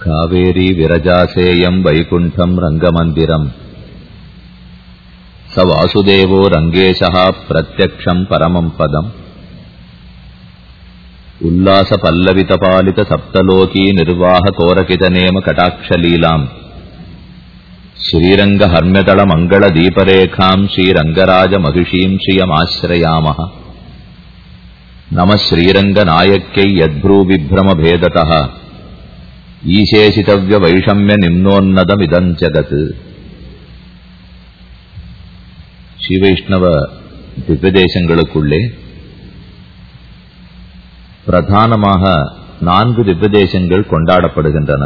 कावेरी विरजासेयम् वैकुण्ठम् रङ्गमन्दिरम् स वासुदेवो रङ्गेशः प्रत्यक्षम् परमम् पदम् उल्लासपल्लवितपालितसप्तलोकी निर्वाहकोरकितनेम कटाक्षलीलाम् श्रीरङ्गहर्म्यतलमङ्गलदीपरेखाम् श्रीरङ्गराजमहिषीम् श्रियमाश्रयामः नमः श्रीरङ्गनायक्यै यद्भ्रूविभ्रमभेदतः ஈசேசிதவ்யவைஷமியநிம்னோன்னதமிதம் ஜகத் ஸ்ரீவைஷ்ணவ திவ்யதேசங்களுக்குள்ளே பிரதானமாக நான்கு திவ்யதேசங்கள் கொண்டாடப்படுகின்றன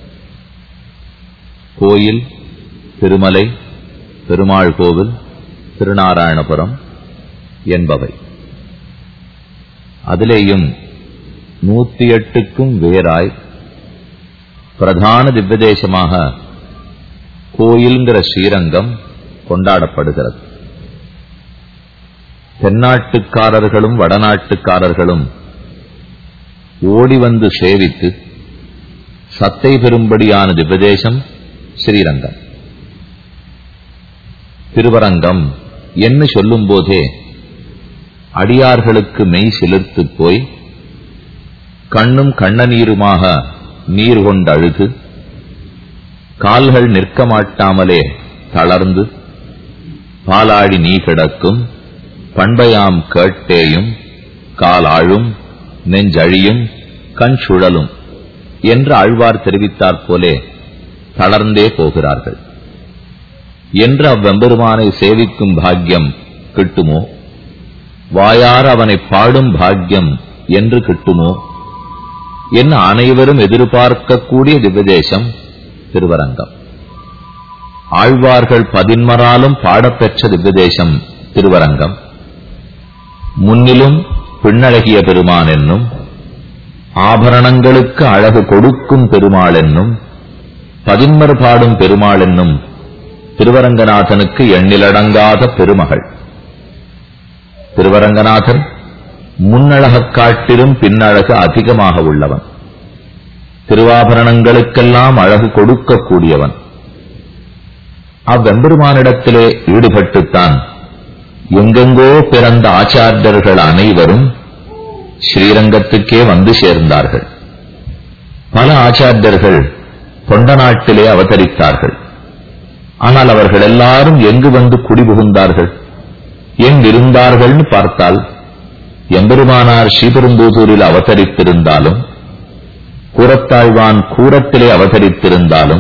கோயில் திருமலை பெருமாள் கோவில் திருநாராயணபுரம் என்பவை அதிலேயும் நூத்தி எட்டுக்கும் வேறாய் பிரதான திவ்யதேசமாக கோயில்ங்கிற ஸ்ரீரங்கம் கொண்டாடப்படுகிறது தென்னாட்டுக்காரர்களும் வடநாட்டுக்காரர்களும் ஓடி வந்து சேவித்து சத்தை பெறும்படியான திவ்யதேசம் ஸ்ரீரங்கம் திருவரங்கம் என்று சொல்லும் போதே அடியார்களுக்கு மெய் சிலிர்த்து போய் கண்ணும் கண்ணநீருமாக நீர் கொண்டழுது கால்கள் நிற்க மாட்டாமலே தளர்ந்து பாலாடி நீ கிடக்கும் பண்பையாம் கேட்டேயும் காலாழும் நெஞ்சழியும் கண் சுழலும் என்று ஆழ்வார் தெரிவித்தாற் போலே தளர்ந்தே போகிறார்கள் என்று அவ்வெம்பெருமானை சேவிக்கும் பாக்கியம் கிட்டுமோ வாயார் அவனை பாடும் பாக்கியம் என்று கிட்டுமோ என்ன அனைவரும் எதிர்பார்க்கக்கூடிய திவ்யதேசம் திருவரங்கம் ஆழ்வார்கள் பதின்மராலும் பாடப்பெற்ற திவ்யதேசம் திருவரங்கம் முன்னிலும் பின்னழகிய பெருமான் என்னும் ஆபரணங்களுக்கு அழகு கொடுக்கும் பெருமாள் என்னும் பதின்மர் பாடும் பெருமாள் என்னும் திருவரங்கநாதனுக்கு எண்ணிலடங்காத பெருமகள் திருவரங்கநாதன் முன்னழகக் காட்டிலும் பின்னழகு அதிகமாக உள்ளவன் திருவாபரணங்களுக்கெல்லாம் அழகு கொடுக்கக்கூடியவன் அவ்வெம்பெருமானிடத்திலே ஈடுபட்டுத்தான் எங்கெங்கோ பிறந்த ஆச்சாரியர்கள் அனைவரும் ஸ்ரீரங்கத்துக்கே வந்து சேர்ந்தார்கள் பல ஆச்சாரியர்கள் தொண்ட நாட்டிலே அவதரித்தார்கள் ஆனால் அவர்கள் எல்லாரும் எங்கு வந்து குடிபுகுந்தார்கள் எங்கிருந்தார்கள்னு பார்த்தால் எம்பெருமானார் ஸ்ரீபெரும்பூதூரில் அவதரித்திருந்தாலும் கூரத்தாழ்வான் கூரத்திலே அவதரித்திருந்தாலும்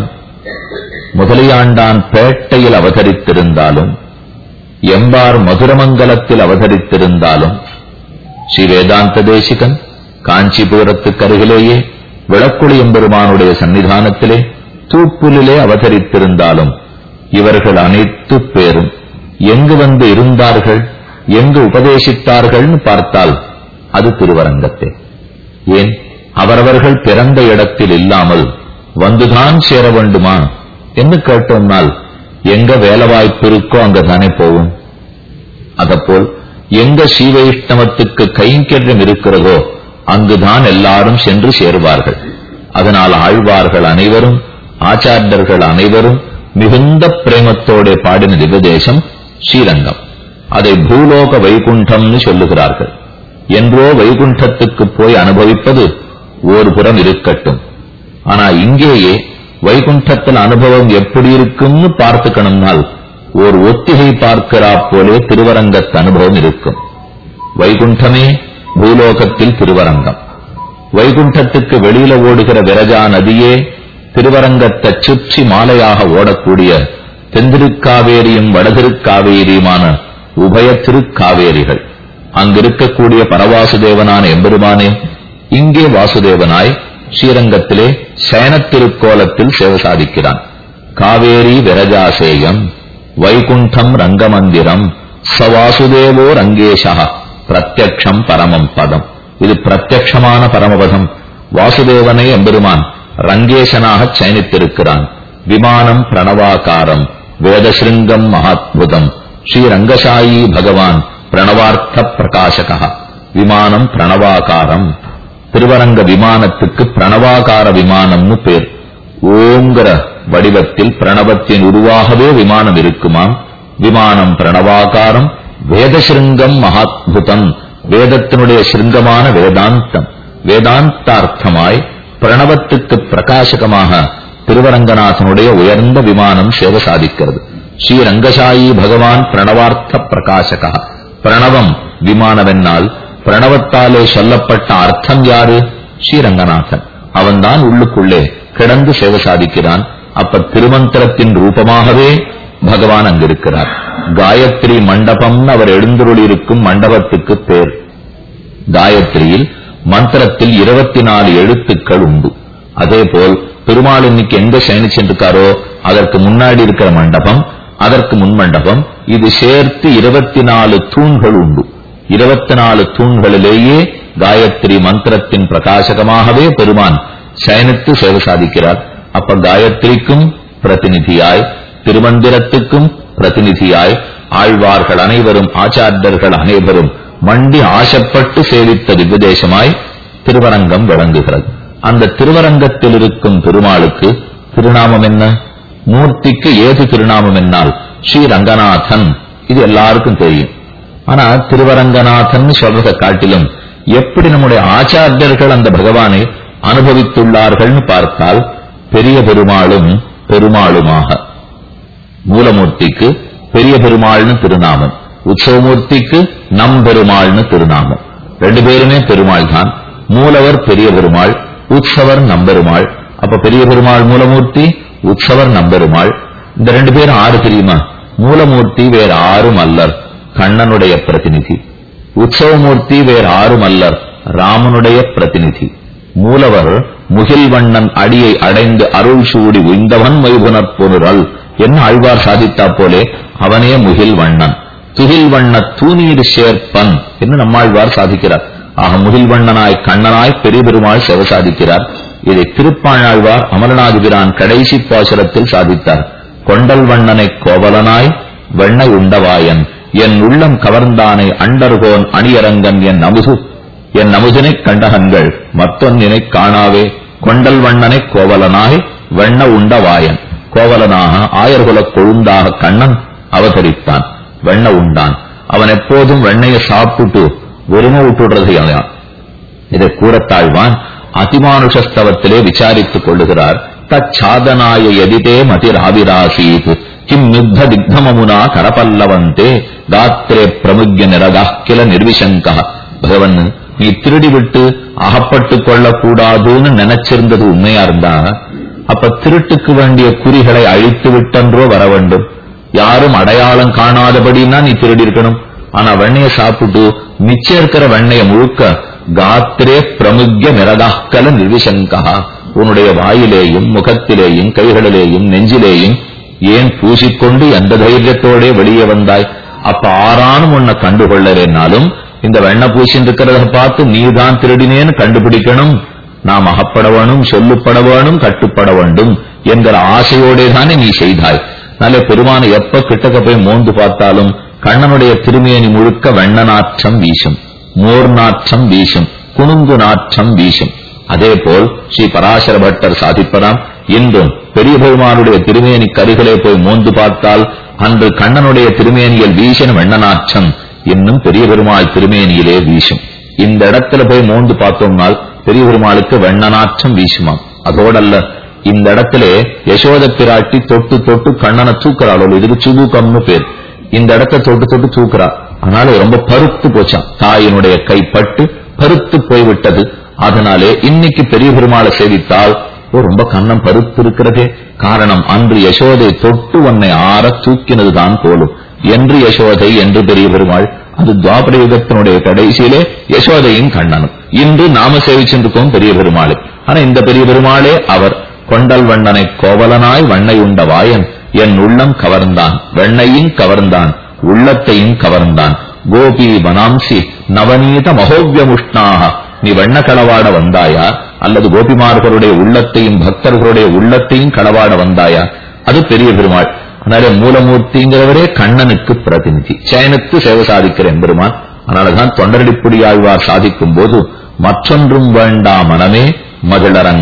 முதலியாண்டான் பேட்டையில் அவதரித்திருந்தாலும் எம்பார் மதுரமங்கலத்தில் அவதரித்திருந்தாலும் ஸ்ரீ வேதாந்த தேசிகன் காஞ்சிபுரத்துக்கு அருகிலேயே விளக்குளி எம்பெருமானுடைய சன்னிதானத்திலே தூப்புலிலே அவதரித்திருந்தாலும் இவர்கள் அனைத்து பேரும் எங்கு வந்து இருந்தார்கள் எங்கு உபதேசித்தார்கள்னு பார்த்தால் அது திருவரங்கத்தே ஏன் அவரவர்கள் பிறந்த இடத்தில் இல்லாமல் வந்துதான் சேர வேண்டுமா என்று கேட்டோம்னால் எங்க வேலை வாய்ப்பு இருக்கோ அங்கதானே போவோம் அதப்போல் எங்க ஸ்ரீவைஷ்ணவத்துக்கு கைங்கரியம் இருக்கிறதோ அங்குதான் எல்லாரும் சென்று சேருவார்கள் அதனால் ஆழ்வார்கள் அனைவரும் ஆச்சாரியர்கள் அனைவரும் மிகுந்த பிரேமத்தோட பாடின திவதேசம் ஸ்ரீரங்கம் அதை பூலோக வைகுண்டம்னு சொல்லுகிறார்கள் என்றோ வைகுண்டத்துக்கு போய் அனுபவிப்பது ஒரு புறம் இருக்கட்டும் ஆனா இங்கேயே வைகுண்டத்தில் அனுபவம் எப்படி இருக்கும்னு பார்த்துக்கணும்னால் ஒரு ஒத்திகை பார்க்கிறா போலே திருவரங்கத்து அனுபவம் இருக்கும் வைகுண்டமே பூலோகத்தில் திருவரங்கம் வைகுண்டத்துக்கு வெளியில ஓடுகிற விரஜா நதியே திருவரங்கத்தை சுற்றி மாலையாக ஓடக்கூடிய தென்திருக்காவேரியும் வடதிருக்காவேரியுமான உபய திருக்காவேரிகள் அங்கிருக்கக்கூடிய பரவாசுதேவனான எம்பெருமானே இங்கே வாசுதேவனாய் ஸ்ரீரங்கத்திலே சயனத்திருக்கோலத்தில் சேவை சாதிக்கிறான் காவேரி விரஜாசேயம் வைகுண்டம் ரங்கமந்திரம் சவாசுதேவோ ரங்கேஷா பிரத்யக்ஷம் பரமம் பதம் இது பிரத்யக்ஷமான பரமபதம் வாசுதேவனை எம்பெருமான் ரங்கேசனாக சயனித்திருக்கிறான் விமானம் பிரணவாகாரம் வேதசிருங்கம் மகாத்புதம் ஸ்ரீரங்கசாயி பகவான் பிரணவார்த்த பிரகாசக விமானம் பிரணவாகாரம் திருவரங்க விமானத்துக்கு பிரணவாகார விமானம்னு பேர் ஓங்கிற வடிவத்தில் பிரணவத்தின் உருவாகவே விமானம் இருக்குமாம் விமானம் பிரணவாகாரம் வேதசிருங்கம் மகாத்புதம் வேதத்தினுடைய சிருங்கமான வேதாந்தம் வேதாந்தார்த்தமாய் பிரணவத்துக்கு பிரகாசகமாக திருவரங்கநாதனுடைய உயர்ந்த விமானம் சேவை சாதிக்கிறது ஸ்ரீ ரங்கசாயி பகவான் பிரணவார்த்த பிரகாசகா பிரணவம் விமானவென்னால் பிரணவத்தாலே சொல்லப்பட்ட அர்த்தம் யாரு ஸ்ரீரங்கநாதன் அவன்தான் உள்ளுக்குள்ளே கிடந்து சேவை சாதிக்கிறான் அப்ப திருமந்திரத்தின் ரூபமாகவே பகவான் அங்கிருக்கிறார் காயத்ரி மண்டபம்னு அவர் எழுந்துருளி இருக்கும் மண்டபத்துக்கு பேர் காயத்ரியில் மந்திரத்தில் இருபத்தி நாலு எழுத்துக்கள் உண்டு அதே போல் பெருமாள் இன்னைக்கு எங்க சயனிச்சிருக்காரோ அதற்கு முன்னாடி இருக்கிற மண்டபம் அதற்கு முன் மண்டபம் இது சேர்த்து இருபத்தி நாலு தூண்கள் உண்டு இருபத்தி நாலு தூண்களிலேயே காயத்ரி மந்திரத்தின் பிரகாசகமாகவே பெருமான் சயனித்து சேவை சாதிக்கிறார் அப்ப காயத்ரிக்கும் பிரதிநிதியாய் திருமந்திரத்துக்கும் பிரதிநிதியாய் ஆழ்வார்கள் அனைவரும் ஆச்சாரியர்கள் அனைவரும் மண்டி ஆசைப்பட்டு சேவித்த திவ்யதேசமாய் திருவரங்கம் விளங்குகிறது அந்த திருவரங்கத்தில் இருக்கும் பெருமாளுக்கு திருநாமம் என்ன மூர்த்திக்கு ஏது திருநாமம் என்னால் ஸ்ரீ ரங்கநாதன் இது எல்லாருக்கும் தெரியும் ஆனா திருவரங்கநாதன் சொல்றதை காட்டிலும் எப்படி நம்முடைய ஆச்சாரியர்கள் அந்த பகவானை அனுபவித்துள்ளார்கள்னு பார்த்தால் பெரிய பெருமாளும் பெருமாளுமாக மூலமூர்த்திக்கு பெரிய பெருமாள்னு திருநாமம் உற்சவமூர்த்திக்கு நம் பெருமாள்னு திருநாமம் ரெண்டு பேருமே பெருமாள் தான் மூலவர் பெரிய பெருமாள் உற்சவர் நம்பெருமாள் அப்ப பெரிய பெருமாள் மூலமூர்த்தி உற்சவர் நம்பெருமாள் இந்த ரெண்டு பேரும் ஆறு தெரியுமா மூலமூர்த்தி வேற ஆறும் அல்லர் கண்ணனுடைய பிரதிநிதி உற்சவமூர்த்தி வேற ஆறும் அல்லர் ராமனுடைய பிரதிநிதி மூலவர் முகில்வண்ணன் அடியை அடைந்து அருள் சூடி உய்ந்தவன் மைபுனற் பொருள் என்ன ஆழ்வார் சாதித்தா போலே அவனே முகில்வண்ணன் துகில்வண்ண தூநீர் சேர்ப்பன் என்று நம்மாழ்வார் சாதிக்கிறார் ஆக முகில்வண்ணனாய் கண்ணனாய் பெரிய பெருமாள் செவ சாதிக்கிறார் இதை திருப்பாணாழ்வார் அமரநாதிபிரான் கடைசி பாசுரத்தில் சாதித்தார் கொண்டல் வண்ணனை கோவலனாய் வெண்ணை உண்டவாயன் என் உள்ளம் கவர்ந்தானை அண்டர்கோன் அணியரங்கன் என் அமுது என் அமுதினைக் கண்டகங்கள் மத்தொன்னினைக் காணாவே கொண்டல் வண்ணனை கோவலனாய் வெண்ண உண்டவாயன் கோவலனாக ஆயர்குலக் கொழுந்தாக கண்ணன் அவதரித்தான் வெண்ண உண்டான் அவன் எப்போதும் வெண்ணையை சாப்பிட்டு வெறும விட்டுடுறது இதை கூறத்தாழ்வான் அதிமானுஷஸ்தவத்திலே விசாரித்துக் கொள்ளுகிறார் தச்சாதனாய எதிதே மதிராவிராசீத் கிம் யுத்த திக்தமமுனா கரபல்லவந்தே தாத்திரே பிரமுக்ய நிரகாக்கில நிர்விசங்கா பகவன் நீ திருடி விட்டு அகப்பட்டு கொள்ளக்கூடாதுன்னு நினைச்சிருந்தது உண்மையா இருந்தா அப்ப திருட்டுக்கு வேண்டிய குறிகளை அழித்து விட்டன்றோ வர வேண்டும் யாரும் அடையாளம் காணாதபடினா நீ திருடி இருக்கணும் ஆனா வெண்ணைய சாப்பிட்டு மிச்சம் இருக்கிற வெண்ணைய முழுக்க காத்திரே பிரமுக்ய நிரதாக்கல நிர்விசங்கா உன்னுடைய வாயிலேயும் முகத்திலேயும் கைகளிலேயும் நெஞ்சிலேயும் ஏன் பூசிக்கொண்டு எந்த தைரியத்தோட வெளியே வந்தாய் அப்ப ஆறானும் உன்னை கண்டுகொள்ளலேனாலும் இந்த வெண்ண பூசின்னு இருக்கிறத பார்த்து நீதான் திருடினேன்னு கண்டுபிடிக்கணும் நாம் அகப்பட வேணும் சொல்லுப்பட வேணும் கட்டுப்பட வேண்டும் என்கிற ஆசையோடே தானே நீ செய்தாய் நல்ல பெருமான எப்ப கிட்டக்க போய் மோந்து பார்த்தாலும் கண்ணனுடைய திருமேனி முழுக்க வெண்ண நாற்றம் வீசும் மோர் நாற்றம் வீசும் குணுங்கு நாற்றம் வீசும் அதே போல் ஸ்ரீ பராசர பட்டர் சாதிப்பதாம் இன்றும் பெரிய பெருமானுடைய திருமேனி கருகளே போய் மோந்து பார்த்தால் அன்று கண்ணனுடைய திருமேனியில் வீசின வெண்ண நாற்றம் இன்னும் பெரிய பெருமாள் திருமேனியிலே வீசும் இந்த இடத்துல போய் மோந்து பார்த்தோம்னால் பெரிய பெருமாளுக்கு வெண்ண நாற்றம் வீசுமாம் அதோடல்ல இந்த இடத்துல யசோத பிராட்டி தொட்டு தொட்டு கண்ணனை தூக்குறாள் இதுக்கு சுபூக்கம்னு பேர் இந்த இடத்தை தொட்டு தொட்டு தூக்குறா அதனால ரொம்ப பருத்து போச்சான் தாயினுடைய கை பட்டு பருத்து போய்விட்டது அதனாலே இன்னைக்கு பெரிய பெருமாளை சேவித்தால் ஓ ரொம்ப கண்ணம் பருத்து இருக்கிறதே காரணம் அன்று யசோதை தொட்டு உன்னை ஆற தூக்கினதுதான் போலும் என்று யசோதை என்று பெரிய பெருமாள் அது துவாபர யுகத்தினுடைய கடைசியிலே யசோதையும் கண்ணனும் இன்று நாம சேவிச்சிருக்கோம் பெரிய பெருமாளை ஆனா இந்த பெரிய பெருமாளே அவர் கொண்டல் வண்ணனை கோவலனாய் வண்ணை உண்ட வாயன் என் உள்ளம் கவர்ந்தான் வெண்ணையும் கவர்ந்தான் உள்ளத்தையும் கவர்ந்தான் கோபி வனாம்சி நவநீத மகோவியமுஷ்ணாக நீ வெண்ண களவாட வந்தாயா அல்லது கோபிமார்களுடைய உள்ளத்தையும் பக்தர்களுடைய உள்ளத்தையும் களவாட வந்தாயா அது பெரிய பெருமாள் அதனால மூலமூர்த்திங்கிறவரே கண்ணனுக்கு பிரதிநிதி சயனுக்கு சேவை சாதிக்கிற எம்பெருமான் அதனாலதான் தொண்டரடிப்புடி ஆழ்வார் சாதிக்கும் போது மற்றொன்றும் வேண்டா மனமே மகிழரங்கர்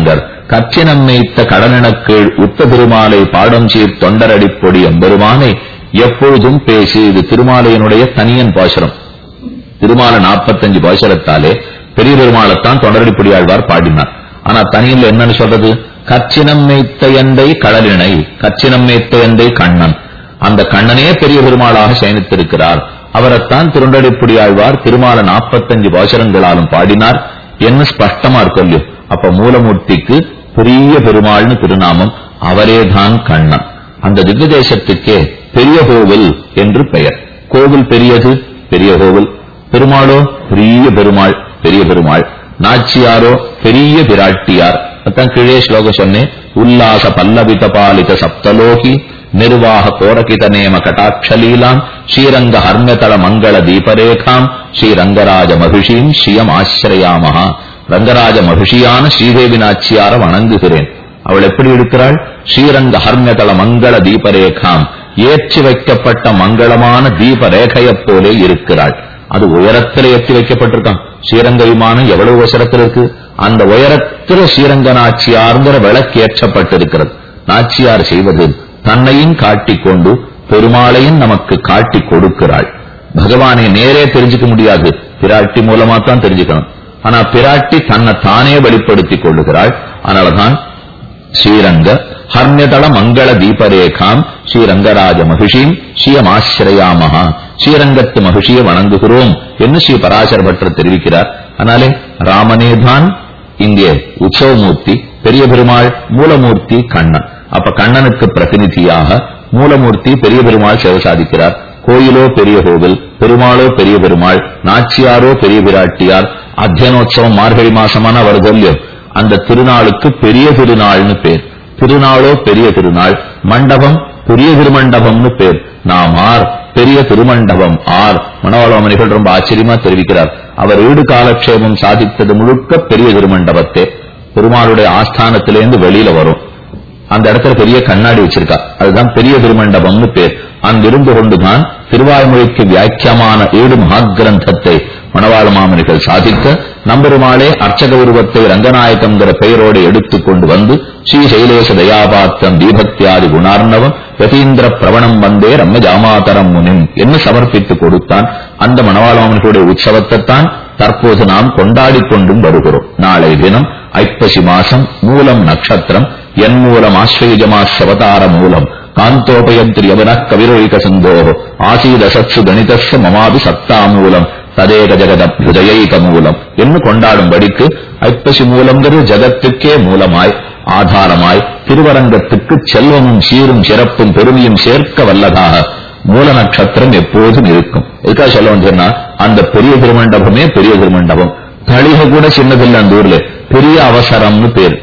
கச்சினம் மேய்த்த கடனினக்கீழ் உத்த திருமாலை பாடம் சீர் தொண்டரடிப்பொடி எம்பெருமானை எப்பொழுதும் பேசி இது திருமாலையினுடைய தனியன் பாசுரம் திருமால நாற்பத்தஞ்சு பாசுரத்தாலே பெரிய பெருமாளைத்தான் தொண்டரடிப்பொடி ஆழ்வார் பாடினார் ஆனா தனியில் என்னன்னு சொல்றது கச்சினம் மேய்த்த எந்தை கடலினை கச்சினம் மேய்த்த எந்தை கண்ணன் அந்த கண்ணனே பெரிய பெருமாளாக சயனித்திருக்கிறார் அவரைத்தான் திருண்டடிப்புடி ஆழ்வார் திருமால நாற்பத்தஞ்சு பாசுரங்களாலும் பாடினார் என்ன ஸ்பஷ்டமா இருக்கல்லையோ அப்ப மூலமூர்த்திக்கு பெரிய பெருமாள்னு திருநாமம் அவரேதான் கண்ணன் அந்த திவ்ய தேசத்துக்கே பெரிய கோவில் என்று பெயர் கோவில் பெரியது பெரிய கோவில் பெருமாளோ பெரிய பெருமாள் பெரிய பெருமாள் நாச்சியாரோ பெரிய பிராட்டியார் அதான் கீழே ஸ்லோகம் சொன்னேன் உல்லாச பல்லவித பாலித சப்தலோகி நிர்வாக கோரகித நேம கட்டாட்சலீலாம் ஸ்ரீரங்க ஹர்மதள மங்கள தீபரேகாம் ஸ்ரீரங்கராஜ மகிஷீம் ஸ்ரீயம் ஆசிரயாமஹா ரங்கராஜ மகிஷியான ஸ்ரீதேவி நாச்சியார வணங்குகிறேன் அவள் எப்படி இருக்கிறாள் ஸ்ரீரங்க ஹர்மதள மங்கள தீபரேகாம் ஏற்றி வைக்கப்பட்ட மங்களமான தீபரேகையைப் போலே இருக்கிறாள் அது உயரத்தில் ஏற்றி வைக்கப்பட்டிருக்கான் ஸ்ரீரங்க விமானம் எவ்வளவு உயரத்தில் இருக்கு அந்த உயரத்தில் ஸ்ரீரங்க நாச்சியார்ங்கிற விளக்கு ஏற்றப்பட்டிருக்கிறது நாச்சியார் செய்வது தன்னையும் காட்டிக் கொண்டு பெருமாளையும் நமக்கு காட்டி கொடுக்கிறாள் பகவானை நேரே தெரிஞ்சுக்க முடியாது பிராட்டி மூலமா தான் தெரிஞ்சுக்கணும் ஆனா பிராட்டி தன்னை தானே வெளிப்படுத்திக் கொள்ளுகிறாள் அதனாலதான் ஸ்ரீரங்க ஹர்மியதள மங்கள தீபரேகாம் ஸ்ரீரங்கராஜ மகிஷீம் ஸ்ரீயமாசிரயாமஹா ஸ்ரீரங்கத்து மகிஷியை வணங்குகிறோம் என்று ஸ்ரீ பராசர பட்டர் தெரிவிக்கிறார் அதனாலே ராமனேதான் இங்கே உற்சவமூர்த்தி பெரிய பெருமாள் மூலமூர்த்தி கண்ணன் அப்ப கண்ணனுக்கு பிரதிநிதியாக மூலமூர்த்தி பெரிய பெருமாள் சேவை சாதிக்கிறார் கோயிலோ பெரிய கோவில் பெருமாளோ பெரிய பெருமாள் நாச்சியாரோ பெரிய பிராட்டியார் அத்தியனோத்சவம் மார்கழி மாசமான வருதல்யம் அந்த திருநாளுக்கு பெரிய திருநாள்னு பேர் திருநாளோ பெரிய திருநாள் மண்டபம் பெரிய திருமண்டபம்னு பேர் நாம் ஆர் பெரிய திருமண்டபம் ஆர் மனோலமணிகள் ரொம்ப ஆச்சரியமா தெரிவிக்கிறார் அவர் ஈடு காலக்ஷேபம் சாதித்தது முழுக்க பெரிய திருமண்டபத்தே பெருமாளுடைய ஆஸ்தானத்திலேருந்து வெளியில வரும் அந்த இடத்துல பெரிய கண்ணாடி வச்சிருக்கா அதுதான் பெரிய திருமண்டபம்னு பேர் அங்கிருந்து கொண்டுதான் திருவாய்மொழிக்கு வியாக்கியமான ஏழு மகாகிரந்தத்தை மணவாள மாமனிகள் சாதிக்க நம்பெருமாளே அர்ச்சக உருவத்தை ரங்கநாயகம்ங்கிற பெயரோடு எடுத்துக் கொண்டு வந்து ஸ்ரீ சைலேச தயாபாத்திரம் தீபக்தியாதி குணார்ணவம் யதீந்திர பிரவணம் வந்தே ரம்ம ஜாமாதரம் முனிம் என்று சமர்ப்பித்து கொடுத்தான் அந்த மணவாள மாமனிகளுடைய உற்சவத்தைத்தான் தற்போது நாம் கொண்டாடிக் கொண்டும் வருகிறோம் நாளை தினம் ஐப்பசி மாசம் மூலம் நட்சத்திரம் என் மூலம் ஆஸ்வயுஜமாசவதார மூலம் காந்தோபயத்ரியவன கவிரோயிக சிந்தோ ஆசீதசத்சு கணிதஸ்ய மமாபி சத்தா மூலம் ததேக ஜெகத ஹிருதயைக மூலம் என்று கொண்டாடும்படிக்கு ஐப்பசி மூலம்ங்கிறது ஜகத்துக்கே மூலமாய் ஆதாரமாய் திருவரங்கத்துக்கு செல்வமும் சீரும் சிறப்பும் பெருமையும் சேர்க்க வல்லதாக மூல நட்சத்திரம் எப்போதும் இருக்கும் எதுக்காக சொல்ல வந்தேன்னா அந்த பெரிய திருமண்டபமே பெரிய திருமண்டபம் தளிக கூட சின்னதில்லை அந்த ஊர்ல பெரிய அவசரம்னு பேர்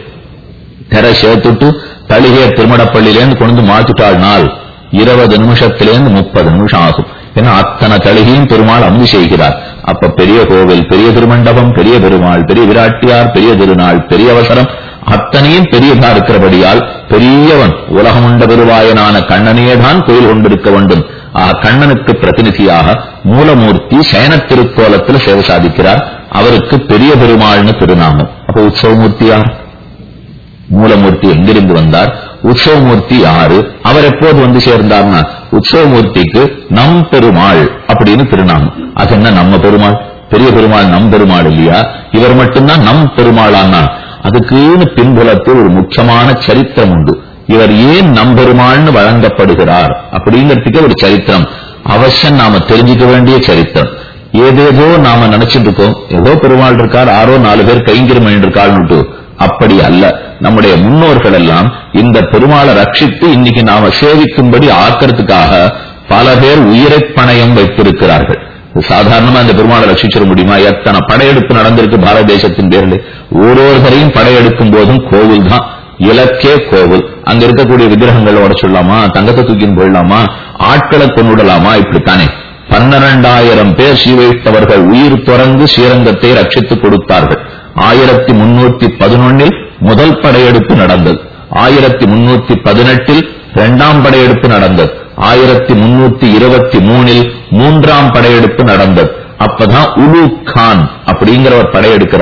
தெரை சேர்த்துட்டு தளிகை திருமணப்பள்ளியிலேருந்து கொண்டு மாத்திட்டாள் நாள் இருபது நிமிஷத்திலேருந்து முப்பது நிமிஷம் ஆகும் ஏன்னா அத்தனை தளிகையும் பெருமாள் அமுதி செய்கிறார் அப்ப பெரிய கோவில் பெரிய திருமண்டபம் பெரிய பெருமாள் பெரிய விராட்டியார் பெரிய திருநாள் பெரிய அவசரம் அத்தனையும் பெரியதா இருக்கிறபடியால் பெரியவன் உலகமுண்ட பெருவாயனான கண்ணனேதான் கோயில் கொண்டிருக்க வேண்டும் ஆக கண்ணனுக்கு பிரதிநிதியாக மூலமூர்த்தி சயன திருக்கோலத்தில் சேவை சாதிக்கிறார் அவருக்கு பெரிய பெருமாள்னு திருநாமம் அப்ப உற்சவமூர்த்தியார் மூலமூர்த்தி எங்கிருந்து வந்தார் உற்சவமூர்த்தி யாரு அவர் எப்போது வந்து சேர்ந்தார்னா உற்சவமூர்த்திக்கு நம் பெருமாள் அப்படின்னு திருநாமம் அது என்ன நம்ம பெருமாள் பெரிய பெருமாள் நம் பெருமாள் இல்லையா இவர் மட்டும்தான் நம் பெருமாளானா அதுக்குன்னு பின்புலத்தில் ஒரு முக்கியமான சரித்திரம் உண்டு இவர் ஏன் நம்பெருமாள்னு வழங்கப்படுகிறார் அப்படிங்கிறதுக்கு ஒரு சரித்திரம் அவசியம் நாம தெரிஞ்சுக்க வேண்டிய சரித்திரம் ஏதேதோ நாம நினைச்சிட்டு இருக்கோம் ஏதோ பெருமாள் இருக்கார் ஆரோ நாலு பேர் கைங்கிருமன் இருக்காள்னுட்டு அப்படி அல்ல நம்முடைய முன்னோர்கள் எல்லாம் இந்த பெருமாளை ரட்சித்து இன்னைக்கு நாம சேவிக்கும்படி ஆக்கிறதுக்காக பல பேர் உயிரை பணயம் வைத்திருக்கிறார்கள் சாதாரணமா இந்த பெருமாளை ரட்சிச்சிட முடியுமா எத்தனை படையெடுப்பு நடந்திருக்கு பாரத தேசத்தின் பேரில் ஒவ்வொருத்தரையும் படையெடுக்கும் போதும் கோவில் தான் இலக்கே கோவில் அங்க இருக்கக்கூடிய விக்கிரகங்களோட சொல்லலாமா தங்கத்தை தூக்கின்னு போயிடலாமா ஆட்களை கொண்டுடலாமா இப்படித்தானே பன்னிரண்டாயிரம் பேர் ஸ்ரீவைஷ்ணவர்கள் உயிர் துறந்து ஸ்ரீரங்கத்தை ரட்சித்துக் கொடுத்தார்கள் ஆயிரத்தி முன்னூத்தி பதினொன்னில் முதல் படையெடுப்பு நடந்தது ஆயிரத்தி முன்னூத்தி பதினெட்டில் இரண்டாம் படையெடுப்பு நடந்தது ஆயிரத்தி முன்னூத்தி இருபத்தி மூணில் மூன்றாம் படையெடுப்பு நடந்தது அப்பதான் உலு கான் அப்படிங்கிற ஒரு படையெடுக்கிறார்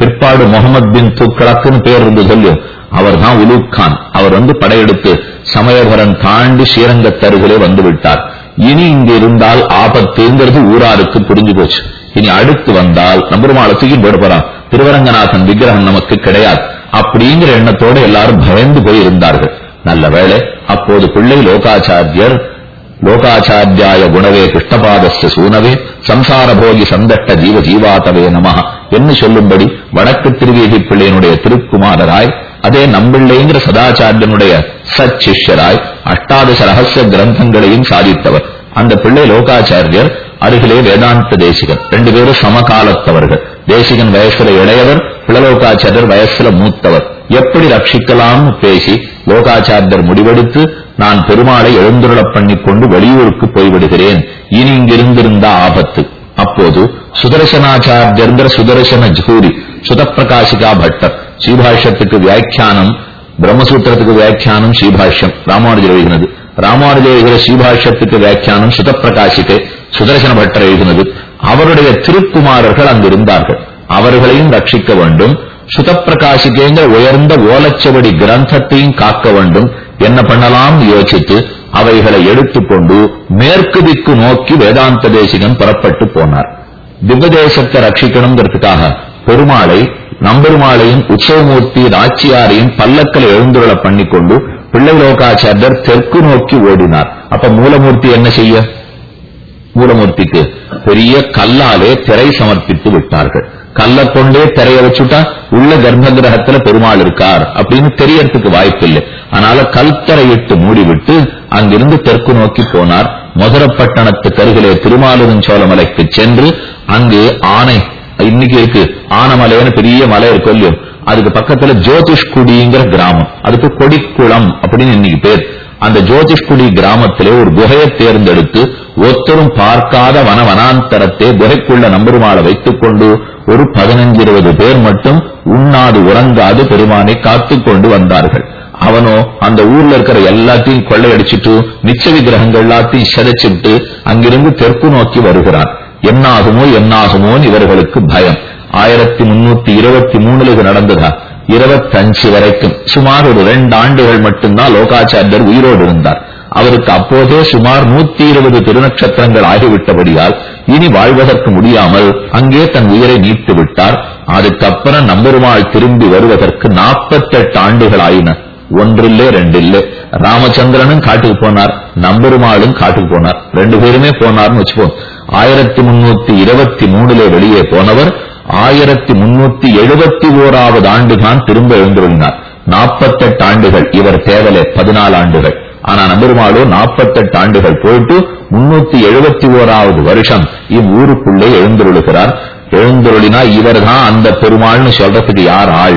பிற்பாடு முகமது பின் துக்ளக்குன்னு பேர் இருந்து சொல்லும் அவர் தான் உலூக் கான் அவர் வந்து படையெடுத்து சமயபுரம் தாண்டி ஸ்ரீரங்கத்தருகிலே வந்து விட்டார் இனி இங்கு இருந்தால் ஆபத்துங்கிறது ஊராருக்கு புரிஞ்சு போச்சு இனி அடுத்து வந்தால் நம்பருமாளை தூக்கி போட போறான் திருவரங்கநாதன் விக்கிரகம் நமக்கு கிடையாது அப்படிங்கிற எண்ணத்தோடு எல்லாரும் பயந்து போய் இருந்தார்கள் நல்ல வேளை அப்போது பிள்ளை லோகாச்சாரியர் லோகாச்சாரியாய குணவே கிருஷ்ணபாதஸ்ய சூனவே சம்சார போகி சந்தட்ட ஜீவ ஜீவாதவே நமஹ என்று சொல்லும்படி வடக்கு திருவேதி பிள்ளையனுடைய திருக்குமாரராய் அதே நம்பிள்ளைங்கிற சதாச்சாரியனுடைய சச்சிஷ்யராய் அஷ்டாதச ரகசிய கிரந்தங்களையும் சாதித்தவர் அந்த பிள்ளை லோகாச்சாரியர் அருகிலே வேதாந்த தேசிகன் ரெண்டு பேரும் சமகாலத்தவர்கள் தேசிகன் வயசுல இளையவர் பிளலோகாச்சாரியர் வயசுல மூத்தவர் எப்படி ரட்சிக்கலாம்னு பேசி லோகாச்சாரியர் முடிவெடுத்து நான் பெருமாளை எழுந்துருளப் பண்ணிக் கொண்டு வெளியூருக்கு போய்விடுகிறேன் இனி இங்கிருந்திருந்த ஆபத்து அப்போது சுதர்சனாச்சாரியர்கிற சுதர்சன ஜூரி சுதப்பிரகாசிகா பட்டர் ஸ்ரீபாஷ்யத்துக்கு வியாக்கியானம் பிரம்மசூத்திரத்துக்கு வியாக்கியானம் ஸ்ரீபாஷ்யம் ராமானுஜர் எழுதினது ராமானுஜர் எழுதின ஸ்ரீபாஷ்யத்துக்கு வியாக்கியானம் சுதப்பிரகாசிக்கு சுதர்சன பட்டர் எழுதினது அவருடைய திருக்குமாரர்கள் அங்கு இருந்தார்கள் அவர்களையும் ரட்சிக்க வேண்டும் சுதப்பிரகாசிக்கேங்கிற உயர்ந்த ஓலச்சவடி கிரந்தத்தையும் காக்க வேண்டும் என்ன பண்ணலாம் யோசித்து அவைகளை எடுத்துக்கொண்டு மேற்கு திக்கு நோக்கி வேதாந்த தேசிகன் புறப்பட்டு போனார் திவ்வதேசத்தை ரட்சிக்கணுங்கிறதுக்காக பெருமாளை நம்பெருமாளையும் உற்சவமூர்த்தி நாச்சியாரையும் பல்லக்கில் எழுந்துருள பண்ணிக்கொண்டு பிள்ளை லோகாச்சாரியர் தெற்கு நோக்கி ஓடினார் அப்ப மூலமூர்த்தி என்ன செய்ய மூலமூர்த்திக்கு பெரிய கல்லாலே திரை சமர்ப்பித்து விட்டார்கள் கல்ல கொண்டே திரைய வச்சுட்டா உள்ள கர்ப்ப கிரகத்துல பெருமாள் இருக்கார் அப்படின்னு தெரியறதுக்கு வாய்ப்பில்லை அதனால கல்தரையிட்டு மூடிவிட்டு அங்கிருந்து தெற்கு நோக்கி போனார் மதுரப்பட்டணத்துக்கு அருகிலே திருமாலிருஞ்சோலமலைக்கு சென்று அங்கு ஆனை இன்னைக்கு இருக்கு ஆனமலைன்னு பெரிய மலை இருக்கும் இல்லையோ அதுக்கு பக்கத்துல ஜோதிஷ்குடிங்கிற கிராமம் அதுக்கு கொடிக்குளம் அப்படின்னு இன்னைக்கு பேர் அந்த ஜோதிஷ்குடி கிராமத்திலே ஒரு குகையை தேர்ந்தெடுத்து ஒத்தரும் பார்க்காத வன வனாந்தரத்தை குகைக்குள்ள நம்பெருமாளை வைத்துக் கொண்டு ஒரு பதினஞ்சு இருபது பேர் மட்டும் உண்ணாது உறங்காது பெருமானை காத்துக் கொண்டு வந்தார்கள் அவனோ அந்த ஊர்ல இருக்கிற எல்லாத்தையும் கொள்ளையடிச்சிட்டு மிச்ச விக்கிரகங்கள் எல்லாத்தையும் சிதைச்சிட்டு அங்கிருந்து தெற்கு நோக்கி வருகிறான் என்னாகுமோ என்னாகுமோன்னு இவர்களுக்கு பயம் ஆயிரத்தி முன்னூத்தி இருபத்தி மூணுல இது நடந்ததா இருபத்தஞ்சு வரைக்கும் சுமார் ஒரு ரெண்டு ஆண்டுகள் மட்டும்தான் லோகாச்சாரியர் உயிரோடு இருந்தார் அவருக்கு அப்போதே சுமார் நூத்தி இருபது திருநட்சத்திரங்கள் ஆகிவிட்டபடியால் இனி வாழ்வதற்கு முடியாமல் அங்கே தன் உயிரை நீத்து விட்டார் அதுக்கப்புறம் நம்பெருமாள் திரும்பி வருவதற்கு நாற்பத்தெட்டு ஆண்டுகள் ஆயின ஒன்றில்லே ரெண்டில்லே ராமச்சந்திரனும் காட்டுக்கு போனார் நம்பெருமாளும் காட்டுக்கு போனார் ரெண்டு பேருமே போனார்னு வச்சுப்போம் ஆயிரத்தி முன்னூத்தி இருபத்தி மூணுல வெளியே போனவர் ஆயிரத்தி முன்னூத்தி எழுபத்தி ஓராவது ஆண்டுதான் திரும்ப எழுந்துள்ளார் நாற்பத்தெட்டு ஆண்டுகள் இவர் தேவலே பதினாலு ஆண்டுகள் ஆனா நம்பெருமாளோ நாற்பத்தெட்டு ஆண்டுகள் போயிட்டு முன்னூத்தி எழுபத்தி ஓராவது வருஷம் இவ்வூருக்குள்ளே எழுந்துருளுகிறார் எழுந்துருளினா இவர் தான் அந்த பெருமாள்னு சொல்றதுக்கு யார் ஆள்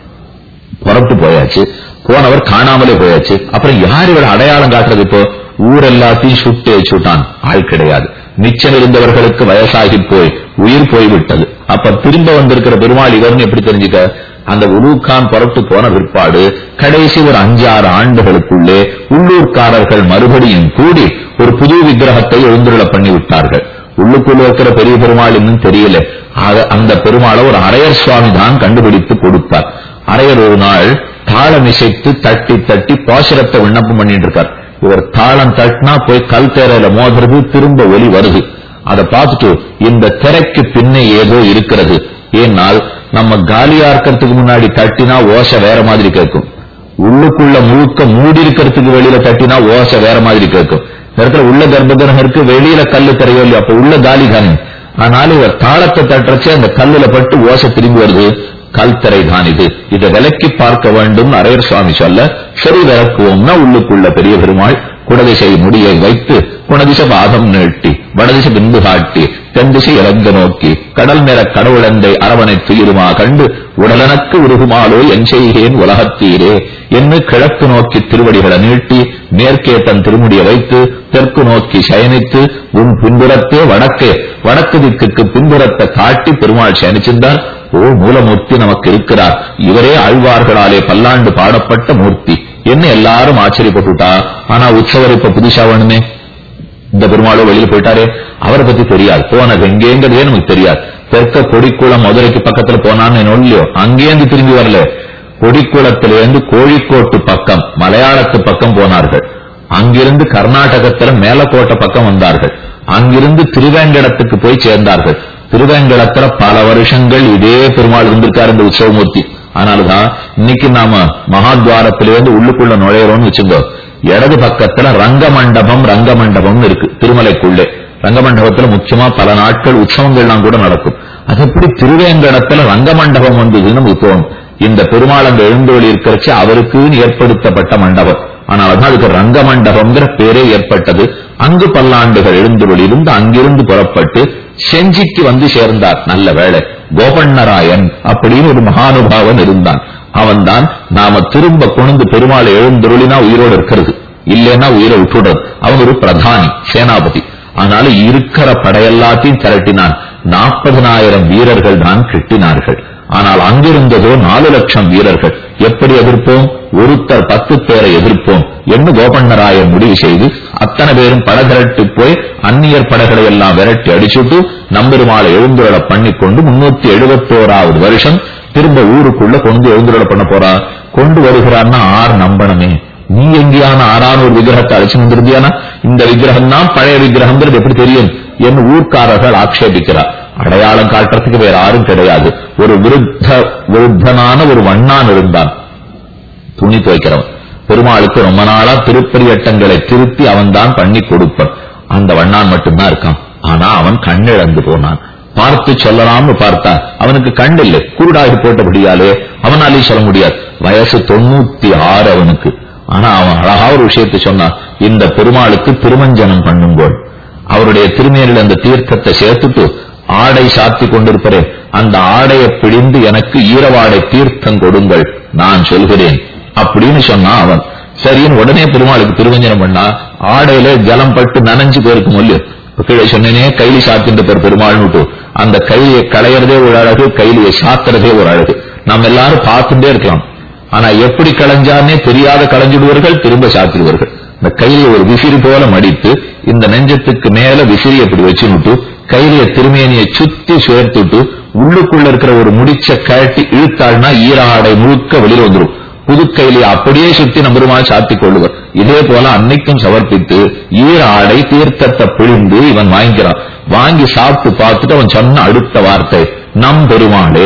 புறப்பட்டு போயாச்சு போனவர் காணாமலே போயாச்சு அப்புறம் யார் இவர் அடையாளம் காட்டுறது இப்போ ஊர் எல்லாத்தையும் சுட்டு வச்சுட்டான் ஆள் கிடையாது மிச்சம் இருந்தவர்களுக்கு வயசாகி போய் உயிர் போய்விட்டது அப்ப திரும்ப வந்திருக்கிற பெருமாள் இவர்னு எப்படி தெரிஞ்சுக்க அந்த உலூக்கான் புறப்பட்டு போன பிற்பாடு கடைசி ஒரு அஞ்சு ஆறு ஆண்டுகளுக்குள்ளே உள்ளூர்காரர்கள் மறுபடியும் கூடி ஒரு புது விக்கிரகத்தை எழுந்துருள பண்ணி விட்டார்கள் உள்ளுக்குள்ள இருக்கிற பெரிய பெருமாள் இன்னும் தெரியல ஆக அந்த பெருமாளை ஒரு அரையர் சுவாமி தான் கண்டுபிடித்து கொடுத்தார் அரையர் ஒரு நாள் தாளம் இசைத்து தட்டி தட்டி பாசுரத்தை விண்ணப்பம் பண்ணிட்டு இருக்கார் இவர் தாளம் தட்டினா போய் கல் தேரையில மோதுறது திரும்ப ஒலி வருது அதை பார்த்துட்டு இந்த திரைக்கு பின்னே ஏதோ இருக்கிறது ஏனால் நம்ம காலியா இருக்கிறதுக்கு முன்னாடி தட்டினா ஓசை வேற மாதிரி கேட்கும் உள்ளுக்குள்ள முழுக்க மூடி இருக்கிறதுக்கு வெளியில தட்டினா ஓசை வேற மாதிரி கேட்கும் இடத்துல உள்ள கர்ப்பகிரகம் இருக்கு வெளியில கல்லு தெரியோ இல்லையா அப்ப உள்ள காலி தானே அதனால இவர் தாளத்தை தட்டுறச்சு அந்த கல்லுல பட்டு ஓசை திரும்பி வருது கல்தரை தான் இது இதை விலக்கி பார்க்க வேண்டும் அரையர் சுவாமி சொல்ல சரி விளக்குவோம்னா உள்ளுக்குள்ள பெரிய பெருமாள் குடதிசை முடியை வைத்து குணதிச பாதம் நீட்டி வடதிசை பின்பு காட்டி தென்திசை இறங்க நோக்கி கடல் நிற கடவுளந்தை அரவணை துயிருமா கண்டு உடலனக்கு உருகுமாலோ என் செய்கிறேன் உலகத்தீரே என்று கிழக்கு நோக்கி திருவடிகளை நீட்டி மேற்கே தன் திருமுடியை வைத்து தெற்கு நோக்கி சயனித்து உன் பின்புறத்தே வடக்கே வடக்கு திக்குக்கு பின்புறத்தை காட்டி பெருமாள் சயனிச்சிருந்தார் ஓ மூலமூர்த்தி நமக்கு இருக்கிறார் இவரே ஆழ்வார்களாலே பல்லாண்டு பாடப்பட்ட மூர்த்தி என்ன எல்லாரும் ஆச்சரியப்பட்டுட்டா ஆனா உற்சவர் இப்ப புதுசா வேணுமே இந்த பெருமாளோ வெளியில போயிட்டாரே அவரை பத்தி தெரியாது போனது எங்கேங்கிறதே நமக்கு தெரியாது தெற்க கொடிக்குளம் மதுரைக்கு பக்கத்துல போனான்னு இல்லையோ அங்கேருந்து திரும்பி வரல கொடிக்குளத்திலிருந்து கோழிக்கோட்டு பக்கம் மலையாளத்து பக்கம் போனார்கள் அங்கிருந்து கர்நாடகத்துல மேலக்கோட்டை பக்கம் வந்தார்கள் அங்கிருந்து திருவேங்கடத்துக்கு போய் சேர்ந்தார்கள் திருவேங்கடத்துல பல வருஷங்கள் இதே பெருமாள் இருந்திருக்காரு இந்த உற்சவமூர்த்தி அதனாலதான் இன்னைக்கு நாம மகாத்வாரத்திலிருந்து உள்ளுக்குள்ள நுழையிறோம்னு வச்சுக்கோ இடது பக்கத்துல ரங்க மண்டபம் ரங்க மண்டபம்னு இருக்கு திருமலைக்குள்ளே ரங்க மண்டபத்துல முக்கியமா பல நாட்கள் உற்சவங்கள்லாம் கூட நடக்கும் அது எப்படி திருவேங்கடத்துல ரங்க மண்டபம் வந்ததுன்னு நமக்கு தோணும் இந்த பெருமாள் அங்க எழுந்தோழி இருக்கிறச்சு அவருக்குன்னு ஏற்படுத்தப்பட்ட மண்டபம் ஆனால் அதுக்கு ரங்க மண்டபம்ங்கிற பேரே ஏற்பட்டது அங்கு பல்லாண்டுகள் எழுந்தொழிலிருந்து அங்கிருந்து புறப்பட்டு செஞ்சிக்கு வந்து சேர்ந்தார் நல்ல வேளை கோபண்ணராயன் அப்படின்னு ஒரு மகானுபாவன் இருந்தான் அவன்தான் நாம திரும்ப கொண்டு பெருமாளை எழுந்தொருளினா உயிரோடு இருக்கிறது இல்லைன்னா உயிரை விட்டுடுறது அவன் ஒரு பிரதானி சேனாபதி அதனால இருக்கிற படையெல்லாத்தையும் திரட்டினான் நாற்பதனாயிரம் வீரர்கள் தான் கிட்டினார்கள் ஆனால் அங்கிருந்ததோ நாலு லட்சம் வீரர்கள் எப்படி எதிர்ப்போம் ஒருத்தர் பத்து பேரை எதிர்ப்போம் என்று கோபண்ணராயன் முடிவு செய்து அத்தனை பேரும் படகிரட்டு போய் அந்நியர் படைகளை எல்லாம் விரட்டி அடிச்சுட்டு நம்பெருமாளை எழுந்துருள பண்ணி கொண்டு முன்னூத்தி எழுபத்தோராவது வருஷம் திரும்ப ஊருக்குள்ள கொண்டு எழுந்துருள பண்ண போறா கொண்டு வருகிறான்னா ஆர் நம்பணுமே நீ எங்கேயான ஆறான ஒரு விக்கிரகத்தை அழைச்சு வந்திருந்தியானா இந்த விக்கிரகம் தான் பழைய விக்கிரகம்ங்கிறது எப்படி தெரியும் என்று ஊர்க்காரர்கள் ஆக்ஷேபிக்கிறார் அடையாளம் காட்டுறதுக்கு வேற யாரும் கிடையாது ஒரு விருத்த விருத்தனான ஒரு வண்ணான் இருந்தான் துணி துவைக்கிறவன் பெருமாளுக்கு ரொம்ப நாளா திருப்பரியட்டங்களை திருத்தி அவன் தான் பண்ணி கொடுப்பான் அந்த வண்ணான் மட்டும்தான் இருக்கான் ஆனா அவன் கண்ணிழந்து போனான் பார்த்து சொல்லலாம்னு பார்த்தா அவனுக்கு கண் இல்லை குருடாகி போட்டபடியாலே அவனாலே சொல்ல முடியாது வயசு தொண்ணூத்தி ஆறு அவனுக்கு ஆனா அவன் அழகா ஒரு விஷயத்தை சொன்னான் இந்த பெருமாளுக்கு திருமஞ்சனம் பண்ணுங்கோள் அவருடைய திருமேனில் அந்த தீர்த்தத்தை சேர்த்துட்டு ஆடை சாத்தி கொண்டிருப்பேன் அந்த ஆடையை பிடிந்து எனக்கு ஈரவாடை தீர்த்தம் கொடுங்கள் நான் சொல்கிறேன் அப்படின்னு சொன்னா அவன் சரின்னு உடனே பெருமாளுக்கு திருவஞ்சனம் பண்ணா ஆடையில ஜலம் பட்டு நனைஞ்சு போயிருக்கும் இல்லையோ கீழே சொன்னேனே கைலி சாத்தின்ற பேர் பெருமாள்னுட்டு அந்த கைலியை களையறதே ஒரு அழகு கைலியை சாத்துறதே ஒரு அழகு நம்ம எல்லாரும் பார்த்துட்டே இருக்கலாம் ஆனா எப்படி களைஞ்சானே தெரியாத களைஞ்சிடுவார்கள் திரும்ப சாத்திடுவார்கள் இந்த கையில ஒரு விசிறி போல மடித்து இந்த நெஞ்சத்துக்கு மேல விசிறி அப்படி வச்சுனுட்டு கையில திருமேனியை சுத்தி சேர்த்துட்டு உள்ளுக்குள்ள இருக்கிற ஒரு முடிச்ச கழட்டி இழுத்தாள்னா ஈராடை முழுக்க வெளியில வந்துடும் புது கையிலே அப்படியே சுத்தி நம்பருமாய் சாத்திக் கொள்ளுவர் இதே போல அன்னைக்கும் சமர்ப்பித்து ஈர ஆடை தீர்த்தத்தை பிழிந்து இவன் வாங்கிக்கிறான் வாங்கி சாப்பிட்டு பார்த்துட்டு அவன் சொன்ன அடுத்த வார்த்தை நம் பெருமாளே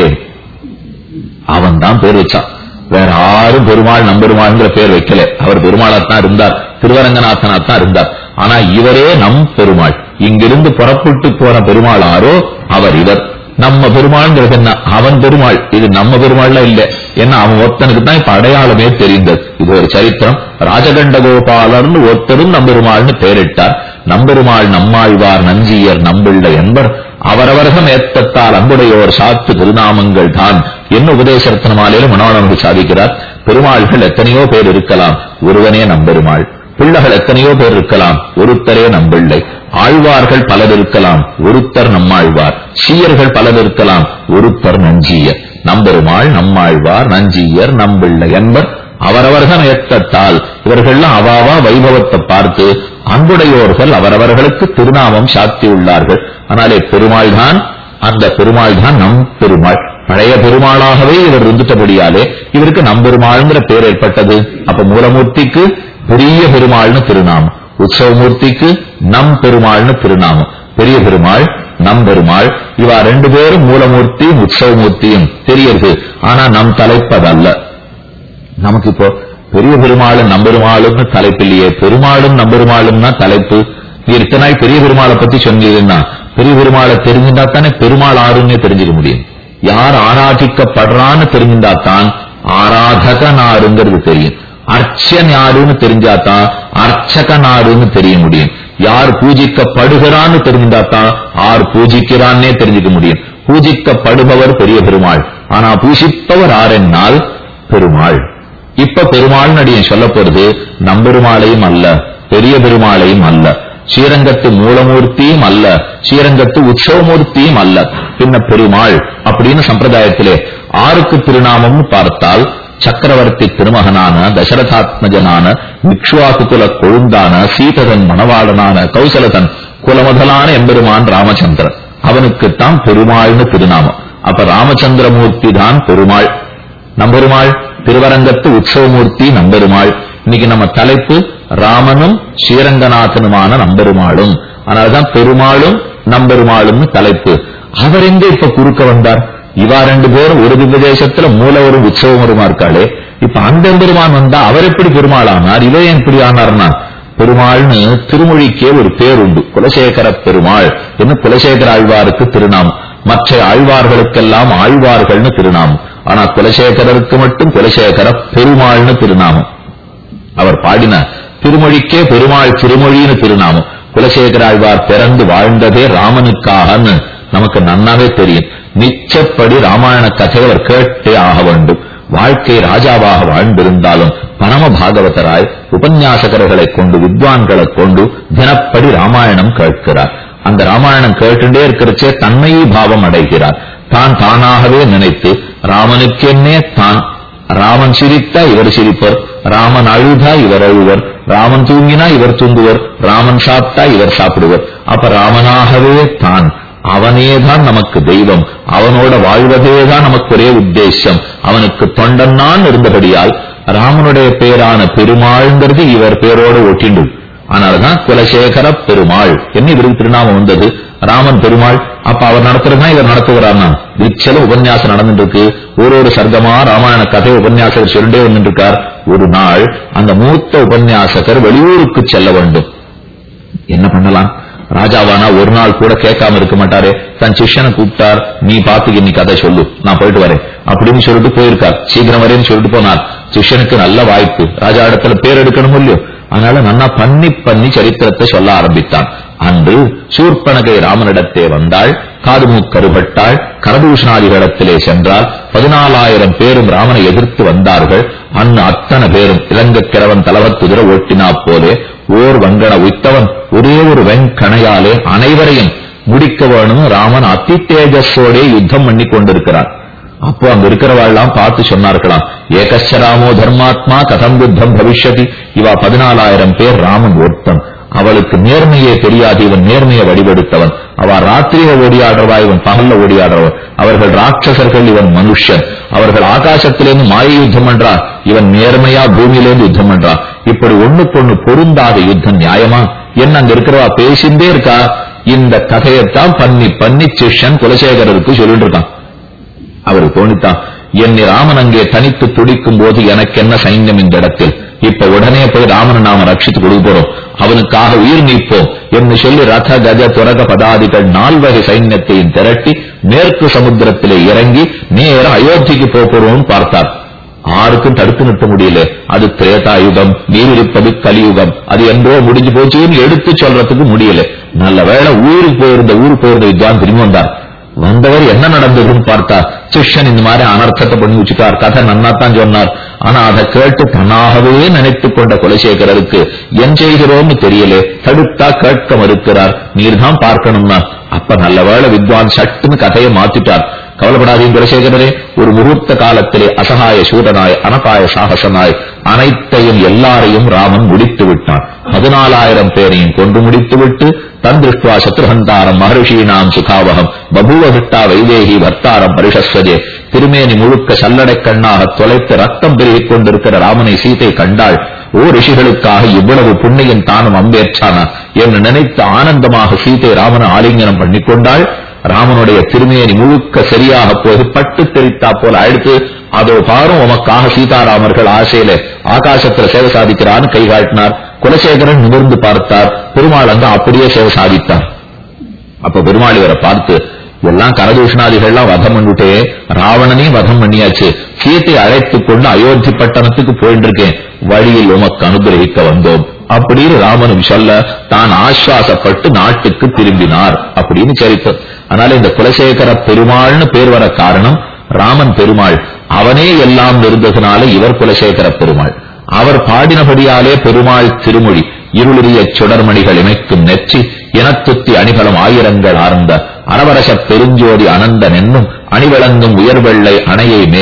அவன் தான் பேர் வச்சான் வேற யாரும் பெருமாள் நம்பெருமாள்ங்கிற பேர் வைக்கல அவர் பெருமாளாத்தான் இருந்தார் திருவரங்கநாதனாத்தான் இருந்தார் ஆனா இவரே நம் பெருமாள் இங்கிருந்து புறப்பட்டு போன பெருமாள் ஆரோ அவர் இவர் நம்ம பெருமாள்ங்கிறது என்ன அவன் பெருமாள் இது நம்ம பெருமாள்ல இல்ல ஏன்னா அவன் ஒருத்தனுக்கு தான் இப்ப அடையாளமே தெரிந்தது இது ஒரு சரித்திரம் ராஜகண்ட கோபாலர்னு ஒருத்தரும் நம்பெருமாள்னு பெயரிட்டார் நம்பெருமாள் நம்மாழ்வார் நஞ்சியர் நம்பிள்ள என்பர் அவரவர்கம் ஏத்தத்தால் அன்புடையோர் சாத்து திருநாமங்கள் தான் என்ன உபதேசரத்னமாலையில மனோனவர்கள் சாதிக்கிறார் பெருமாள்கள் எத்தனையோ பேர் இருக்கலாம் ஒருவனே நம்பெருமாள் பிள்ளைகள் எத்தனையோ பேர் இருக்கலாம் ஒருத்தரே நம்பிள்ளை ஆழ்வார்கள் பலர் இருக்கலாம் ஒருத்தர் நம்மாழ்வார் சீயர்கள் பலர் இருக்கலாம் ஒருத்தர் நஞ்சியர் நம்பெருமாள் நம்மாழ்வார் நஞ்சியர் நம்பிள்ளை என்பர் அவரவர்கள் ஏற்றத்தால் இவர்கள்லாம் அவாவா வைபவத்தை பார்த்து அன்புடையோர்கள் அவரவர்களுக்கு திருநாமம் சாத்தியுள்ளார்கள் ஆனாலே பெருமாள் தான் அந்த பெருமாள் தான் நம் பெருமாள் பழைய பெருமாளாகவே இவர் இருந்துட்டபடியாலே இவருக்கு நம்பெருமாள்ங்கிற பேர் ஏற்பட்டது அப்ப மூலமூர்த்திக்கு பெரிய பெருமாள்னு திருநாமம் உற்சவமூர்த்திக்கு நம் பெருமாள்னு திருநாமம் பெரிய பெருமாள் நம் பெருமாள் இவா ரெண்டு பேரும் மூலமூர்த்தியும் உற்சவமூர்த்தியும் தெரியறது ஆனா நம் தலைப்பதல்ல நமக்கு இப்போ பெரிய பெருமாளும் நம்பெருமாளும்னு தலைப்பில்லையே பெருமாளும் நம்பெருமாளும்னா தலைப்பு நீ இத்தனை நாள் பெரிய பெருமாளை பத்தி சொன்னீங்கன்னா பெரிய பெருமாளை தெரிஞ்சுட்டா தானே பெருமாள் ஆறுன்னே தெரிஞ்சுக்க முடியும் யார் ஆராதிக்கப்படுறான்னு தெரிஞ்சுட்டா தான் ஆராதகன் ஆறுங்கிறது தெரியும் அர்ச்சன் யாருன்னு தெரிஞ்சாதான் அர்ச்சகன் ஆறுன்னு தெரிய முடியும் யார் பூஜிக்கப்படுகிறான்னு தெரிஞ்சாதான் ஆர் பூஜிக்கிறான்னே தெரிஞ்சுக்க முடியும் பூஜிக்கப்படுபவர் பெரிய பெருமாள் ஆனா பூஜிப்பவர் ஆரென்னால் பெருமாள் இப்ப பெருமாள் அடியன் சொல்ல போறது நம்பெருமாளையும் அல்ல பெரிய பெருமாளையும் அல்ல ஸ்ரீரங்கத்து மூலமூர்த்தியும் அல்ல ஸ்ரீரங்கத்து உற்சவமூர்த்தியும் அல்ல பின்ன பெருமாள் அப்படின்னு சம்பிரதாயத்திலே ஆருக்கு திருநாமம்னு பார்த்தால் சக்கரவர்த்தி திருமகனான தசரதாத்மஜனான விக்ஷுவாக்கு குல கொழுந்தான சீததன் மணவாளனான கௌசலதன் குலமுதலான எம்பெருமான் ராமச்சந்திரன் அவனுக்குத்தான் பெருமாள்னு திருநாமம் அப்ப ராமச்சந்திரமூர்த்தி தான் பெருமாள் நம்பெருமாள் திருவரங்கத்து உற்சவமூர்த்தி நம்பெருமாள் இன்னைக்கு நம்ம தலைப்பு ராமனும் ஸ்ரீரங்கநாதனுமான நம்பெருமாளும் அதனாலதான் பெருமாளும் நம்பெருமாளும்னு தலைப்பு அவர் எங்க இப்ப குறுக்க வந்தார் இவா ரெண்டு பேரும் ஒரு திவ்ய தேசத்துல மூலவரும் உற்சவமருமா இருக்காளே இப்ப அந்த பெருமான் வந்தா அவர் எப்படி பெருமாள் ஆனார் இவ ஏன் இப்படி ஆனார்னா பெருமாள்னு திருமொழிக்கே ஒரு பேர் உண்டு குலசேகர பெருமாள் என்ன குலசேகர ஆழ்வாருக்கு திருநாமம் மற்ற ஆழ்வார்களுக்கெல்லாம் ஆழ்வார்கள்னு திருநாமம் ஆனா குலசேகரருக்கு மட்டும் குலசேகர பெருமாள்னு திருநாமம் அவர் பாடின திருமொழிக்கே பெருமாள் திருமொழின்னு திருநாமம் குலசேகர ஆழ்வார் பிறந்து வாழ்ந்ததே ராமனுக்காகன்னு நமக்கு நன்னாவே தெரியும் நிச்சப்படி ராமாயண கதை அவர் கேட்டே ஆக வேண்டும் வாழ்க்கை ராஜாவாக வாழ்ந்திருந்தாலும் பரம பாகவதராய் உபன்யாசகர்களை கொண்டு வித்வான்களை கொண்டு தினப்படி ராமாயணம் கேட்கிறார் அந்த ராமாயணம் கேட்டுட்டே இருக்கிறச்சே தன்மையை பாவம் அடைகிறார் தான் தானாகவே நினைத்து ராமனுக்கென்னே தான் ராமன் சிரித்தா இவர் சிரிப்பர் ராமன் அழுதா இவர் அழுவர் ராமன் தூங்கினா இவர் தூங்குவர் ராமன் சாப்பிட்டா இவர் சாப்பிடுவர் அப்ப ராமனாகவே தான் அவனேதான் நமக்கு தெய்வம் அவனோட வாழ்வதேதான் நமக்கு ஒரே உத்தேசம் அவனுக்கு தொண்டன் நான் இருந்தபடியால் ராமனுடைய பேரான பெருமாள்ங்கிறது இவர் பேரோடு ஒட்டிண்டு அதனாலதான் குலசேகர பெருமாள் என்ன இவருக்கு திருநாமம் வந்தது ராமன் பெருமாள் அப்ப அவர் நடத்துறதுதான் இவர் நடத்துகிறார்னா விச்சல உபன்யாசம் நடந்துட்டு இருக்கு ஒரு ஒரு சர்க்கமா ராமாயண கதை உபன்யாசகர் சொல்லிட்டே வந்துட்டு இருக்கார் ஒரு நாள் அந்த மூத்த உபன்யாசகர் வெளியூருக்கு செல்ல வேண்டும் என்ன பண்ணலாம் ராஜாவானா ஒரு நாள் கூட கேட்காம இருக்க மாட்டாரே தன் சிஷ்யனை கூப்பிட்டார் நீ பாத்துக்கு இன்னைக்கு கதை சொல்லு நான் போயிட்டு வரேன் அப்படின்னு சொல்லிட்டு போயிருக்கார் சீக்கிரம் வரேன்னு சொல்லிட்டு போனார் சிஷ்யனுக்கு நல்ல வாய்ப்பு ராஜா இடத்துல பேர் எடுக்கணும் இல்லையோ அதனால நன்னா பண்ணி பண்ணி சரித்திரத்தை சொல்ல ஆரம்பித்தான் அன்று சூர்பனகை ராமனிடத்தே வந்தாள் காதுமூ கருபட்டாள் கரதூஷணாதிகளிடத்திலே சென்றால் பதினாலாயிரம் பேரும் ராமனை எதிர்த்து வந்தார்கள் அன்னு அத்தனை பேரும் இலங்கக் கிழவன் தலவத் குதிரை ஓட்டினா போலே ஓர் வங்கன உய்த்தவன் ஒரே ஒரு வெண்கணையாலே அனைவரையும் முடிக்க வேணும் ராமன் அதி தேஜஸோடே யுத்தம் பண்ணி கொண்டிருக்கிறார் அப்போ அங்க இருக்கிறவாள்லாம் பார்த்து சொன்னார்களாம் ஏகச்சராமோ தர்மாத்மா கதம் யுத்தம் பவிஷ்யதி இவா பதினாலாயிரம் பேர் ராமன் ஒருத்தன் அவளுக்கு நேர்மையே தெரியாது இவன் நேர்மையை வடிவெடுத்தவன் அவ ராத்திரியில ஓடியாடுறவா இவன் பகல்ல ஓடியாடுறவன் அவர்கள் ராட்சசர்கள் இவன் மனுஷன் அவர்கள் ஆகாசத்திலிருந்து மாய யுத்தம் பண்றான் இவன் நேர்மையா பூமியிலேருந்து யுத்தம் பண்றான் இப்படி ஒண்ணுக்கொண்ணு பொருந்தாத யுத்தம் நியாயமா என்ன அங்க இருக்கிறவா பேசிண்டே இருக்கா இந்த கதையைத்தான் பண்ணி பண்ணி சிஷ்யன் குலசேகரருக்கு சொல்லிட்டு இருக்கான் அவருக்கு தோணித்தான் என்னை ராமன் அங்கே தனித்து துடிக்கும் போது எனக்கு என்ன சைன்யம் இந்த இடத்தில் இப்ப உடனே போய் ராமனை நாம ரட்சித்து கொடுக்க போறோம் அவனுக்காக உயிர் நீப்போம் என்று சொல்லி ரத கஜ துரக பதாதிகள் நால்வகை சைன்யத்தையும் திரட்டி மேற்கு சமுத்திரத்திலே இறங்கி நேரம் அயோத்திக்கு போறோம்னு பார்த்தார் ஆருக்கும் தடுத்து நிறுத்த முடியல அது திரேதாயுகம் நீரிருப்பது கலியுகம் அது என்றோ முடிஞ்சு போச்சுன்னு எடுத்து சொல்றதுக்கு முடியல நல்ல வேளை ஊருக்கு போயிருந்த ஊருக்கு போயிருந்த வித்வான் திரும்பி வந்தார் வந்தவர் என்ன நடந்ததுன்னு பார்த்தா சிஷ்யன் இந்த மாதிரி அனர்த்தத்தை பண்ணி வச்சுட்டார் கதை நன்னாத்தான் சொன்னார் ஆனா அதை கேட்டு தன்னாகவே நினைத்துக் கொண்ட குலசேகரருக்கு என் செய்கிறோம்னு தெரியலே தடுத்தா கேட்க மறுக்கிறார் நீர்தான் பார்க்கணும்னா அப்ப நல்ல வேளை வித்வான் சட்டுன்னு கதையை மாத்திட்டார் கவலைப்படாதீங்க குலசேகரரே ஒரு முகூர்த்த காலத்திலே அசகாய சூரனாய் அனபாய சாகசனாய் அனைத்தையும் எல்லாரையும் ராமன் முடித்து விட்டான் பதினாலாயிரம் பேரையும் கொண்டு முடித்து விட்டு தன் திருஷ்டுவா சத்ருஹந்தாரம் மகர்ஷீனாம் சுகாவகம் பபூவகிட்டா வைதேகி வர்த்தாரம் பரிஷஸ்வதே திருமேனி முழுக்க சல்லடை கண்ணாக தொலைத்து ரத்தம் பெருகிக் கொண்டிருக்கிற ராமனை சீதை கண்டாள் ஓ ரிஷிகளுக்காக இவ்வளவு புண்ணியம் தானும் அம்பேற்றானா என்று நினைத்து ஆனந்தமாக சீதை ராமனை ஆலிங்கனம் பண்ணிக்கொண்டாள் ராமனுடைய திருமேனி முழுக்க சரியாக போய் பட்டு தெரித்தா போல அழுத்து அதோ பாரும் உமக்காக சீதாராமர்கள் ஆசையில ஆகாசத்துல சேவை சாதிக்கிறான்னு கை காட்டினார் குலசேகரன் நிமிர்ந்து பார்த்தார் பெருமாள் அங்க அப்படியே சேவை சாதித்தார் அப்ப பெருமாள் இவரை பார்த்து எல்லாம் கரதூஷணாதிகள்லாம் வதம் பண்ணிட்டே ராவணனையும் வதம் பண்ணியாச்சு சீத்தை அழைத்துக் கொண்டு அயோத்தி பட்டணத்துக்கு போயிட்டு இருக்கேன் வழியில் உமக்கு அனுகிரகிக்க வந்தோம் அப்படின்னு ராமனும் சொல்ல தான் ஆஸ்வாசப்பட்டு நாட்டுக்கு திரும்பினார் அப்படின்னு சரித்தம் அதனால இந்த குலசேகர பெருமாள்னு பேர் வர காரணம் ராமன் பெருமாள் அவனே எல்லாம் இருந்ததுனால இவர் குலசேகர பெருமாள் அவர் பாடினபடியாலே பெருமாள் திருமொழி இருளுரிய சுடர்மணிகள் இமைக்கும் நெற்றி இனத்துத்தி அணிகளும் ஆயிரங்கள் ஆர்ந்த அரவரச பெருஞ்சோதி அனந்தன் என்னும் அணிவிளங்கும் உயர்வெள்ளை அணையை மேவி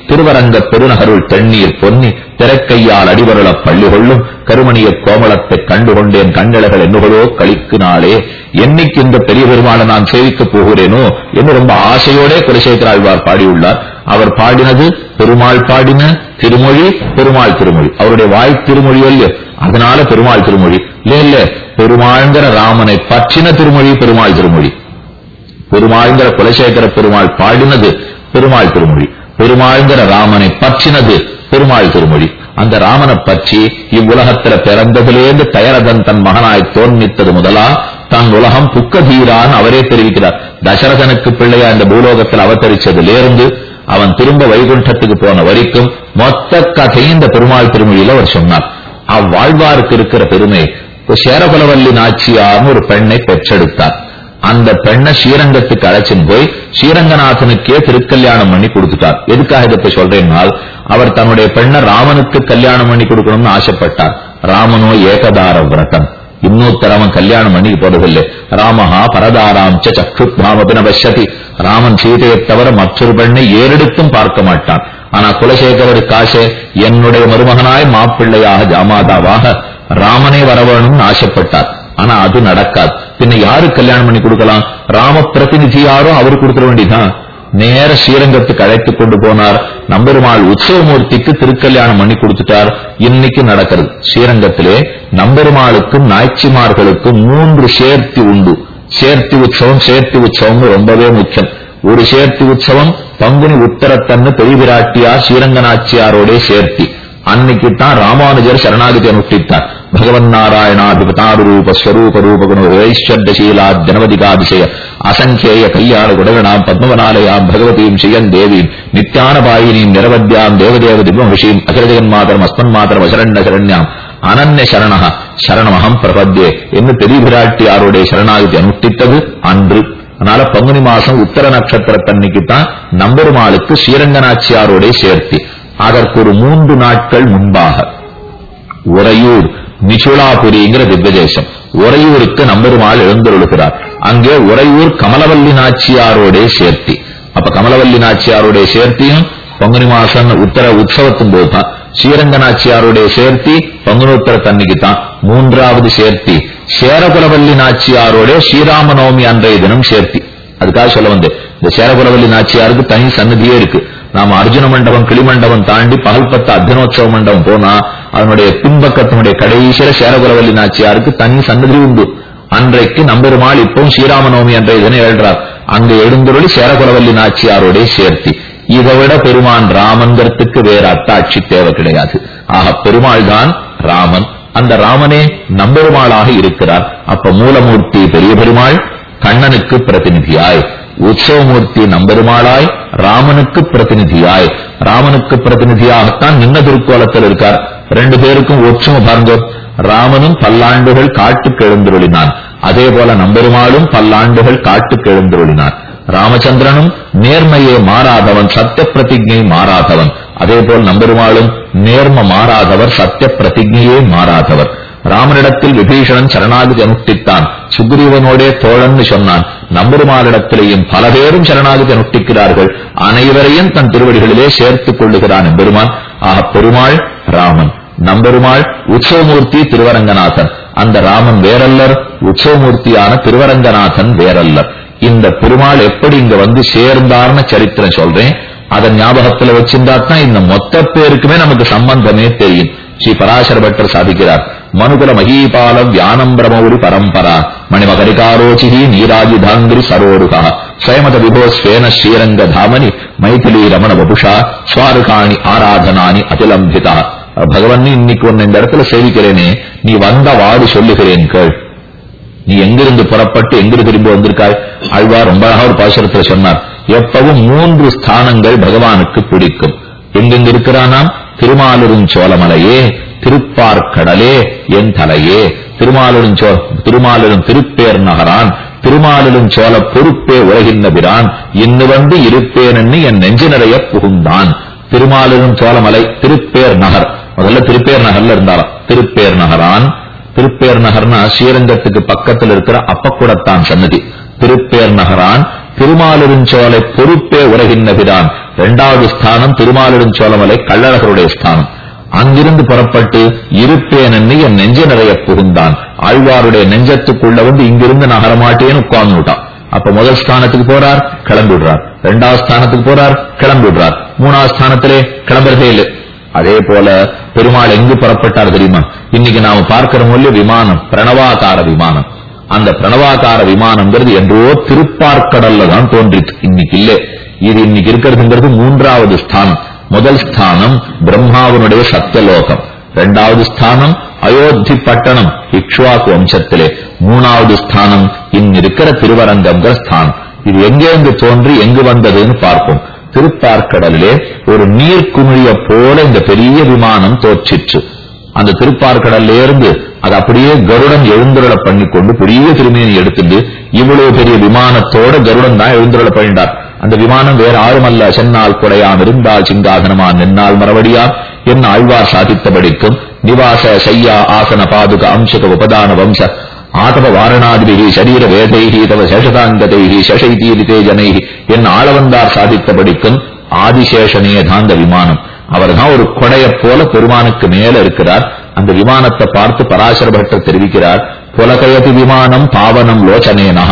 திருவரங்க பெருநகருள் தென்னீர் பொன்னி திரைக்கையால் அடிவருளப் பள்ளி கொள்ளும் கருமணிய கோமளத்தை கண்டுகொண்டேன் கண்ணிழகள் என்னுகளோ கழிக்கு நாளே என்னைக்கு இந்த பெரிய பெருமாளை நான் சேவிக்கப் போகிறேனோ என்று ரொம்ப ஆசையோடே குலசேகர ஆழ்வார் பாடியுள்ளார் அவர் பாடினது பெருமாள் பாடின திருமொழி பெருமாள் திருமொழி அவருடைய வாய் திருமொழி இல்லையோ அதனால பெருமாள் திருமொழி இல்ல இல்ல பெருமாள்ங்கிற ராமனை பற்றின திருமொழி பெருமாள் திருமொழி பெருமாள்ங்கிற குலசேகர பெருமாள் பாடினது பெருமாள் திருமொழி பெருமாள்ங்கிற ராமனை பற்றினது பெருமாள் திருமொழி அந்த ராமனை பற்றி இவ்வுலகத்துல பிறந்ததிலேந்து தயரதன் தன் மகனாய் தோன்மித்தது முதலா தன் உலகம் புக்கதீரான் அவரே தெரிவிக்கிறார் தசரதனுக்கு பிள்ளையா இந்த பூலோகத்தில் அவதரிச்சதிலிருந்து அவன் திரும்ப வைகுண்டத்துக்கு போன வரைக்கும் மொத்த கதையும் இந்த பெருமாள் திருமொழியில அவர் சொன்னார் அவ்வாழ்வாருக்கு இருக்கிற பெருமை சேரகுலவல்லி நாச்சியார்னு ஒரு பெண்ணை பெற்றெடுத்தார் அந்த பெண்ணை ஸ்ரீரங்கத்துக்கு அழைச்சின்னு போய் ஸ்ரீரங்கநாதனுக்கே திருக்கல்யாணம் பண்ணி கொடுத்துட்டார் எதுக்காக இதை சொல்றேன்னால் அவர் தன்னுடைய பெண்ணை ராமனுக்கு கல்யாணம் பண்ணி கொடுக்கணும்னு ஆசைப்பட்டார் ராமனோ ஏகதார விரதம் இன்னொருத்தரவன் கல்யாணம் பண்ணி போறதில்லை ராமஹா பரதாராம் சக்ஷுத்மாமபி நபஷதி ராமன் சீதையை தவிர மற்றொரு பெண்ணை ஏறெடுத்தும் பார்க்க மாட்டான் ஆனா குலசேகரருக்கு ஆசை என்னுடைய மருமகனாய் மாப்பிள்ளையாக ஜாமாதாவாக ராமனே வரவேணும்னு ஆசைப்பட்டார் ஆனா அது நடக்காது பின்ன யாரு கல்யாணம் பண்ணி கொடுக்கலாம் ராம பிரதிநிதி யாரோ அவரு கொடுத்துட வேண்டியதான் நேர ஸ்ரீரங்கத்துக்கு அழைத்து கொண்டு போனார் நம்பெருமாள் உற்சவமூர்த்திக்கு திருக்கல்யாணம் பண்ணி கொடுத்துட்டார் இன்னைக்கு நடக்கிறது ஸ்ரீரங்கத்திலே நம்பெருமாளுக்கும் நாய்ச்சிமார்களுக்கும் மூன்று சேர்த்தி உண்டு சேர்த்தி உற்சவம் சேர்த்தி உற்சவம் ரொம்பவே முக்கியம் ஒரு சேர்த்தி உற்சவம் பங்குனி உத்தரத்தன்னு பெரிய விராட்டியார் ஸ்ரீரங்கநாச்சியாரோட சேர்த்தி அன்னைக்கு தான் ராமானுஜர் சரணாகதி அனுஷ்டித்தார் பகவன் நாராயணாதிபதாரு ரூப ஸ்வரூப ரூபகுண வைஸ்வர்டசீலா ஜனவதிகாதிசய அசங்கேய கல்யாண குடகணாம் பத்மவனாலயாம் பகவதீம் ஸ்ரீயன் தேவீம் நித்யானபாயினீம் நிரவத்யாம் தேவதேவ திவ்யமகிஷீம் அகிரஜகன் மாதரம் அஸ்மன் மாதரம் அசரண்ய சரண்யாம் அனன்ய சரணக சரணமகம் பிரபத்யே என்று பெரிய விராட்டியாருடைய சரணாகதி அனுஷ்டித்தது அன்று அதனால பங்குனி மாசம் உத்தர நட்சத்திரத்தன்னைக்கு தான் நம்பெருமாளுக்கு ஸ்ரீரங்கநாச்சியாரோட சேர்த்தி அதற்கு ஒரு மூன்று நாட்கள் முன்பாக உறையூர் மிசுளாபுரிங்கிற திவ்யதேசம் உறையூருக்கு நம்பெருமாள் எழுந்தருளுகிறார் அங்கே உறையூர் கமலவல்லி நாச்சியாரோட சேர்த்தி அப்ப கமலவல்லி நாச்சியாரோட சேர்த்தியும் பங்குனி மாசம் உத்தர உற்சவத்தின் போது தான் ஸ்ரீரங்க நாச்சியாருடைய சேர்த்தி பங்குனோத்தர தன்னைக்கு தான் மூன்றாவது சேர்த்தி சேரகுலவல்லி நாச்சியாரோட ஸ்ரீராமநவமி அன்றைய தினம் சேர்த்தி அதுக்காக சொல்ல வந்து இந்த சேரகுலவல்லி நாச்சியாருக்கு தனி சன்னதியே இருக்கு நாம அர்ஜுன மண்டபம் கிளிமண்டபம் தாண்டி பகல்பத்த அர்ஜுனோத்சவ மண்டபம் போனா அதனுடைய பின்பக்கத்தினுடைய கடைசியில சேரகுலவல்லி நாச்சியாருக்கு தனி சன்னதி உண்டு அன்றைக்கு நம்பெருமாள் இப்பவும் ஸ்ரீராமநவமி அன்றைய தினம் எழுறார் அங்க எழுந்தொருளி சேரகுலவல்லி நாச்சியாரோட சேர்த்தி இதை விட பெருமான் ராமன்கிறதுக்கு வேற அத்தாட்சி தேவை கிடையாது ஆக பெருமாள் தான் ராமன் அந்த ராமனே நம்பெருமாளாக இருக்கிறார் அப்ப மூலமூர்த்தி பெரிய பெருமாள் கண்ணனுக்கு பிரதிநிதியாய் உற்சவமூர்த்தி நம்பெருமாளாய் ராமனுக்கு பிரதிநிதியாய் ராமனுக்கு பிரதிநிதியாகத்தான் நின்ன திருக்கோலத்தில் இருக்கார் ரெண்டு பேருக்கும் ஒற்றுமை பாருங்க ராமனும் பல்லாண்டுகள் காட்டுக்கு எழுந்தருளினான் அதே போல நம்பெருமாளும் பல்லாண்டுகள் காட்டுக்கு எழுந்தருளினான் ராமச்சந்திரனும் நேர்மையே மாறாதவன் சத்திய பிரதிஜை மாறாதவன் அதே போல் நம்பெருமாளும் நேர்ம மாறாதவர் சத்திய பிரதிஜையே மாறாதவர் ராமனிடத்தில் விபீஷணன் சரணாகதி அனுஷ்டித்தான் சுக்ரீவனோடே தோழன்னு சொன்னான் நம்பெருமாளிடத்திலேயும் பல பேரும் சரணாகதி அனுஷ்டிக்கிறார்கள் அனைவரையும் தன் திருவடிகளிலே சேர்த்துக் கொள்ளுகிறான் எம்பெருமான் ஆக பெருமாள் ராமன் நம்பெருமாள் உற்சவமூர்த்தி திருவரங்கநாதன் அந்த ராமன் வேறல்லர் உற்சவமூர்த்தியான திருவரங்கநாதன் வேறல்லர் இந்த பெருமாள் எப்படி இங்க வந்து சேர்ந்தார்னு சரித்திரம் சொல்றேன் அதை ஞாபகத்துல வச்சிருந்தா தான் இந்த மொத்த பேருக்குமே நமக்கு சம்பந்தமே தெரியும் ஸ்ரீ பராசர பட்டர் சாதிக்கிறார் மனுகுல மகீபாலம் வியானம் பிரமௌரி பரம்பரா மணிமகரிகாரோச்சிஹி நீராஜிதாங்கிரி சரோருகா ஸ்வயமத விபோ ஸ்வேன ஸ்ரீரங்க தாமனி மைதிலி ரமண வபுஷா ஸ்வாருகாணி ஆராதனானி அதிலம்பிதா பகவன் இன்னைக்கு ஒன்னு இந்த இடத்துல சேவிக்கிறேனே நீ வந்த வாடு சொல்லுகிறேன் கேள் நீ எங்கிருந்து புறப்பட்டு எங்கிருந்து திரும்பி வந்திருக்காய் ஆழ்வார் ரொம்ப அழகா ஒரு பாசுரத்துல சொன்னார் எப்பவும் மூன்று ஸ்தானங்கள் பகவானுக்கு பிடிக்கும் எங்கெங்க இருக்கிறானாம் திருமாலுரும் சோழமலையே திருப்பார்க்கடலே என் தலையே திருமாலுடன் சோ திருமாலுடன் திருப்பேர் நகரான் திருமாலிலும் சோழ பொறுப்பே உலகின்ற பிரான் இன்னு வந்து இருப்பேனென்னு என் நெஞ்சு நிறைய புகுந்தான் திருமாலிலும் சோழமலை திருப்பேர் நகர் முதல்ல திருப்பேர் நகர்ல இருந்தாராம் திருப்பேர் நகரான் திருப்பேர் நகர்னா ஸ்ரீரங்கத்துக்கு பக்கத்தில் இருக்கிற அப்பக்குடத்தான் சன்னதி திருப்பேர் நகரான் திருமாலிருஞ்சோலை பொறுப்பே உலகின்ன பிரான் இரண்டாவது ஸ்தானம் திருமாலிருஞ்சோலமலை கள்ளழகருடைய ஸ்தானம் அங்கிருந்து புறப்பட்டு இருப்பேன் என்று என் நெஞ்ச நிறைய புகுந்தான் ஆழ்வாருடைய நெஞ்சத்துக்குள்ள வந்து இங்கிருந்து நகரமாட்டேன்னு உட்கார்ந்து விட்டான் அப்ப முதல் ஸ்தானத்துக்கு போறார் கிளம்பி விடுறார் இரண்டாவது ஸ்தானத்துக்கு போறார் கிளம்பி விடுறார் மூணாவது ஸ்தானத்திலே கிளம்புறதே இல்லை அதே போல பெருமாள் எங்கு புறப்பட்டார் தெரியுமா இன்னைக்கு நாம பார்க்கிற மொழி விமானம் பிரணவாகார விமானம் அந்த பிரணவாகார விமானம்ங்கிறது என்றோ திருப்பார்க்கடல்ல தான் தோன்றிச்சு இன்னைக்கு இல்ல இது இன்னைக்கு இருக்கிறதுங்கிறது மூன்றாவது ஸ்தானம் முதல் ஸ்தானம் பிரம்மாவனுடைய சத்தியலோகம் இரண்டாவது ஸ்தானம் அயோத்தி பட்டணம் இக்ஷ்வாக்கு வம்சத்திலே மூணாவது ஸ்தானம் இன்னிருக்கிற திருவரங்கம்ங்கிற ஸ்தானம் இது எங்கேருந்து தோன்றி எங்கு வந்ததுன்னு பார்ப்போம் திருப்பார்க்கடலிலே ஒரு நீர்க்குமிழிய போல இந்த பெரிய விமானம் தோற்றிற்று அந்த திருப்பார்க்கடல்ல இருந்து அது அப்படியே கருடன் எழுந்துருள பண்ணிக்கொண்டு பெரிய திருமேனி எடுத்துட்டு இவ்வளவு பெரிய விமானத்தோட கருடன் தான் எழுந்துருள பண்ணிட்டார் அந்த விமானம் வேற ஆறுமல்ல சென்னால் குடையாம் இருந்தால் சிங்காசனமா நின்னால் மறுபடியாம் என்ன ஆழ்வார் சாதித்தபடிக்கும் நிவாச சையா ஆசன பாதுக அம்சக உபதான வம்ச ஆதவ வாரணாதிபிகி சரீர வேதைகி தவ சேஷதாங்கதைகி சசைதீரிதே ஜனைகி என் ஆளவந்தார் சாதித்தபடிக்கும் ஆதிசேஷனே தாந்த விமானம் அவர் தான் ஒரு கொடையப் போல பெருமானுக்கு மேல இருக்கிறார் அந்த விமானத்தை பார்த்து பராசர பட்டர் தெரிவிக்கிறார் புலகயதி விமானம் பாவனம் லோச்சனேனா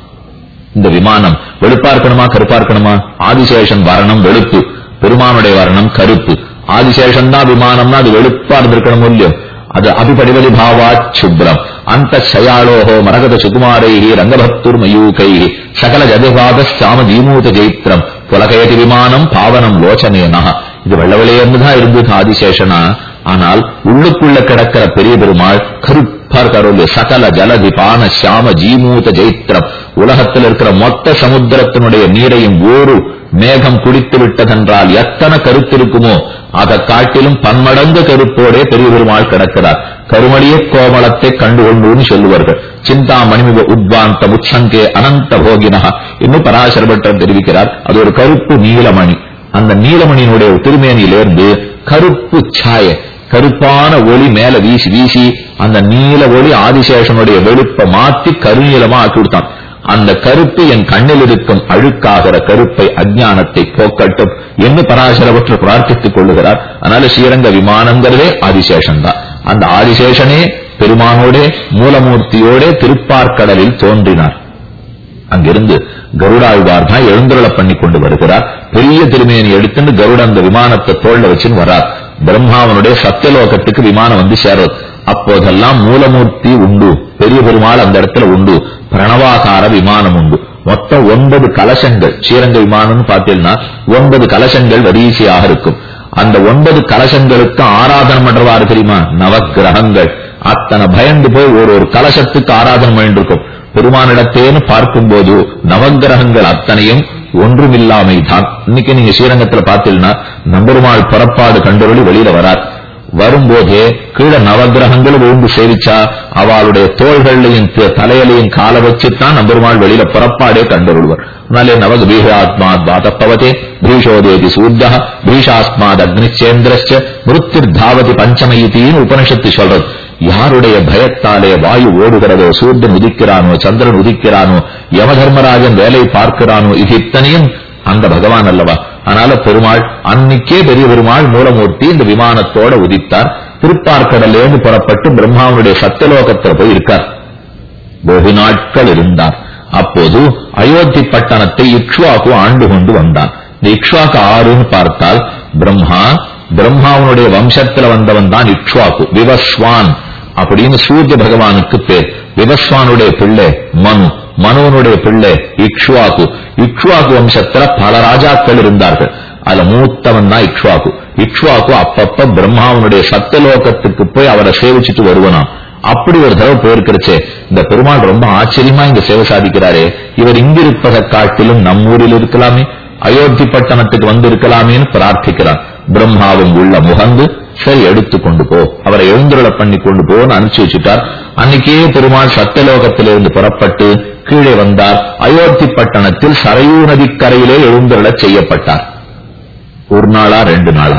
இந்த விமானம் வெளுப்பா இருக்கணுமா கருப்பா இருக்கணுமா ஆதிசேஷன் வரணம் வெளுப்பு பெருமானுடைய வரணம் கருப்பு ஆதிசேஷன் தான் விமானம்னா அது வெளுப்பா இருந்திருக்கணும் இல்லையோ அது அபிபடிவதி பாவாத் சுப்ரம் அந்த சயாளோஹோ மரகத சுகுமாரைஹி ரங்கபக்துர் மயூகைஹி சகல ஜதுபாத சாம தீமூத ஜெயித்ரம் புலகயதி விமானம் பாவனம் லோச்சனேனா இது வெள்ளவெளியர்னு தான் இருந்தது ஆதிசேஷனா ஆனால் உள்ளுக்குள்ள கிடக்கிற பெரிய பெருமாள் கருப்பா இருக்காரு சகல ஜலதி பான சாம ஜீமூத ஜெயித்ரம் உலகத்தில் இருக்கிற மொத்த சமுத்திரத்தினுடைய நீரையும் ஒரு மேகம் குடித்து விட்டதென்றால் எத்தனை கருத்து இருக்குமோ அதை காட்டிலும் பன்மடங்கு கருப்போடே பெரிய பெருமாள் கிடக்கிறார் கருமடிய கோமளத்தை கண்டுகொண்டுன்னு சொல்லுவார்கள் சிந்தா மணிமிக உத்வாந்த முச்சங்கே அனந்த போகினஹா இன்னும் பராசரபட்டர் தெரிவிக்கிறார் அது ஒரு கருப்பு நீலமணி அந்த நீலமணியினுடைய திருமேனியிலிருந்து கருப்பு சாய கருப்பான ஒளி மேல வீசி வீசி அந்த நீல ஒளி ஆதிசேஷனுடைய வெளுப்பை மாத்தி கருநீலமா ஆக்கி கொடுத்தான் அந்த கருப்பு என் கண்ணில் இருக்கும் அழுக்காகிற கருப்பை அஜ்ஞானத்தை போக்கட்டும் என்று பராசரவற்று பிரார்த்தித்துக் கொள்ளுகிறார் அதனால ஸ்ரீரங்க விமானங்கிறதே ஆதிசேஷன் தான் அந்த ஆதிசேஷனே பெருமானோட மூலமூர்த்தியோட திருப்பார்க்கடலில் தோன்றினார் அங்கிருந்து கருடாழ்வார் தான் எழுந்துருள பண்ணி கொண்டு வருகிறார் பெரிய திருமேனி எடுத்துட்டு கருட அந்த விமானத்தை தோல்ல வச்சுன்னு வரார் பிரம்மாவனுடைய சத்தியலோகத்துக்கு விமானம் வந்து சேரும் அப்போதெல்லாம் மூலமூர்த்தி உண்டு பெரிய பெருமாள் அந்த இடத்துல உண்டு பிரணவாகார விமானம் உண்டு மொத்தம் ஒன்பது கலசங்கள் ஸ்ரீரங்க விமானம்னு பார்த்தீங்கன்னா ஒன்பது கலசங்கள் வரிசையாக இருக்கும் அந்த ஒன்பது கலசங்களுக்கு ஆராதனை பண்றவாறு தெரியுமா நவக்கிரகங்கள் அத்தனை பயந்து போய் ஒரு ஒரு கலசத்துக்கு ஆராதனை பண்ணிட்டு இருக்கும் பெருமானிடத்தேன்னு பார்க்கும்போது நவக்கிரகங்கள் அத்தனையும் ஒன்றுமில்லாமை தான் இன்னைக்கு நீங்க ஸ்ரீரங்கத்துல பார்த்தீங்கன்னா நம்பெருமாள் புறப்பாடு கண்டொருளி வெளியில வரார் வரும்போதே கீழே நவகிரகங்கள் விழுந்து சேவிச்சா அவளுடைய தோள்களையும் தலையிலையும் கால வச்சுத்தான் நம்பெருமாள் வெளியில புறப்பாடே கண்டொருள்வர் அதனாலே நவக பீஷாத்மாத் வாதப்பவதே பீஷோதேதி சூர்யா பீஷாஸ்மாத் அக்னிச்சேந்திரஸ்ச மிருத்திர்தாவதி பஞ்சமயித்தின்னு உபனிஷத்து சொல்றது யாருடைய பயத்தாலே வாயு ஓடுகிறதோ சூரியன் உதிக்கிறானோ சந்திரன் உதிக்கிறானோ யமதர்மராஜன் வேலை பார்க்கிறானோ இது இத்தனையும் அந்த பகவான் அல்லவா அதனால பெருமாள் அன்னைக்கே பெரிய பெருமாள் மூலமூர்த்தி இந்த விமானத்தோட உதித்தார் திருப்பார்க்கடலேருந்து புறப்பட்டு பிரம்மாவனுடைய சத்தியலோகத்தில் போய் இருக்கார் வெகு நாட்கள் இருந்தார் அப்போது அயோத்தி பட்டணத்தை இக்ஷ்வாக்கு ஆண்டு கொண்டு வந்தான் இந்த இக்ஷ்வாக்கு ஆறுன்னு பார்த்தால் பிரம்மா பிரம்மாவனுடைய வம்சத்துல வந்தவன் தான் இக்ஷ்வாக்கு விவஸ்வான் அப்படின்னு சூரிய பகவானுக்கு பேர் விவஸ்வானுடைய பிள்ளை மனு மனுவனுடைய பிள்ளை இக்ஷ்வாக்கு இக்ஷ்வாக்கு வம்சத்துல பல ராஜாக்கள் இருந்தார்கள் அதுல மூத்தவன் தான் இக்ஷ்வாக்கு இக்ஷ்வாக்கு அப்பப்ப பிரம்மாவனுடைய சத்தியலோகத்துக்கு போய் அவரை சேவிச்சுட்டு வருவனாம் அப்படி ஒரு தடவை போயிருக்கிறச்சே இந்த பெருமாள் ரொம்ப ஆச்சரியமா இங்க சேவை சாதிக்கிறாரே இவர் இங்க இருப்பதை காட்டிலும் நம் ஊரில் இருக்கலாமே அயோத்தி பட்டணத்துக்கு வந்து இருக்கலாமேன்னு பிரார்த்திக்கிறான் பிரம்மாவும் உள்ள முகந்து சரி எடுத்து கொண்டு போ அவரை எழுந்துருள பண்ணி கொண்டு போன்னு அனுப்பிச்சு வச்சுட்டார் அன்னைக்கே பெருமாள் சத்தியலோகத்திலிருந்து புறப்பட்டு கீழே வந்தார் அயோத்தி பட்டணத்தில் சரையூ நதிக்கரையிலே எழுந்துருளச் செய்யப்பட்டார் ஒரு நாளா ரெண்டு நாளா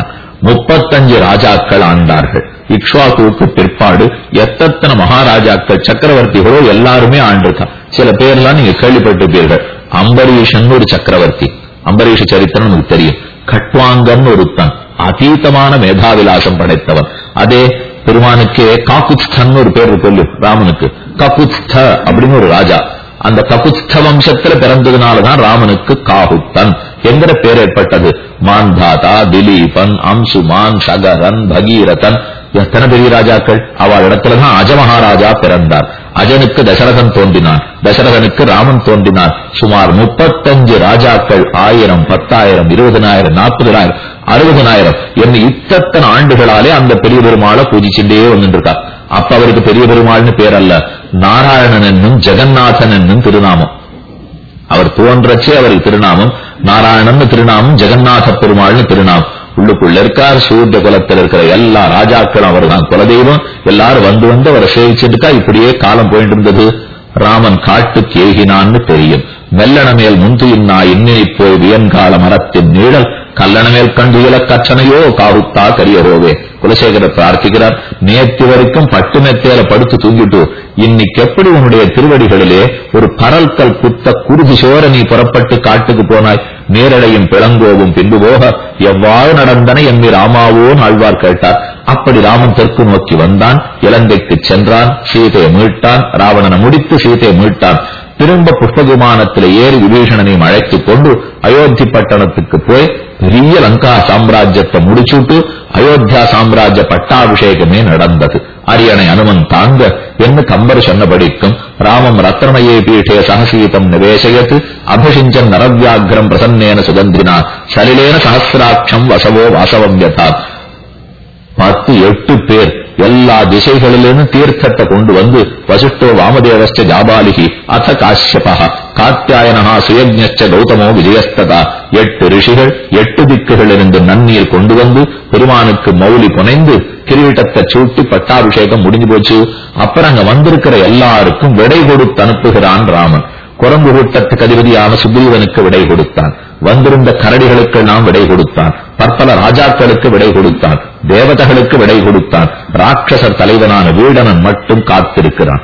முப்பத்தஞ்சு ராஜாக்கள் ஆண்டார்கள் இக்ஷ்வாகுவுக்கு பிற்பாடு எத்தனை மகாராஜாக்கள் சக்கரவர்த்திகளோ எல்லாருமே ஆண்டிருக்கா சில பேர்லாம் நீங்க கேள்விப்பட்டிருப்பீர்கள் அம்பரீஷன் ஒரு சக்கரவர்த்தி அம்பரீஷ சரித்திரம் நமக்கு தெரியும் கட்வாங்கன் ஒருத்தன் அதீதமான மேதாவிலாசம் படைத்தவன் அதே பெருமானுக்கே காக்குத்ஸ்தன் ஒரு பேர் சொல்லு ராமனுக்கு ககுத்ஸ்த அப்படின்னு ஒரு ராஜா அந்த ககுத்ஸ்த வம்சத்துல பிறந்ததுனாலதான் ராமனுக்கு காகுத்தன் என்கிற பேர் ஏற்பட்டது மான்தாதா திலீபன் அம்சுமான் சகரன் பகீரதன் எத்தனை பெரிய ராஜாக்கள் அவள் இடத்துலதான் அஜமகாராஜா பிறந்தார் அஜனுக்கு தசரதன் தோன்றினான் தசரதனுக்கு ராமன் தோன்றினார் சுமார் முப்பத்தஞ்சு ராஜாக்கள் ஆயிரம் பத்தாயிரம் இருபதனாயிரம் நாற்பதனாயிரம் அறுபதனாயிரம் என்ன இத்தனை ஆண்டுகளாலே அந்த பெரிய பெருமாளை பூஜிச்சுட்டே வந்துருக்கா அப்ப அவருக்கு பெரிய பெருமாள்னு பேர் அல்ல நாராயணன் என்னும் ஜெகநாதன் என்னும் திருநாமம் அவர் தோன்றச்சே அவருக்கு திருநாமம் நாராயணன் திருநாமம் ஜெகநாத பெருமாள்னு திருநாமம் உள்ளுக்குள்ள இருக்கார் சூரிய குலத்தில் இருக்கிற எல்லா ராஜாக்களும் அவர் தான் குலதெய்வம் எல்லாரும் வந்து வந்து அவரை சேவிச்சுட்டுக்கா இப்படியே காலம் போயிட்டு இருந்தது ராமன் காட்டுக்கு ஏகினான்னு தெரியும் மெல்லன மேல் முந்துயின்னா இன்னினி போய் வியன்கால மரத்தின் நீழல் கல்லண மேல் கண்டு இலக்கச்சனையோ காவுத்தா கரியரோவே குலசேகரர் பிரார்த்திக்கிறார் நேற்று வரைக்கும் பட்டு மெத்தையில படுத்து தூங்கிட்டு இன்னைக்கு எப்படி உன்னுடைய திருவடிகளிலே ஒரு பரல்கல் குத்த குருதி சோர நீ புறப்பட்டு காட்டுக்கு போனாய் நேரடையும் பிளங்கோவும் பின்பு போக எவ்வாறு நடந்தன எம்மி ராமாவோன் ஆழ்வார் கேட்டார் அப்படி ராமன் தெற்கு நோக்கி வந்தான் இலங்கைக்கு சென்றான் சீதையை மீட்டான் ராவணனை முடித்து சீதையை மீட்டான் திரும்ப புஷ்ப விமானத்தில் ஏறி விபீஷணனையும் அழைத்துக் கொண்டு அயோத்தி பட்டணத்துக்கு போய் பெரிய லங்கா சாம்ராஜ்யத்தை முடிச்சுட்டு அயோத்தியா சாம்ராஜ்ய பட்டாபிஷேகமே நடந்தது அரியணை அனுமன் தாங்க என்று கம்பர் சொன்னபடிக்கும் ராமம் ரத்னமயே பீఠே சகசீதம் நிவேசயத் அபிஷிஞ்சன் நரவியாகிரம் பிரசன்னேன சுகந்திரினா சலிலேன சகசிராட்சம் வசவோ வாசவம் யதா பத்து எட்டு பேர் எல்லா திசைகளிலிருந்து தீர்த்தத்தை கொண்டு வந்து வசிஷ்டோ வாமதேவஸ்ட ஜாபாலிகி அத காஷ்யபா காத்தியாயனஹா சுயஜ்ஞச்ச கௌதமோ விஜயஸ்ததா எட்டு ரிஷிகள் எட்டு திக்குகளிலிருந்து நன்னீர் கொண்டு வந்து பெருமானுக்கு மௌலி புனைந்து கிரீட்டத்தை சூட்டி பட்டாபிஷேகம் முடிஞ்சு போச்சு அப்புறம் அங்க வந்திருக்கிற எல்லாருக்கும் விடை கொடுத்து அனுப்புகிறான் ராமன் குரங்கு கூட்டத்துக்கு அதிபதியான சுக்ரீவனுக்கு விடை கொடுத்தான் வந்திருந்த கரடிகளுக்கு நாம் விடை கொடுத்தான் பற்பல ராஜாக்களுக்கு விடை கொடுத்தான் தேவதைகளுக்கு விடை கொடுத்தான் ராட்சசர் தலைவனான வீடனன் மட்டும் காத்திருக்கிறான்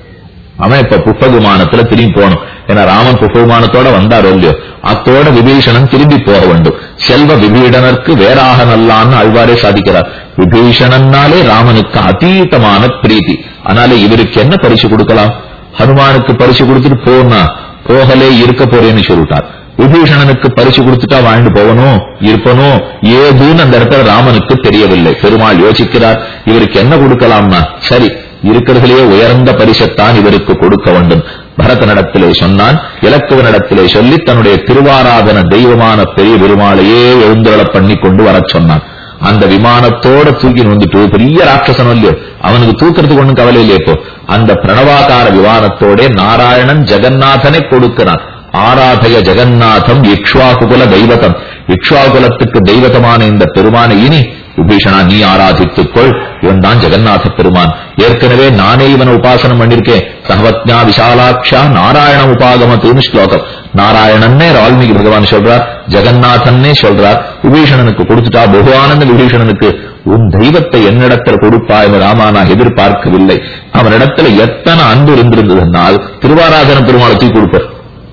அவன் இப்ப புஷ்பகுமானத்துல திரும்பி போகணும் ஏன்னா ராமன் புஷ்பகுமானத்தோட வந்தார் இல்லையோ அத்தோட விபீஷணன் திரும்பி போக வேண்டும் செல்வ விபீடனருக்கு வேறாக நல்லான்னு அழ்வாரே சாதிக்கிறார் விபீஷணன்னாலே ராமனுக்கு அதீதமான பிரீத்தி ஆனாலே இவருக்கு என்ன பரிசு கொடுக்கலாம் ஹனுமானுக்கு பரிசு கொடுத்துட்டு போனா போகலே இருக்க போறேன்னு சொல்லிட்டார் விபீஷணனுக்கு பரிசு கொடுத்துட்டா வாழ்ந்து போகணும் இருப்பனும் ஏதுன்னு அந்த இடத்துல ராமனுக்கு தெரியவில்லை பெருமாள் யோசிக்கிறார் இவருக்கு என்ன கொடுக்கலாம்னா சரி இருக்கிறதுலேயே உயர்ந்த பரிசத்தான் இவருக்கு கொடுக்க வேண்டும் பரதனிடத்திலே சொன்னான் இலக்குவனிடத்திலே சொல்லி தன்னுடைய திருவாராதன தெய்வமான பெரிய பெருமாளையே எழுந்தருளப் பண்ணி கொண்டு வரச் சொன்னான் அந்த விமானத்தோட தூக்கி வந்துட்டு பெரிய ராட்சசனம் இல்லையோ அவனுக்கு தூக்கிறதுக்கு ஒண்ணும் கவலை இல்லையோ இப்போ அந்த பிரணவாகார விமானத்தோட நாராயணன் ஜெகநாதனை கொடுக்கிறான் ஆராதய ஜெகநாதம் இக்ஷ்வாகுகுல தெய்வதம் இக்ஷ்வாகுலத்துக்கு தெய்வதமான இந்த பெருமானை இனி விபீஷணா நீ ஆராதித்துக் கொள் இவன் தான் ஜெகநாத பெருமான் ஏற்கனவே நானே இவனை உபாசனம் பண்ணிருக்கேன் சகவத்யா விசாலாட்சா நாராயண உபாகமத்துன்னு ஸ்லோகம் நாராயணன்னே வால்மீகி பகவான் சொல்றார் ஜெகநாதன்னே சொல்றார் விபீஷணனுக்கு கொடுத்துட்டா பகவானந்த விபீஷணனுக்கு உன் தெய்வத்தை என்னிடத்துல கொடுப்பாய் ராமா நான் எதிர்பார்க்கவில்லை அவனிடத்துல எத்தனை அன்பு இருந்திருந்ததுனால் திருவாராதன பெருமாளை தூக்கி கொடுப்பார்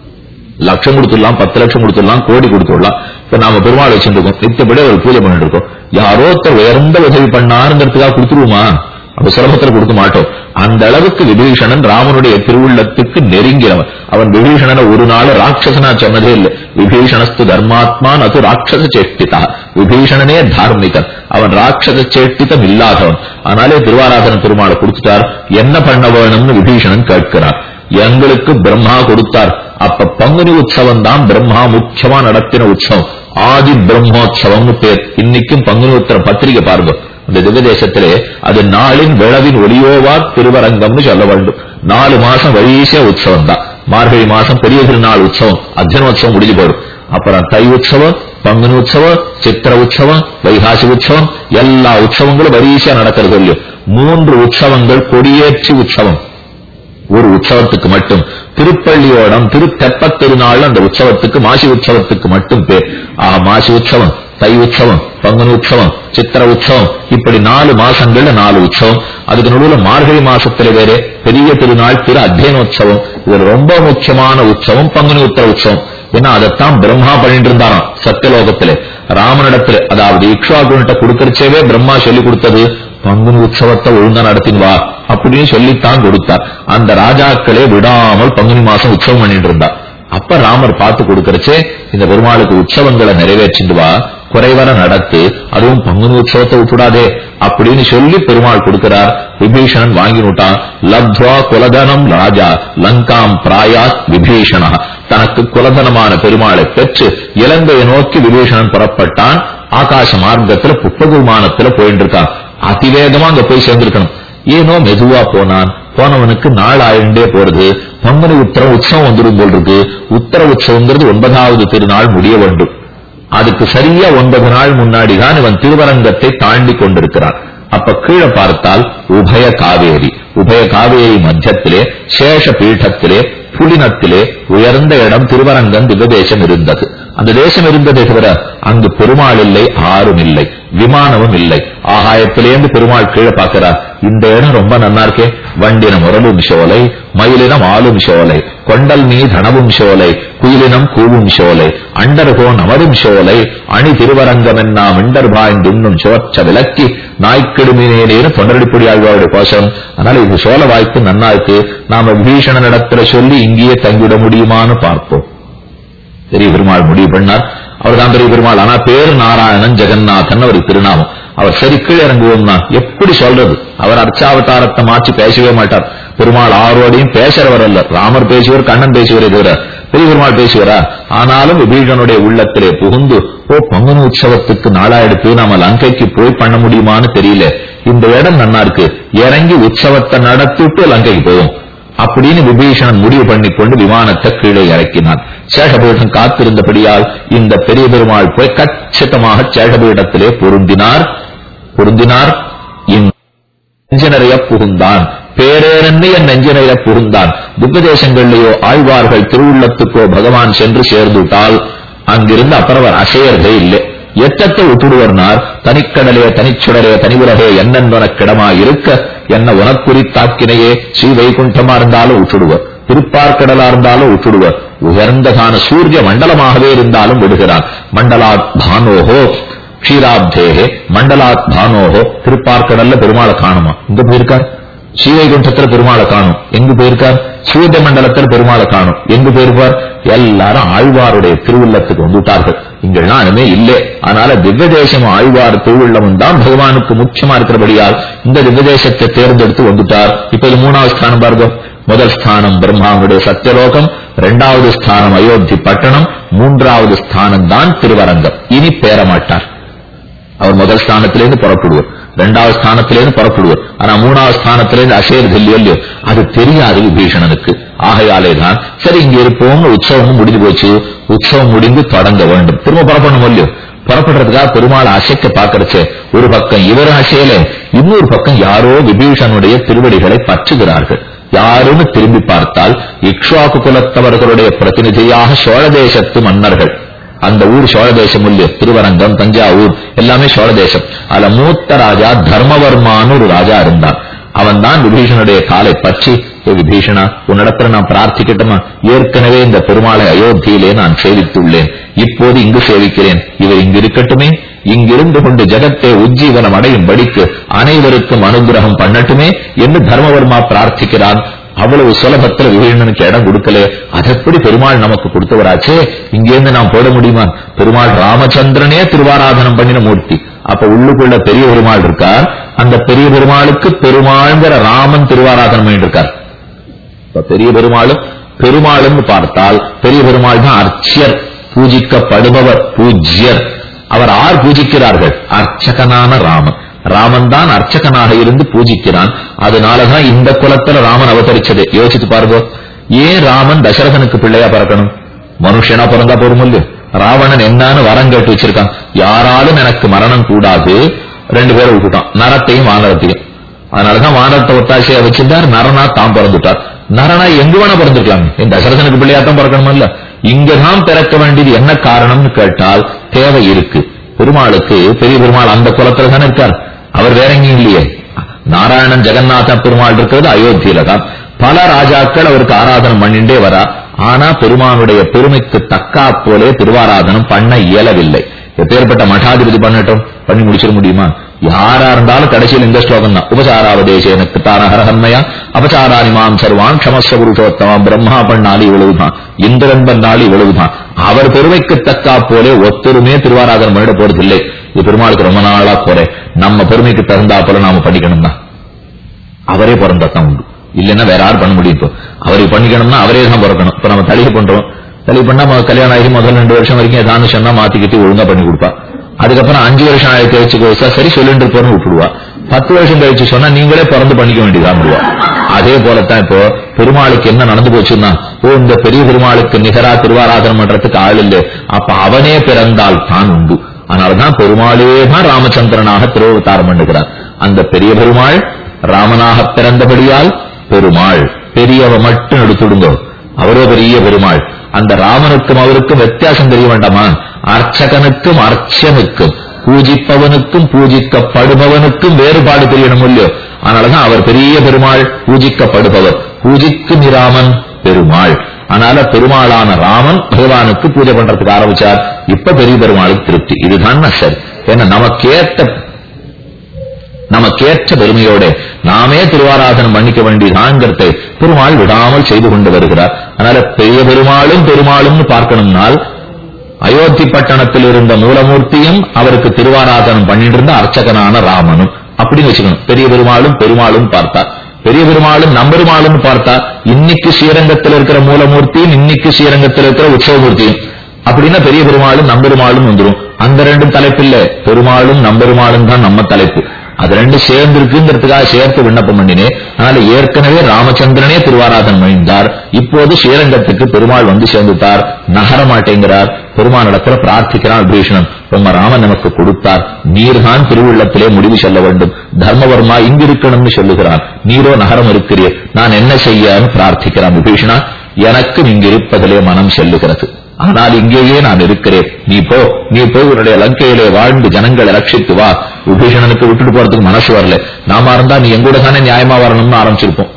லட்சம் கொடுத்துடலாம் பத்து லட்சம் கொடுத்துடலாம் கோடி கொடுத்துடலாம் இப்ப நாம பெருமாள் வச்சிருக்கோம் நித்தப்படி ஒரு பூஜை பண்ணிட்டு இருக்கோம் யாரோ ஒருத்தர் உயர்ந்த உதவி பண்ணாருங்கிறதுக்காக கொடுத்துருவோமா அப்ப சுலபத்துல கொடுக்க மாட்டோம் அந்த அளவுக்கு விபீஷணன் ராமனுடைய திருவுள்ளத்துக்கு நெருங்கினவன் அவன் விபீஷணனை ஒரு நாள் ராட்சசனா சொன்னதே இல்லை விபீஷணஸ்து தர்மாத்மான் அது ராட்சச சேஷ்டிதா விபீஷணனே தார்மிகன் அவன் ராட்சச சேஷ்டிதம் இல்லாதவன் ஆனாலே திருவாராதன பெருமாளை கொடுத்துட்டார் என்ன பண்ண வேணும்னு விபீஷணன் கேட்கிறார் எங்களுக்கு பிரம்மா கொடுத்தார் அப்ப பங்குனி உற்சவம் தான் பிரம்மா முக்கியமா நடத்தின உற்சவம் ஆதி பிரம்மோற்சவம்னு பேர் இன்னைக்கும் பங்குனி உத்திர பத்திரிகை பாருங்க இந்த திவ்யதேசத்திலே அது நாளின் விழவின் ஒளியோவா திருவரங்கம்னு சொல்ல வேண்டும் நாலு மாசம் வழிசே உற்சவம் தான் மார்கழி மாசம் பெரிய திருநாள் உற்சவம் அர்ஜுனோத்சவம் முடிஞ்சு போயிடும் அப்புறம் தை உற்சவம் பங்குனி உற்சவம் சித்திர உற்சவம் வைகாசி உற்சவம் எல்லா உற்சவங்களும் வரிசையா நடக்கிறது இல்லையோ மூன்று உற்சவங்கள் கொடியேற்றி உற்சவம் ஒரு உற்சவத்துக்கு மட்டும் திருப்பள்ளியோடம் திரு தெப்பத் திருநாள் அந்த உற்சவத்துக்கு மாசி உற்சவத்துக்கு மட்டும் பேர் ஆ மாசி உற்சவம் தை உற்சவம் பங்குனி உற்சவம் சித்திர உற்சவம் இப்படி நாலு மாசங்கள்ல நாலு உற்சவம் அதுக்கு நடுவுல மார்கழி மாசத்துல வேற பெரிய திருநாள் திரு அத்தியனோற்சவம் இது ரொம்ப முக்கியமான உற்சவம் பங்குனி உத்தர உற்சவம் ஏன்னா அதைத்தான் பிரம்மா பண்ணிட்டு இருந்தாராம் சத்தியலோகத்திலே ராமனிடத்துல அதாவது இக்ஷாகுன்ட்ட கொடுக்கறச்சேவே பிரம்மா சொல்லி கொடுத்தது பங்குனி உற்சவத்தை ஒழுங்கா நடத்தின் வா அப்படின்னு சொல்லித்தான் கொடுத்தார் அந்த ராஜாக்களே விடாமல் பங்குனி மாசம் உற்சவம் பண்ணிட்டு இருந்தா அப்ப ராமர் பார்த்து கொடுக்கறச்சே இந்த பெருமாளுக்கு உற்சவங்களை நிறைவேற்றிட்டு வா குறைவர நடத்து அதுவும் பங்குனி உற்சவத்தை விட்டுடாதே அப்படின்னு சொல்லி பெருமாள் கொடுக்கிறார் விபீஷணன் வாங்கினுட்டான் லப்த்வா குலதனம் ராஜா லங்காம் பிராயாத் விபீஷணா தனக்கு குலதனமான பெருமாளை பெற்று இலங்கையை நோக்கி விபீஷணன் புறப்பட்டான் ஆகாச மார்க்கத்துல புஷ்பகுமானத்துல போயிட்டு இருக்கான் அதிவேகமா அங்க போய் சேர்ந்திருக்கணும் ஏனோ மெதுவா போனான் போனவனுக்கு நாள் ஆயிண்டே போறது பங்குனி உத்தர உற்சவம் வந்துடும் போல் இருக்கு உத்தர உற்சவங்கிறது ஒன்பதாவது திருநாள் முடிய வேண்டும் அதுக்கு சரியா ஒன்பது நாள் முன்னாடி தான் இவன் திருவரங்கத்தை தாண்டி கொண்டிருக்கிறான் அப்ப கீழே பார்த்தால் உபய காவேரி உபய காவேரி மத்தியத்திலே சேஷ பீഠத்திலே புலினத்திலே உயர்ந்த இடம் திருவரங்கம் திவ்யதேசம் இருந்தது அந்த தேசம் இருந்ததே தவிர அங்கு பெருமாள் இல்லை ஆறும் இல்லை விமானமும் இல்லை ஆகாயத்திலேந்து பெருமாள் கீழே பார்க்கிறார் இந்த இடம் ரொம்ப நன்னா இருக்கே வண்டினம் உரலும் சோலை மயிலினம் ஆளும் சோலை கொண்டல் மீ தனவும் சோலை குயிலினம் கூவும் சோலை அண்டர்கோ நமரும் சோலை அணி திருவரங்கம் என்ன மிண்டர் பாய்ந்துண்ணும் சோற்ற விலக்கி நாய்க்கிடுமினேனு தொண்டரடிப்படி ஆழ்வாருடைய கோஷம் அதனால இது சோழ வாய்ப்பு நன்னா இருக்கு நாம விபீஷணன் இடத்துல சொல்லி இங்கேயே தங்கிவிட முடியுமான்னு பார்ப்போம் பெரிய பெருமாள் முடிவு பண்ணார் அவர் தான் பெரிய பெருமாள் ஆனா பேரு நாராயணன் ஜெகநாதன் அவர் திருநாமம் அவர் சரி கீழே இறங்குவோம்னா எப்படி சொல்றது அவர் அர்ச்சாவதாரத்தை மாற்றி பேசவே மாட்டார் பெருமாள் ஆரோடையும் பேசுறவர் அல்ல ராமர் பேசுவர் கண்ணன் பேசுவரே தவிர பெரிய பெருமாள் பேசுவரா ஆனாலும் விபீஷனுடைய உள்ளத்திலே புகுந்து ஓ பங்குனி உற்சவத்துக்கு நாளா எடுத்து நாம லங்கைக்கு போய் பண்ண முடியுமான்னு தெரியல இந்த இடம் நன்னா இருக்கு இறங்கி உற்சவத்தை நடத்திட்டு லங்கைக்கு போவோம் அப்படின்னு விபீஷணன் முடிவு பண்ணி கொண்டு விமானத்தை கீழே இறக்கினான் சேஷபீடம் காத்திருந்தபடியால் இந்த பெரிய பெருமாள் போய் கச்சிதமாக சேஷபீடத்திலே பொருந்தினார் பொருந்தினார் நெஞ்சு நிறைய புகுந்தான் பேரேறன்னு என் நெஞ்சு நிறைய புகுந்தான் துப்பதேசங்களிலேயோ ஆழ்வார்கள் திருவுள்ளத்துக்கோ பகவான் சென்று சேர்ந்துட்டால் அங்கிருந்து அப்புறவர் அசையறதே இல்லை எத்தத்தை விட்டுடுவர்னார் தனிக்கடலே தனிச்சுடரே தனி உலகே என்னென்பனக்கிடமா இருக்க என்ன உனக்குறித்தாக்கினையே ஸ்ரீ வைகுண்டமா இருந்தாலும் விட்டுடுவர் திருப்பார்க்கடலா இருந்தாலும் விட்டுடுவர் உயர்ந்ததான சூரிய மண்டலமாகவே இருந்தாலும் விடுகிறான் மண்டலாத் பானோஹோ க்ஷீராப்தேகே மண்டலாத் பானோஹோ திருப்பார்க்கடல்ல பெருமாளை காணுமா இங்க போயிருக்கார் ஸ்ரீவைகுண்டத்துல பெருமாளை காணும் எங்கு போயிருக்கார் சூரிய மண்டலத்தில் பெருமாளை காணும் எங்கு போயிருப்பார் எல்லாரும் ஆழ்வாருடைய திருவுள்ளத்துக்கு வந்துட்டார்கள் இங்கெல்லாம் அனுமே இல்லை அதனால திவ்யதேசம் ஆழ்வார் திருவுள்ளமும் தான் பகவானுக்கு முக்கியமா இருக்கிறபடியால் இந்த திவ்யதேசத்தை தேர்ந்தெடுத்து வந்துட்டார் இப்ப இது மூணாவது ஸ்தானம் பாருங்க முதல் ஸ்தானம் பிரம்மாவுடைய சத்தியலோகம் இரண்டாவது ஸ்தானம் அயோத்தி பட்டணம் மூன்றாவது ஸ்தானம் தான் திருவரங்கம் இனி பேரமாட்டார் அவர் முதல் ஸ்தானத்திலிருந்து புறப்படுவார் இரண்டாவது ஸ்தானத்திலிருந்து புறப்படுவார் ஆனா மூணாவது ஸ்தானத்திலிருந்து அசேர் இல்லையோ அது தெரியாது விபீஷணனுக்கு ஆகையாலே தான் சரி இங்க இருப்போம்னு உற்சவமும் முடிஞ்சு போச்சு உற்சவம் முடிந்து தொடங்க வேண்டும் திரும்ப புறப்படணும் இல்லையோ புறப்படுறதுக்காக பெருமாள் அசைக்க பாக்குறச்சே ஒரு பக்கம் இவர் அசையல இன்னொரு பக்கம் யாரோ விபீஷனுடைய திருவடிகளை பற்றுகிறார்கள் யாருன்னு திரும்பி பார்த்தால் இக்ஷாக்கு குலத்தவர்களுடைய பிரதிநிதியாக சோழ தேசத்து மன்னர்கள் அந்த ஊர் சோழ தேசம் இல்லையோ திருவரங்கம் தஞ்சாவூர் எல்லாமே சோழ தேசம் அதுல மூத்த ராஜா தர்மவர்மான்னு ஒரு ராஜா இருந்தான் அவன் தான் விபீஷனுடைய காலை பற்றி ஏ விபீஷணா உன்னிடத்துல நான் பிரார்த்திக்கட்டுமா ஏற்கனவே இந்த பெருமாளை அயோத்தியிலே நான் சேவித்துள்ளேன் இப்போது இங்கு சேவிக்கிறேன் இவர் இங்கு இருக்கட்டுமே இங்கிருந்து கொண்டு ஜகத்தை உஜ்ஜீவனம் அடையும் படிக்கு அனைவருக்கும் அனுகிரகம் பண்ணட்டுமே என்று தர்மவர்மா பிரார்த்திக்கிறான் அவ்வளவு சுலபத்துல விபீஷணனுக்கு இடம் கொடுக்கல அதெப்படி பெருமாள் நமக்கு கொடுத்தவராச்சே இங்கேருந்து நாம் போட முடியுமா பெருமாள் ராமச்சந்திரனே திருவாராதனம் பண்ணின மூர்த்தி அப்ப உள்ளுக்குள்ள பெரிய பெருமாள் இருக்கார் அந்த பெரிய பெருமாளுக்கு பெருமாள்ங்கிற ராமன் திருவாராதனம் பண்ணிட்டு இருக்கார் இப்ப பெரிய பெருமாளும் பெருமாளும் பார்த்தால் பெரிய பெருமாள் தான் அர்ச்சியர் பூஜிக்கப்படுபவர் பூஜ்யர் அவர் ஆர் பூஜிக்கிறார்கள் அர்ச்சகனான ராமன் ராமன் தான் அர்ச்சகனாக இருந்து பூஜிக்கிறான் அதனாலதான் இந்த குலத்துல ராமன் அவதரிச்சது யோசித்து பாருங்க ஏன் ராமன் தசரதனுக்கு பிள்ளையா பிறக்கணும் மனுஷனா பிறந்தா போரும் இல்லையோ ராவணன் என்னன்னு வரம் கேட்டு வச்சிருக்கான் யாராலும் எனக்கு மரணம் கூடாது ரெண்டு பேரை விட்டுட்டான் நரத்தையும் வானரத்தையும் அதனாலதான் வானரத்தை ஒத்தாசையா வச்சிருந்தார் நரனா தான் பிறந்துட்டார் நரனா எங்க வேணா பிறந்திருக்கலாம் இந்த தசரதனுக்கு பிள்ளையா தான் பிறக்கணும் இல்ல இங்கதான் பிறக்க வேண்டியது என்ன காரணம்னு கேட்டால் தேவை இருக்கு பெருமாளுக்கு பெரிய பெருமாள் அந்த குலத்துல தானே இருக்கார் அவர் வேற எங்கேயும் இல்லையே நாராயணன் ஜெகநாத பெருமாள் இருக்கிறது அயோத்தியில தான் பல ராஜாக்கள் அவருக்கு ஆராதனம் பண்ணிட்டே வரா ஆனா பெருமானுடைய பெருமைக்கு தக்கா போலே திருவாராதனம் பண்ண இயலவில்லை எப்பேற்பட்ட மठाதிபதி பண்ணட்டும் பண்ணி முடிச்சிட முடியுமா யாரா இருந்தாலும் கடைசியில் இந்த ஸ்லோகம் தான் உபசாராவதேசேன கிருத்தான ஹரஹன்மயா அபசாரானிமாம் சர்வான் க்ஷமஸ்வ புருஷோத்தமம் பிரம்மா பண்ணாலும் இவ்வளவுதான் இந்திரன் பண்ணாலும் இவ்வளவுதான் அவர் பெருமைக்கு தக்கா போலே ஒத்தருமே திருவாராதனம் பண்ணிட போறதில்லை இது பெருமாளுக்கு ரொம்ப நாளா குறை நம்ம பெருமைக்கு தகுந்தா போல நாம படிக்கணும் தான் அவரே பிறந்தாதான் உண்டு இல்லைன்னா வேற யார் பண்ண முடியும் இப்போ அவருக்கு பண்ணிக்கணும்னா அவரே தான் பிறக்கணும் இப்ப நம்ம தலிகை பண்றோம் தலிகை பண்ணா ம- கல்யாணம் ஆகி முதல் ரெண்டு வருஷம் வரைக்கும் ஏதாவது சொன்னா மாத்திக்கிட்டு ஒழுங்கா பண்ணி கொடுப்பா அதுக்கப்புறம் அஞ்சு வருஷம் ஆயிரத்தி கழிச்சு கோசா சரி சொல்லிட்டு போறோம்னு விட்டுடுவா பத்து வருஷம் கழிச்சு சொன்னா நீங்களே பிறந்து பண்ணிக்க வேண்டியதான் விடுவா அதே போலத்தான் இப்போ பெருமாளுக்கு என்ன நடந்து போச்சுன்னா ஓ இந்த பெரிய பெருமாளுக்கு நிகரா திருவாராதனம் பண்றதுக்கு ஆள் இல்லை அப்ப அவனே பிறந்தால் தான் உண்டு அதனாலதான் பெருமாளே தான் ராமச்சந்திரனாக திருவவதாரம் பண்ணுகிறார் அந்த பெரிய பெருமாள் ராமனாக பிறந்தபடியால் பெருமாள் பெரியவ மட்டும் எடுத்துடுங்க அவரோ பெரிய பெருமாள் அந்த ராமனுக்கும் அவருக்கும் வித்தியாசம் தெரிய வேண்டாமா அர்ச்சகனுக்கும் அர்ச்சனுக்கும் பூஜிப்பவனுக்கும் பூஜிக்கப்படுபவனுக்கும் வேறுபாடு தெரியணும் இல்லையோ அதனாலதான் அவர் பெரிய பெருமாள் பூஜிக்கப்படுபவர் பூஜிக்கும் ராமன் பெருமாள் அதனால பெருமாளான ராமன் பகவானுக்கு பூஜை பண்றதுக்கு ஆரம்பிச்சார் இப்ப பெரிய பெருமாளுக்கு திருப்தி இதுதான் சரி ஏன்னா நமக்கேற்ற நமக்கேற்ற பெருமையோட நாமே திருவாராதனம் பண்ணிக்க வேண்டியதாங்கிறதை பெருமாள் விடாமல் செய்து கொண்டு வருகிறார் அதனால பெரிய பெருமாளும் பெருமாளும்னு பார்க்கணும்னால் அயோத்தி பட்டணத்தில் இருந்த மூலமூர்த்தியும் அவருக்கு திருவாராதனம் பண்ணிட்டு இருந்த அர்ச்சகனான ராமனும் அப்படின்னு வச்சுக்கணும் பெரிய பெருமாளும் பெருமாளும் பார்த்தா பெரிய பெருமாளும் நம்பெருமாளும் பார்த்தா இன்னைக்கு ஸ்ரீரங்கத்தில் இருக்கிற மூலமூர்த்தியும் இன்னைக்கு ஸ்ரீரங்கத்தில் இருக்கிற உற்சவமூர்த்தியும் அப்படின்னா பெரிய பெருமாளும் நம்பெருமாளும் வந்துரும் அந்த ரெண்டும் தலைப்பில்ல பெருமாளும் நம்பெருமாளும் தான் நம்ம தலைப்பு அது ரெண்டும் சேர்ந்து இருக்குங்கிறதுக்காக சேர்த்து விண்ணப்பம் பண்ணினேன் அதனால ஏற்கனவே ராமச்சந்திரனே திருவாராதனம் அணிந்தார் இப்போது ஸ்ரீரங்கத்துக்கு பெருமாள் வந்து சேர்ந்துட்டார் நகர மாட்டேங்கிறார் பெருமானிடத்துல பிரார்த்திக்கிறான் விபீஷணன் ரொம்ப ராமன் நமக்கு கொடுத்தார் நீர்தான் திருவுள்ளத்திலே முடிவு செல்ல வேண்டும் தர்மவர்மா இங்கு இருக்கணும்னு சொல்லுகிறார் நீரோ நகரம் இருக்கிறீர் நான் என்ன செய்யன்னு பிரார்த்திக்கிறான் விபீஷணா எனக்கு இங்கு இருப்பதிலே மனம் செல்லுகிறது ஆனால் இங்கேயே நான் இருக்கிறேன் நீ போ நீ போய் உன்னுடைய லங்கையிலே வாழ்ந்து ஜனங்களை ரட்சித்து வா விபீஷணனுக்கு விட்டுட்டு போறதுக்கு மனசு வரல நாம இருந்தா நீ எங்கூட தானே நியாயமா வரணும்னு ஆரம்பிச்சிருப்போம்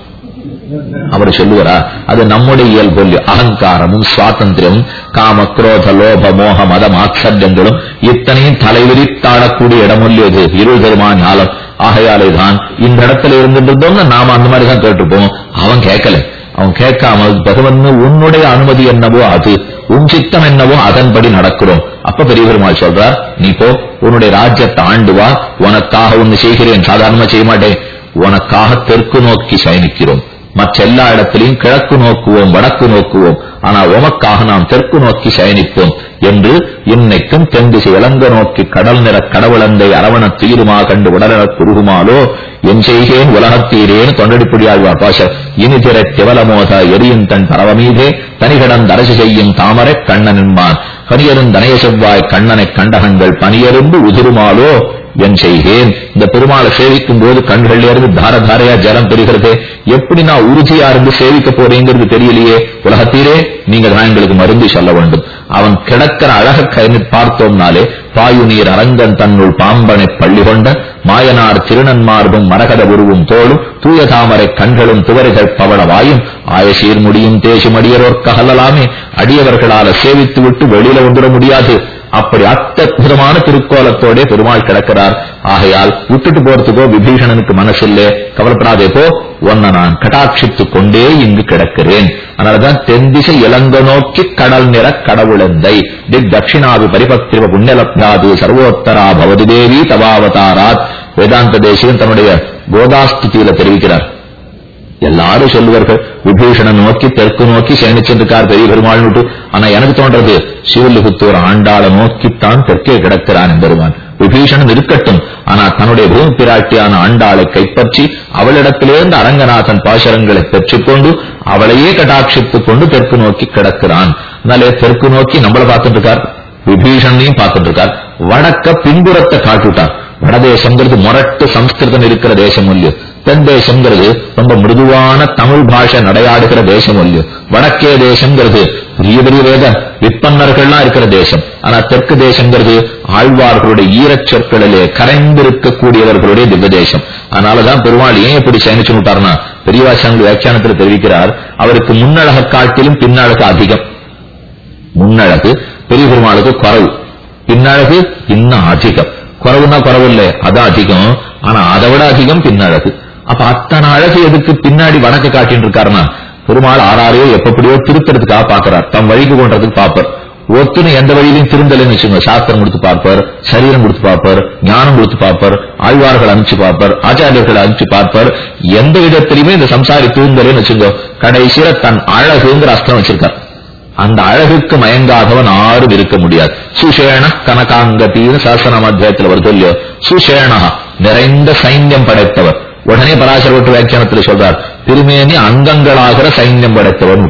அவர் சொல்லுவாரா அது நம்முடைய இயல்பு இல்லையோ. அகங்காரமும் சுவாதந்திரமும் காம குரோத லோப மோக மதம் ஆச்சரியங்களும் இத்தனையும் தலைவிரித்தாடக்கூடிய இடம் இல்லையது இருள் பெருமா ஞாலம் ஆகையாலே தான் இந்த இடத்துல இருந்துட்டு நாம அந்த மாதிரி தான் கேட்டுப்போம் அவன் கேட்கல அவன் கேட்காமல் பகவன் உன்னுடைய அனுமதி என்னவோ அது உன் சித்தம் என்னவோ அதன்படி நடக்கிறோம் அப்ப பெரிய பெருமாள் சொல்றார் நீ போ உன்னுடைய ராஜ்யத்தை ஆண்டு வா உனக்காக ஒன்னு செய்கிறேன் சாதாரணமா செய்ய மாட்டேன் உனக்காக தெற்கு நோக்கி சயனிக்கிறோம் மற்ற எல்லா இடத்திலையும் கிழக்கு நோக்குவோம் வடக்கு நோக்குவோம் ஆனால் உமக்காக நாம் தெற்கு நோக்கி சயனிப்போம் என்று இன்னைக்கும் தென் திசை இளங்க நோக்கி கடல் நிற கடவுளந்தை அரவண தீருமா கண்டு உடலெனக் குறுகுமாலோ என் செய்கேன் உலகத்தீரேன் தொண்டடிப்படியாழ்வார் பாஷ இனி திற திவலமோத எரியும் தன் பரவமீதே தனிகடன் அரசு செய்யும் தாமரை கண்ணன் என்பான் கனியரும் தனய செவ்வாய் கண்ணனை கண்டகங்கள் பனியருந்து உதிருமாலோ என் செய்கேன் இந்த பெருமாளை சேவிக்கும் போது கண்கள்ல இருந்து தார தாரையா ஜலம் பெறுகிறது எப்படி நான் உறுதியா இருந்து சேவிக்க போறேங்கிறது தெரியலையே உலகத்தீரே நீங்க தான் எங்களுக்கு மருந்து சொல்ல வேண்டும் அவன் கிடக்கிற அழக கையில் பார்த்தோம்னாலே பாயு நீர் அரங்கன் தன்னுள் பாம்பனை பள்ளி கொண்ட மாயனார் திருநன்மார்பும் மரகத உருவும் தோளும் தூய தாமரை கண்களும் துவரைகள் பவள வாயும் ஆயசீர் முடியும் தேசும் அடியரோர்க்கு அகலலாமே அடியவர்களால சேவித்து விட்டு வெளியில வந்துட முடியாது அப்படி அத்தற்புதமான திருக்கோலத்தோட பெருமாள் கிடக்கிறார் ஆகையால் விட்டுட்டு போறதுக்கோ விபீஷணனுக்கு மனசில்லே கவலைப்படாதே போ உன்னை நான் கட்டாட்சித்துக் கொண்டே இங்கு கிடக்கிறேன் அதனாலதான் தென்திசை இளங்க நோக்கி கடல் நிற கடவுளந்தை திக் தட்சிணாவி பரிபக்திவ புண்ணியலப்யாது சர்வோத்தரா பவதி தேவி தவாவதாராத் வேதாந்த தேசியம் தன்னுடைய கோதாஸ்துதியில தெரிவிக்கிறார் எல்லாரும் சொல்லுவார்கள் விபீஷணன் நோக்கி தெற்கு நோக்கி சேனிச்சிருக்கார் பெரிய பெருமாள் விட்டு ஆனா எனக்கு தோன்றது சிவலிபுத்தூர் ஆண்டாள நோக்கித்தான் தெற்கே கிடக்கிறான் பெருமான் விபீஷணன் இருக்கட்டும் ஆனா தன்னுடைய பூமி பிராட்டியான ஆண்டாளை கைப்பற்றி அவளிடத்திலிருந்து அரங்கநாதன் பாசரங்களை பெற்றுக்கொண்டு அவளையே கடாட்சித்துக் கொண்டு தெற்கு நோக்கி கிடக்கிறான் அதனாலே தெற்கு நோக்கி நம்மள பார்த்துட்டு இருக்கார் விபீஷணையும் பார்த்துட்டு இருக்கார் வடக்க பின்புறத்தை காட்டுட்டார் வடதேசங்கிறது முரட்டு சம்ஸ்கிருதம் இருக்கிற தேசம் இல்லையோ தென் தேசங்கிறது ரொம்ப மிருதுவான தமிழ் பாஷை நடையாடுகிற தேசம் இல்லையோ வடக்கே தேசங்கிறது பெரிய பெரிய வேத விற்பன்னர்கள்லாம் இருக்கிற தேசம் ஆனா தெற்கு தேசங்கிறது ஆழ்வார்களுடைய ஈரச் சொற்களிலே கரைந்திருக்கக்கூடியவர்களுடைய திவ்ய தேசம் அதனாலதான் பெருமாள் ஏன் இப்படி சயனிச்சு விட்டார்னா பெரியவாசனுடைய வியாக்கியானத்தில் தெரிவிக்கிறார் அவருக்கு முன்னழக காட்டிலும் பின்னழகு அதிகம் முன்னழகு பெரிய பெருமாளுக்கு குறவு பின்னழகு இன்னும் அதிகம் குறவுன்னா குறவு இல்லை அதான் அதிகம் ஆனா அதை விட அதிகம் பின்னழகு அப்ப அத்தனை அழகு எதுக்கு பின்னாடி வடக்கு காட்டின்னு இருக்காருன்னா பெருமாள் ஆறாரையோ எப்படியோ திருத்தறதுக்காக பாக்குறார் தம் வழிக்கு கொண்டதுக்கு பாப்பார் ஒத்துன்னு எந்த வழியிலையும் திருந்தலைன்னு வச்சுக்கோங்க சாஸ்திரம் கொடுத்து பார்ப்பார் சரீரம் கொடுத்து பார்ப்பார் ஞானம் கொடுத்து பார்ப்பார் ஆழ்வார்கள் அனுப்பிச்சு பார்ப்பார் ஆச்சாரியர்களை அனுப்பிச்சு பார்ப்பார் எந்த விதத்திலையுமே இந்த சம்சாரி தூந்தலைன்னு வச்சுக்கோ கடைசியில தன் அழகுங்கிற அஸ்திரம் வச்சிருக்கார் அந்த அழகுக்கு மயங்காதவன் ஆறும் இருக்க முடியாது சுஷேண கனகாங்கத்தின்னு சாஸ்திரம் அத்தியாயத்தில் வருது இல்லையோ சுஷேணா நிறைந்த சைன்யம் படைத்தவர் உடனே பராசர விட்டு வியாக்கியானத்தில் சொல்றார் திருமேனி அங்கங்களாகிற சைன்யம் படைத்தவர்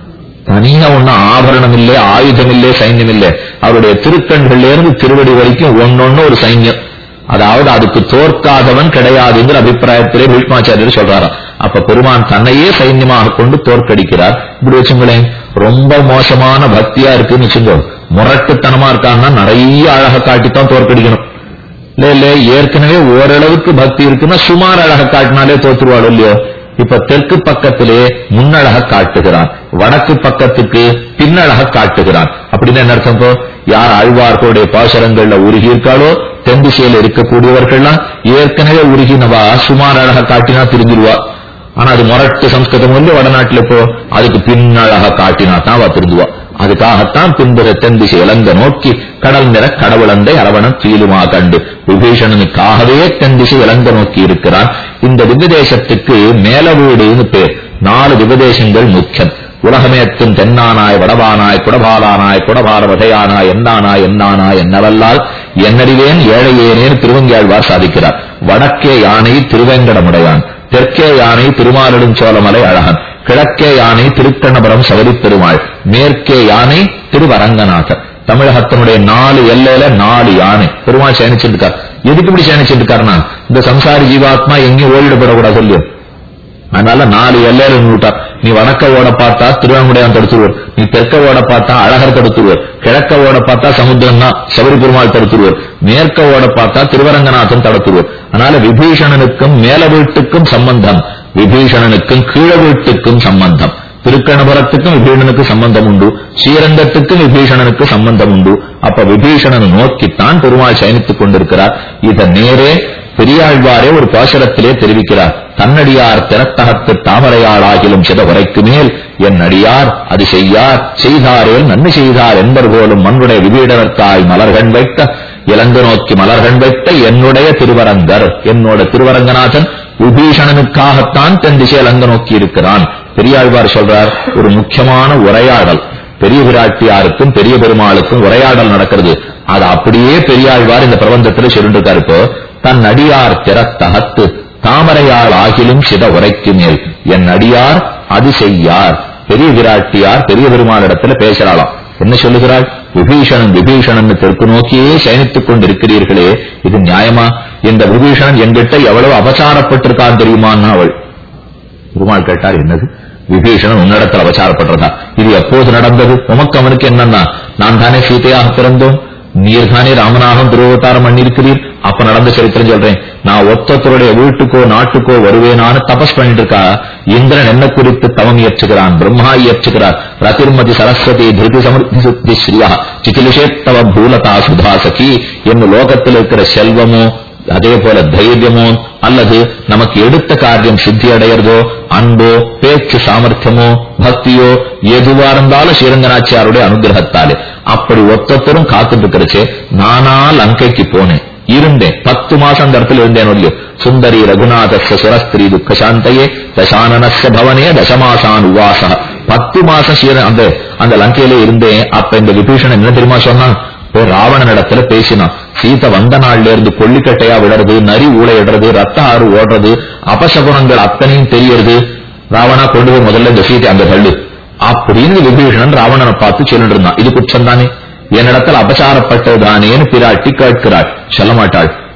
தனியா ஒண்ணு ஆபரணம் இல்லை ஆயுதம் இல்லை சைன்யம் இல்லை அவருடைய திருக்கண்கள்ல இருந்து திருவடி வரைக்கும் ஒன்னொன்னு ஒரு சைன்யம் அதாவது அதுக்கு தோற்காதவன் கிடையாதுங்கிற அபிப்பிராயத்திலே பீஷ்மாச்சாரியர் சொல்றாராம் அப்ப பெருமான் தன்னையே சைன்யமாக கொண்டு தோற்கடிக்கிறார் இப்படி வச்சுங்களேன் ரொம்ப மோசமான பக்தியா இருக்குன்னு வச்சுக்கோ முரட்டுத்தனமா இருக்கான்னா நிறைய அழக காட்டித்தான் தோற்கடிக்கணும் இல்ல இல்ல ஏற்கனவே ஓரளவுக்கு பக்தி இருக்குன்னா சுமார் அழக காட்டினாலே தோத்துருவாள் இல்லையோ இப்ப தெற்கு பக்கத்திலே முன்னழக காட்டுகிறான் வடக்கு பக்கத்துக்கு பின்னழக காட்டுகிறான் அப்படின்னு என்ன அர்த்தம் இப்போ யார் ஆழ்வார்களுடைய பாசரங்கள்ல உருகி இருக்காளோ தென் திசையில இருக்கக்கூடியவர்கள்லாம் ஏற்கனவே உருகினவா சுமார் அழக காட்டினா திரும்பிடுவா ஆனா அது முரட்டு சம்ஸ்கிருதம் வந்து வடநாட்டுல இப்போ அதுக்கு பின்னழக காட்டினா தான் அவ திருந்துவா அதுக்காகத்தான் பின்புற தென் திசை இளங்க நோக்கி கடல் நிற கடவுளந்தை அரவணம் தீலுமா கண்டு விபீஷணனுக்காகவே தென் திசை இளங்க நோக்கி இருக்கிறான் இந்த திவ்யதேசத்துக்கு மேலவீடுன்னு பேர் நாலு திவ்யதேசங்கள் முக்கியம் உலகமேத்தும் தென்னானாய் வடவானாய் குடபாலானாய் குடபாரவதையானாய் என்னானாய் என்னானாய் என்னவல்லால் என்னறிவேன் ஏழையேனேன் திருவங்கியாழ்வார் சாதிக்கிறார் வடக்கே யானை திருவேங்கடமுடையான் தெற்கே யானை திருமாலிடும் சோழமலை அழகன் கிழக்கே யானை திருக்கண்ணபுரம் சவரி பெருமாள் மேற்கே யானை திருவரங்கநாதர் தமிழகத்தினுடைய நாலு எல்லையில நாலு யானை பெருமாள் சேனிச்சிருக்கார் எதுக்கு இப்படி சேனிச்சிருக்காருன்னா இந்த சம்சாரி ஜீவாத்மா எங்கேயும் ஓடிடப்படக்கூடாது சொல்லியும் அதனால நாலு எல்லையில நின்றுட்டார் நீ வடக்க ஓட பார்த்தா திருவாங்குடையான் தடுத்துருவர் நீ தெற்க ஓட பார்த்தா அழகர் தடுத்துருவர் கிழக்க ஓட பார்த்தா சமுத்திரம்னா சபரி பெருமாள் தடுத்துருவர் மேற்க ஓட பார்த்தா திருவரங்கநாதன் தடுத்துருவர் அதனால விபீஷணனுக்கும் மேல வீட்டுக்கும் சம்பந்தம் விபீஷணனுக்கும் கீழ வீட்டுக்கும் சம்பந்தம் திருக்கணபுரத்துக்கும் விபீஷணனுக்கு சம்பந்தம் உண்டு ஸ்ரீரங்கத்துக்கும் விபீஷணனுக்கு சம்பந்தம் உண்டு அப்ப விபீஷணனை நோக்கித்தான் பெருமாள் சயனித்துக் கொண்டிருக்கிறார் இத நேரே பெரியாழ்வாரே ஒரு பாசரத்திலே தெரிவிக்கிறார் தன்னடியார் திறத்தகத்து தாமரையாளாகிலும் சித உரைக்கு மேல் என் அடியார் அது செய்யார் செய்தாரேல் நன்மை செய்தார் என்பர் போலும் மண்ணுடைய விபீடனத்தாய் மலர்கண் வைத்த இலங்கு நோக்கி மலர்கண் வைத்த என்னுடைய திருவரங்கர் என்னோட திருவரங்கநாதன் விபீஷணனுக்காகத்தான் தென் திசையில் அங்க நோக்கி இருக்கிறான் பெரியாழ்வார் சொல்றார் ஒரு முக்கியமான உரையாடல் பெரிய விராட்டியாருக்கும் பெரிய பெருமாளுக்கும் உரையாடல் நடக்கிறது அது அப்படியே பெரியாழ்வார் இந்த பிரபந்தத்தில் சொல்லிருக்காரு இப்போ தன் அடியார் திறத்தகத்து தாமரையாள் ஆகிலும் சித உரைக்கு மேல் என் அடியார் அது செய்யார் பெரிய விராட்டியார் பெரிய பெருமாளிடத்துல பேசுறாளாம் என்ன சொல்லுகிறாள் விபீஷணன் விபீஷணன் தெற்கு நோக்கியே சயனித்துக் கொண்டிருக்கிறீர்களே இது நியாயமா இந்த விபீஷணன் எங்கிட்ட எவ்வளவு அபசாரப்பட்டிருக்கான் தெரியுமான்னா அவள் பெருமாள் கேட்டார் என்னது விபீஷணன் உன்னிடத்தில் அபசாரப்படுறதா இது எப்போது நடந்தது உமக்கு அவனுக்கு என்னன்னா நான் தானே சீதையாக பிறந்தோம் நீர் தானே ராமநாகம் திருவத்தாரம் பண்ணிருக்கிறீர் அப்ப நடந்த சரித்திரம் சொல்றேன் நான் ஒத்தொத்தருடைய வீட்டுக்கோ நாட்டுக்கோ வருவேனான்னு தபஸ் பண்ணிட்டு இருக்கா இந்திரன் என்ன குறித்து தவம் இயற்றுகிறான் பிரம்மா இயற்றுகிறார் பிரதிர்மதி சரஸ்வதி திருதி சமிருத்தி சுத்தி ஸ்ரீயா சிகிலிஷேத்தவ பூலதா சுதாசகி என்னும் லோகத்தில் இருக்கிற செல்வமோ அதே போல தைரியமோ அல்லது நமக்கு எடுத்த காரியம் சித்தி அடையிறதோ அன்போ பேச்சு சாமர்த்தியமோ பக்தியோ எதுவா இருந்தாலும் ஸ்ரீரங்கநாச்சியாருடைய அனுகிரகத்தாலே அப்படி ஒத்தொத்தரும் காத்துட்டு இருக்கிறச்சே நானா லங்கைக்கு போனேன் இருந்தேன் பத்து மாசம் அந்த இடத்துல இருந்தேன் இல்லையோ சுந்தரி ரகுநாதஸ்ய சுரஸ்திரி துக்க சாந்தையே தசானனஸ்ய பவனே தசமாசான் உவாச பத்து மாசம் ஸ்ரீர அந்த அந்த லங்கையில இருந்தேன் அப்ப இந்த விபீஷணன் என்ன தெரியுமா சொன்னான் போய் ராவணன் இடத்துல பேசினான் சீதை வந்த நாள்ல இருந்து கொல்லிக்கட்டையா விடுறது நரி ஊழையிடுறது ரத்த ஆறு ஓடுறது அபசகுணங்கள் அத்தனையும் தெரியறது ராவணா கொண்டு போய் முதல்ல இந்த சீதை அங்க தள்ளு அப்படின்னு விபீஷணன் ராவணனை பார்த்து சொல்லிட்டு இருந்தான் இது குற்றம் தானே என்னிடத்தில் அபசாரப்பட்டதுதானேன்னு பிராட்டி கேட்கிறாள் சொல்ல மாட்டாள்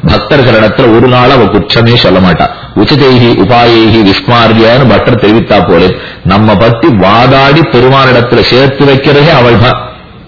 பக்தர்களிடத்துல ஒரு நாள் அவ குற்றமே சொல்ல மாட்டா உச்சிதைகி உபாயேகி விஸ்மாரியான்னு பட்டர் தெரிவித்தா போல நம்ம பத்தி வாதாடி பெருமானிடத்துல சேர்த்து வைக்கிறதே அவள் தான்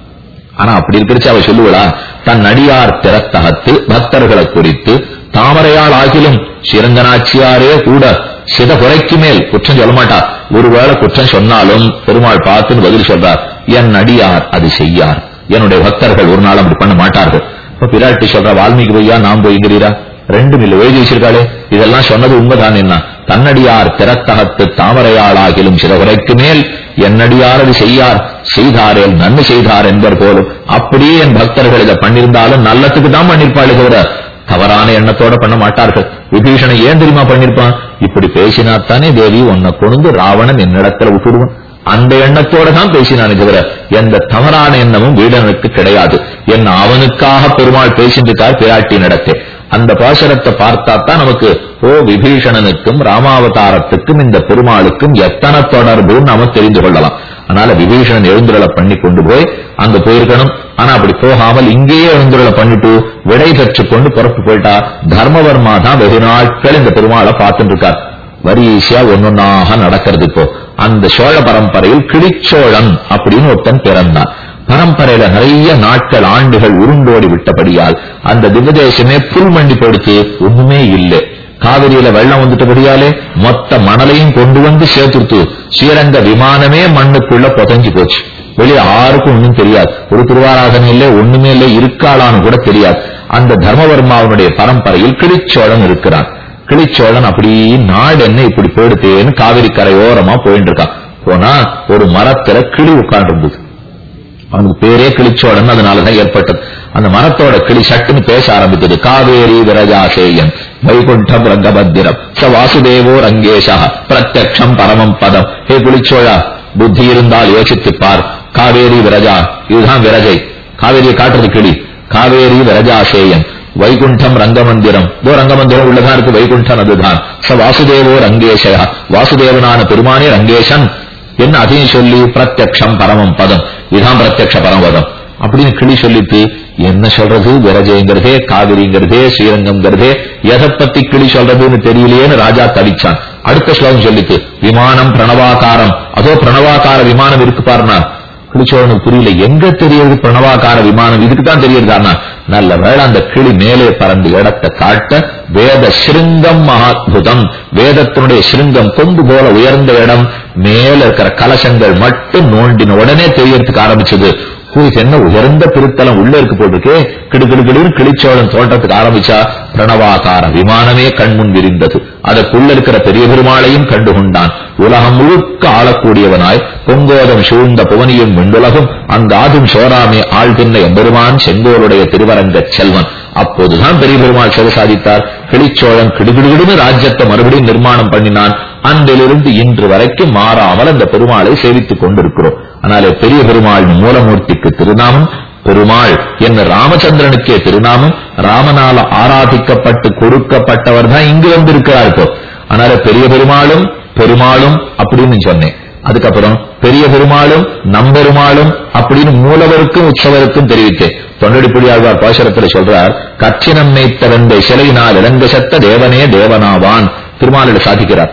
ஆனா அப்படி இருக்கிறச்சு அவ சொல்லுவளா தன் அடியார் திறத்தகத்து பக்தர்களை குறித்து தாமரையால் ஆகிலும் ஸ்ரீரங்கநாச்சியாரே கூட சித குறைக்கு மேல் குற்றம் சொல்ல மாட்டா ஒருவேளை குற்றம் சொன்னாலும் பெருமாள் பார்த்துன்னு பதில் சொல்றார் என் அடியார் அது செய்யார் என்னுடைய பக்தர்கள் ஒரு நாள் அப்படி பண்ண மாட்டார்கள் இப்ப பிராட்டி சொல்ற வால்மீகி பொய்யா நாம் போய்கிறீரா ரெண்டும் இல்ல எழுதி வச்சிருக்காளே இதெல்லாம் சொன்னது உண்மைதான் என்ன தன்னடியார் திறத்தகத்து தாமரையாளாகிலும் சில குறைக்கு மேல் என்னடியார் அது செய்யார் செய்தாரேல் நன்மை செய்தார் என்பர் போலும் அப்படியே என் பக்தர்கள் இதை பண்ணிருந்தாலும் நல்லத்துக்கு தான் பண்ணிருப்பாளே தவிர தவறான எண்ணத்தோட பண்ண மாட்டார்கள் விபீஷணன் ஏன் தெரியுமா பண்ணிருப்பான் இப்படி பேசினாத்தானே தேவி உன்னை கொண்டு ராவணன் என்னிடத்துல விட்டுடுவான் அந்த எண்ணத்தோட தான் பேசினானே தவிர எந்த தவறான எண்ணமும் வீடனுக்கு கிடையாது என்ன அவனுக்காக பெருமாள் பேசின்றிருக்கார் பிராட்டி நடத்தே அந்த பாசரத்தை பார்த்தா தான் நமக்கு ஓ விபீஷணனுக்கும் ராமாவதாரத்துக்கும் இந்த பெருமாளுக்கும் எத்தனை தொடர்புன்னு நாம தெரிந்து கொள்ளலாம் அதனால விபீஷணன் எழுந்துருளை பண்ணி கொண்டு போய் அங்க போயிருக்கணும் ஆனா அப்படி போகாமல் இங்கேயே எழுந்துருளை பண்ணிட்டு விடை பெற்றுக் கொண்டு புறப்பு போயிட்டா தர்மவர்மா தான் வெகு நாட்கள் இந்த பெருமாளை பார்த்துட்டு இருக்கார் வரிசையா ஒன்னொன்னாக நடக்கிறது இப்போ அந்த சோழ பரம்பரையில் கிளிச்சோழன் அப்படின்னு ஒருத்தன் பிறந்தான் பரம்பரையில நிறைய நாட்கள் ஆண்டுகள் உருண்டோடி விட்டபடியால் அந்த திவதேசமே புல் மண்டி படுத்து ஒண்ணுமே இல்லை காவிரியில வெள்ளம் வந்துட்டபடியாலே மொத்த மணலையும் கொண்டு வந்து சேர்த்துட்டு ஸ்ரீரங்க விமானமே மண்ணுக்குள்ள புதஞ்சு போச்சு வெளியே யாருக்கும் ஒண்ணும் தெரியாது ஒரு திருவாராதனை இல்லை ஒண்ணுமே இல்லை இருக்காளான்னு கூட தெரியாது அந்த தர்மவர்மாவனுடைய பரம்பரையில் கிளிச்சோழன் இருக்கிறான் கிளிச்சோழன் அப்படி நாடு என்ன இப்படி போயிடுத்தேன்னு காவிரி கரையோரமா போயிட்டு இருக்கான் போனா ஒரு மரத்துல கிளி உட்கார்ந்து இருந்தது அவனுக்கு பேரே கிளிச்சோழன் அதனாலதான் ஏற்பட்டது அந்த மரத்தோட கிளி சட்டுன்னு பேச ஆரம்பித்தது காவேரி விரஜாசேயன் வைகுண்டம் ரங்கபத்திரம் ச வாசுதேவோ ரங்கேஷா பிரத்யக்ஷம் பரமம் பதம் ஹே குளிச்சோழா புத்தி இருந்தால் யோசித்துப் பார் காவேரி விரஜா இதுதான் விரஜை காவேரியை காட்டுறது கிளி காவேரி விரஜாசேயன் வைகுண்டம் ரங்கமந்திரம் இதோ ரங்கமந்திரம் உள்ளதான் இருக்கு வைகுண்டன் அதுதான் ச வாசுதேவோ ரங்கேஷயா வாசுதேவனான பெருமானே ரங்கேசன் என்ன அதையும் சொல்லி பிரத்யக்ஷம் பரமம் பதம் இதுதான் பிரத்யக்ஷ பரமபதம் அப்படின்னு கிளி சொல்லிட்டு என்ன சொல்றது விரஜைங்கிறதே காவிரிங்கிறதே ஸ்ரீரங்கம்ங்கிறதே எதை பத்தி கிளி சொல்றதுன்னு தெரியலையேன்னு ராஜா தவிச்சான் அடுத்த ஸ்லோகம் சொல்லிட்டு விமானம் பிரணவாகாரம் அதோ பிரணவாகார விமானம் இருக்கு பாருனா கிளிச்சோழனுக்கு புரியல எங்க தெரியுது பிரணவாகார விமானம் இதுக்கு தான் தெரியுதுதானா நல்ல வேளை அந்த கிளி மேலே பறந்து இடத்தை காட்ட வேத சிருங்கம் மகாத்புதம் வேதத்தினுடைய சிருங்கம் கொண்டு போல உயர்ந்த இடம் மேல இருக்கிற கலசங்கள் மட்டும் நோண்டின உடனே தெரியறதுக்கு ஆரம்பிச்சது ஓ, இது என்ன உயர்ந்த திருத்தலம் உள்ள இருக்கு போட்டிருக்கே கிடு கிடு கிடுன்னு கிளிச்சோழன் தோட்டத்துக்கு ஆரம்பிச்சா பிரணவாகார விமானமே கண்முன் விரிந்தது அதற்குள்ள இருக்கிற பெரிய பெருமாளையும் கண்டு கொண்டான் உலகம் முழுக்க ஆளக்கூடியவனாய் பொங்கோதம் சூழ்ந்த புவனியும் விண்டுலகும் அந்த ஆதும் சோராமே ஆழ்கின்ற எம்பெருமான் செங்கோலுடைய திருவரங்கச் செல்வன் அப்போதுதான் பெரிய பெருமாள் சிவ சாதித்தார் கிளிச்சோழன் கிடுகிடுகிடுன்னு ராஜ்யத்தை மறுபடியும் நிர்மாணம் பண்ணினான் அன்றிலிருந்து இன்று வரைக்கும் மாறாமல் அந்த பெருமாளை சேவித்துக் கொண்டிருக்கிறோம் ஆனாலே பெரிய பெருமாள் மூலமூர்த்திக்கு திருநாமம் பெருமாள் என்ன ராமச்சந்திரனுக்கே திருநாமம் ராமனால ஆராதிக்கப்பட்டு கொடுக்கப்பட்டவர் தான் இங்கு வந்திருக்கிறார் இப்போ அதனால பெரிய பெருமாளும் பெருமாளும் அப்படின்னு சொன்னேன் அதுக்கப்புறம் பெரிய பெருமாளும் நம்பெருமாளும் அப்படின்னு மூலவருக்கும் உற்சவருக்கும் தெரிவித்தேன் தொண்டடிப்புடி ஆழ்வார் பாசரத்துல சொல்றார் கச்சினம் மேய்த்தவந்த சிலையினால் இளங்க சத்த தேவனே தேவனாவான் திருமாலிட சாதிக்கிறார்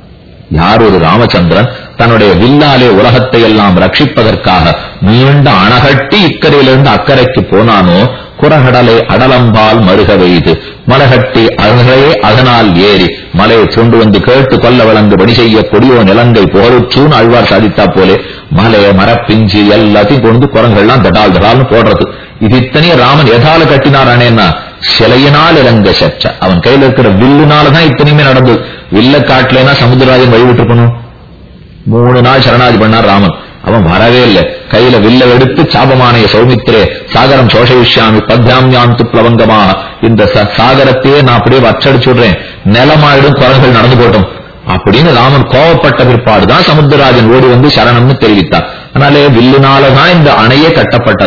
யார் ஒரு ராமச்சந்திரன் தன்னுடைய வில்லாலே உலகத்தை எல்லாம் ரட்சிப்பதற்காக நீண்ட அணகட்டி இக்கரையிலிருந்து அக்கறைக்கு போனானோ குரகடலை அடலம்பால் மருக வைது மலகட்டி அழகையே அதனால் ஏறி மலையை கொண்டு வந்து கேட்டு கொல்ல வழங்கு பணி செய்ய கொடியோ நிலங்கை புகழுச்சூன்னு அழ்வார் சாதித்தா போலே மலைய மரப்பிஞ்சு எல்லாத்தையும் கொண்டு குரங்கள்லாம் தடால் தடால்னு போடுறது இது இத்தனையும் ராமன் எதால கட்டினாரானேன்னா சிலையினால் இறங்க சற்ற அவன் கையில இருக்கிற வில்லுனாலதான் இத்தனையுமே நடந்தது வில்ல காட்டலைன்னா சமுத்திரராஜன் வழிவிட்டுருக்கணும் மூணு நாள் சரணாதி பண்ணார் ராமன் அவன் வரவே இல்லை கையில வில்ல எடுத்து சாபமானைய சௌமித்திரே சாகரம் சோஷயிஷ்யாமி பத்யாம்யாம் துப்ளவங்கமாக இந்த ச- சாகரத்தையே நான் அப்படியே வச்சடிச்சு விடுறேன் நிலமாயிடும் குரல்கள் நடந்து போட்டோம் அப்படின்னு ராமன் கோவப்பட்ட பிற்பாடுதான் சமுத்திரராஜன் ஓடி வந்து சரணம்னு தெரிவித்தார் அதனாலே வில்லுனாலதான் இந்த அணையே கட்டப்பட்டதான்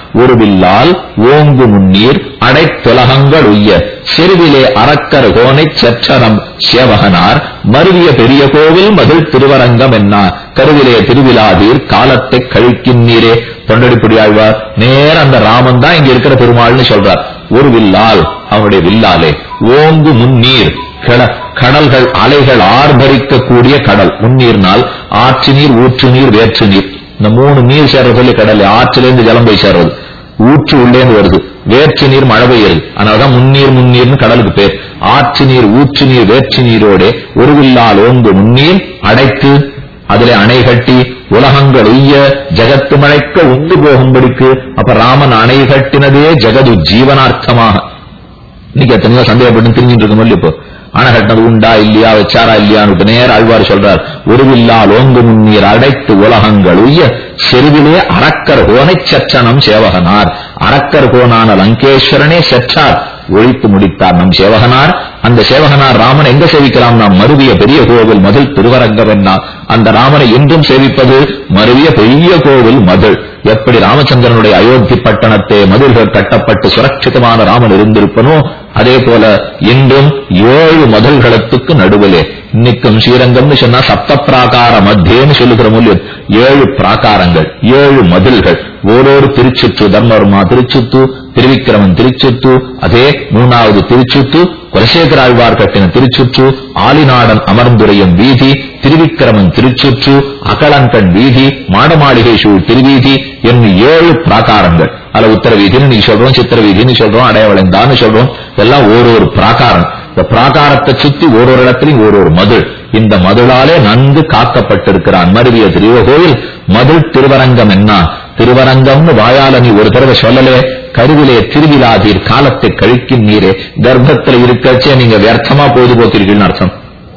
ஒரு வில்லால் ஓங்கு முன்னீர் அடைத்துலகங்கள் உய்ய செருவிலே அரக்கர் கோனை சற்றரம் சேவகனார் மருவிய பெரிய கோவில் மகிழ் திருவரங்கம் என்ன கருவிலே திருவிழாதீர் காலத்தை கழிக்கின்றீரே தொண்டடிப்படி ஆழ்வார் நேர அந்த ராமன் தான் இங்க இருக்கிற பெருமாள்னு சொல்றார் ஒரு வில்லால் அவனுடைய வில்லாலே ஓங்கு முன்னீர் கிட- கடல்கள் அலைகள் ஆர்ப்பரிக்கக்கூடிய கடல் முன்னீர்னால் ஆற்று நீர் ஊற்று நீர் வேற்று நீர் இந்த மூணு நீர் சேர்ற சொல்லி கடல் ஆற்றிலிருந்து ஜலம் போய் சேர்றது ஊற்று உள்ளேந்து வருது வேற்று நீர் மழை பெய்யுது அதனாலதான் முன்னீர் முன்னீர்னு கடலுக்கு பேர் ஆற்று நீர் ஊற்று நீர் வேற்று நீரோட ஒரு வில்லால் ஓங்கு முன்னீர் அடைத்து அதிலே அணை கட்டி உலகங்கள் உய்ய ஜகத்து மழைக்க உண்டு போகும்படிக்கு அப்ப ராமன் அணை கட்டினதே ஜெகது ஜீவனார்த்தமாக இன்னைக்கு எத்தனையோ சந்தேகப்பட்டு தெரிஞ்சுட்டு இருக்க முடியும் இப்போ அணை கட்டினது உண்டா இல்லையா வச்சாரா இல்லையான்னு நேர ஆழ்வார் சொல்றார் ஒருவில்லால் ஓங்கு முன்னீர் அடைத்து உலகங்கள் உய்ய செருவிலே அரக்கர் கோனை சற்றனம் சேவகனார் அரக்கர் கோனான லங்கேஸ்வரனே செற்றார் ஒழித்து முடித்தார் நம் சேவகனார் அந்த சேவகனார் ராமன் எங்க சேவிக்கலாம் நாம் மருவிய பெரிய கோவில் மதில் திருவரங்கவென்னா அந்த ராமனை என்றும் சேவிப்பது மருவிய பெரிய கோவில் மதில் எப்படி ராமச்சந்திரனுடைய அயோத்தி பட்டணத்தை மதில்கள் கட்டப்பட்டு சுரட்சிதமான ராமன் இருந்திருப்பனோ அதே போல இன்றும் ஏழு மதில்களத்துக்கு நடுவிலே இன்னைக்கும் ஸ்ரீரங்கம்னு சொன்னா சப்த பிராகார மத்தியன்னு சொல்லுகிற மூலியம் ஏழு பிராகாரங்கள் ஏழு மதில்கள் ஓரோரு திருச்சுற்று தர்மவர்மா திருச்சுத்து திருவிக்கிரமன் திருச்சுத்து அதே மூணாவது திருச்சுத்து குலசேகர ஆழ்வார் கட்டின திருச்சுற்று ஆலிநாடன் அமர்ந்துரையும் வீதி திருவிக்கிரமன் திருச்சுற்று அகலங்கண் வீதி மாடமாளிகை சூழ் திருவீதி என்னும் ஏழு பிராகாரங்கள் அதுல உத்தர வீதின்னு நீ சொல்றோம் சித்திர வீதின்னு சொல்றோம் அடையவளைந்தான்னு சொல்றோம் எல்லாம் ஒரு ஒரு பிராகாரம் இந்த பிராகாரத்தை சுத்தி ஒரு ஒரு இடத்துலயும் ஒரு ஒரு மதில் இந்த மதுளாலே நன்கு காக்கப்பட்டிருக்கிறான் மருவிய திருவகோயில் மதில் திருவரங்கம் என்ன திருவரங்கம்னு வாயால நீ ஒரு தடவை சொல்லலே கருவிலே திருவிழாதீர் காலத்தை கழிக்கும் நீரே கர்ப்பத்தில் இருக்கச்சே நீங்க வியர்த்தமா பொழுதுபோக்கிறீர்கள் அர்த்தம்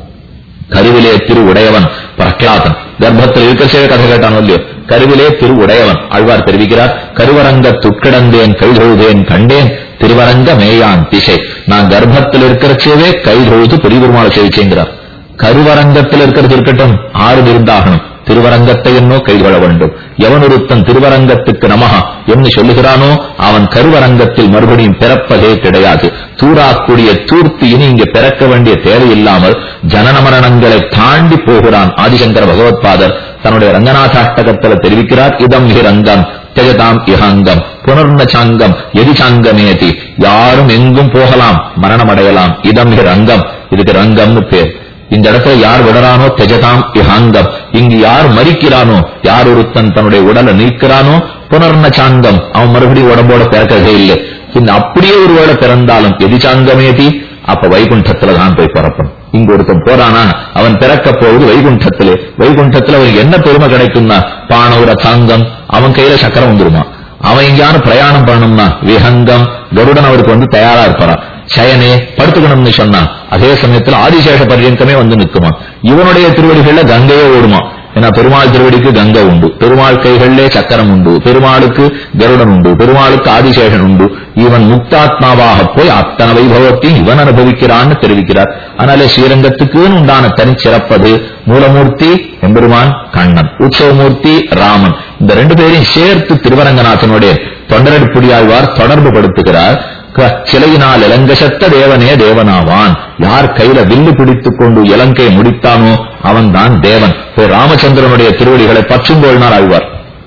கருவிலே திரு உடையவன் பிரகலாதன் கர்ப்பத்தில் இருக்கச்சே கதை கேட்டான் இல்லையோ கருவிலே திரு உடையவன் ஆழ்வார் தெரிவிக்கிறார் கருவரங்க துக்கிடந்தேன் கைதொழுதேன் கண்டேன் திருவரங்க மேயான் திசை நான் கர்ப்பத்தில் இருக்கிறச்சேவே கைதொழுது பெரிய பெருமாளை சேவிச்சேங்கிறார் கருவரங்கத்தில் இருக்கிறது இருக்கட்டும் ஆறு இருந்தாகணும் திருவரங்கத்தை என்னோ கைகொள்ள வேண்டும் எவன் ஒருத்தன் திருவரங்கத்துக்கு நமகா என்று சொல்லுகிறானோ அவன் கருவரங்கத்தில் மறுபடியும் பிறப்பதே கிடையாது தூராக்கூடிய தூர்த்தி இனி இங்கே பிறக்க வேண்டிய தேவையில்லாமல் ஜனன மரணங்களை தாண்டி போகிறான் ஆதிசங்கர பகவத்பாதர் தன்னுடைய ரங்கநாதாஷ்டகத்துல தெரிவிக்கிறார் இதம் ஹி ரங்கம் தெஜதாம் இஹங்கம் புனர்ன சாங்கம் எதி சாங்கமேதி யாரும் எங்கும் போகலாம் மரணம் அடையலாம் இதம் ஹி ரங்கம் இதுக்கு ரங்கம்னு பேர் இந்த இடத்துல யார் விடறானோ தெஜதாம் இஹாங்கம் இங்கு யார் மறிக்கிறானோ யார் ஒருத்தன் தன்னுடைய உடலை நீக்கிறானோ புனர்ன சாங்கம் அவன் மறுபடியும் உடம்போட பிறக்கிறதே இல்லை இந்த அப்படியே ஒரு வேளை பிறந்தாலும் எதிச்சாங்கமேதி அப்ப வைகுண்டத்துல தான் போய் பிறப்பணும் இங்க ஒருத்தன் போறானா அவன் பிறக்க போவது வைகுண்டத்திலே வைகுண்டத்துல அவனுக்கு என்ன பெருமை கிடைக்கும்னா பானவர சாங்கம் அவன் கையில சக்கரம் வந்துருமா அவன் எங்கேயான பிரயாணம் பண்ணணும்னா விஹங்கம் கருடன் அவருக்கு வந்து தயாரா இருப்பாரான் சயனே படுத்துக்கணும்னு சொன்னா அதே சமயத்துல ஆதிசேஷ பர்யங்கமே வந்து நிற்குமா இவனுடைய திருவடிகள்ல கங்கையே ஓடுமா ஏன்னா பெருமாள் திருவடிக்கு கங்கை உண்டு பெருமாள் கைகளிலே சக்கரம் உண்டு பெருமாளுக்கு கருடன் உண்டு பெருமாளுக்கு ஆதிசேஷன் உண்டு இவன் முக்தாத்மாவாக போய் அத்தனை வைபவத்தையும் இவன் அனுபவிக்கிறான்னு தெரிவிக்கிறார் அதனால ஸ்ரீரங்கத்துக்குன்னு உண்டான தனிச்சிறப்பது மூலமூர்த்தி எம்பெருமான் கண்ணன் உற்சவமூர்த்தி ராமன் இந்த ரெண்டு பேரையும் சேர்த்து திருவரங்கநாதனுடைய தொண்டரடிப்புடியாழ்வார் தொடர்பு படுத்துகிறார் க- சிலையினால் இலங்கசத்த தேவனே தேவனாவான் யார் கையில வில்லு பிடித்துக் கொண்டு இலங்கை முடித்தானோ அவன்தான் தேவன் போய் ராமச்சந்திரனுடைய திருவடிகளை பற்றும்போல் நாள் ஆழ்வார்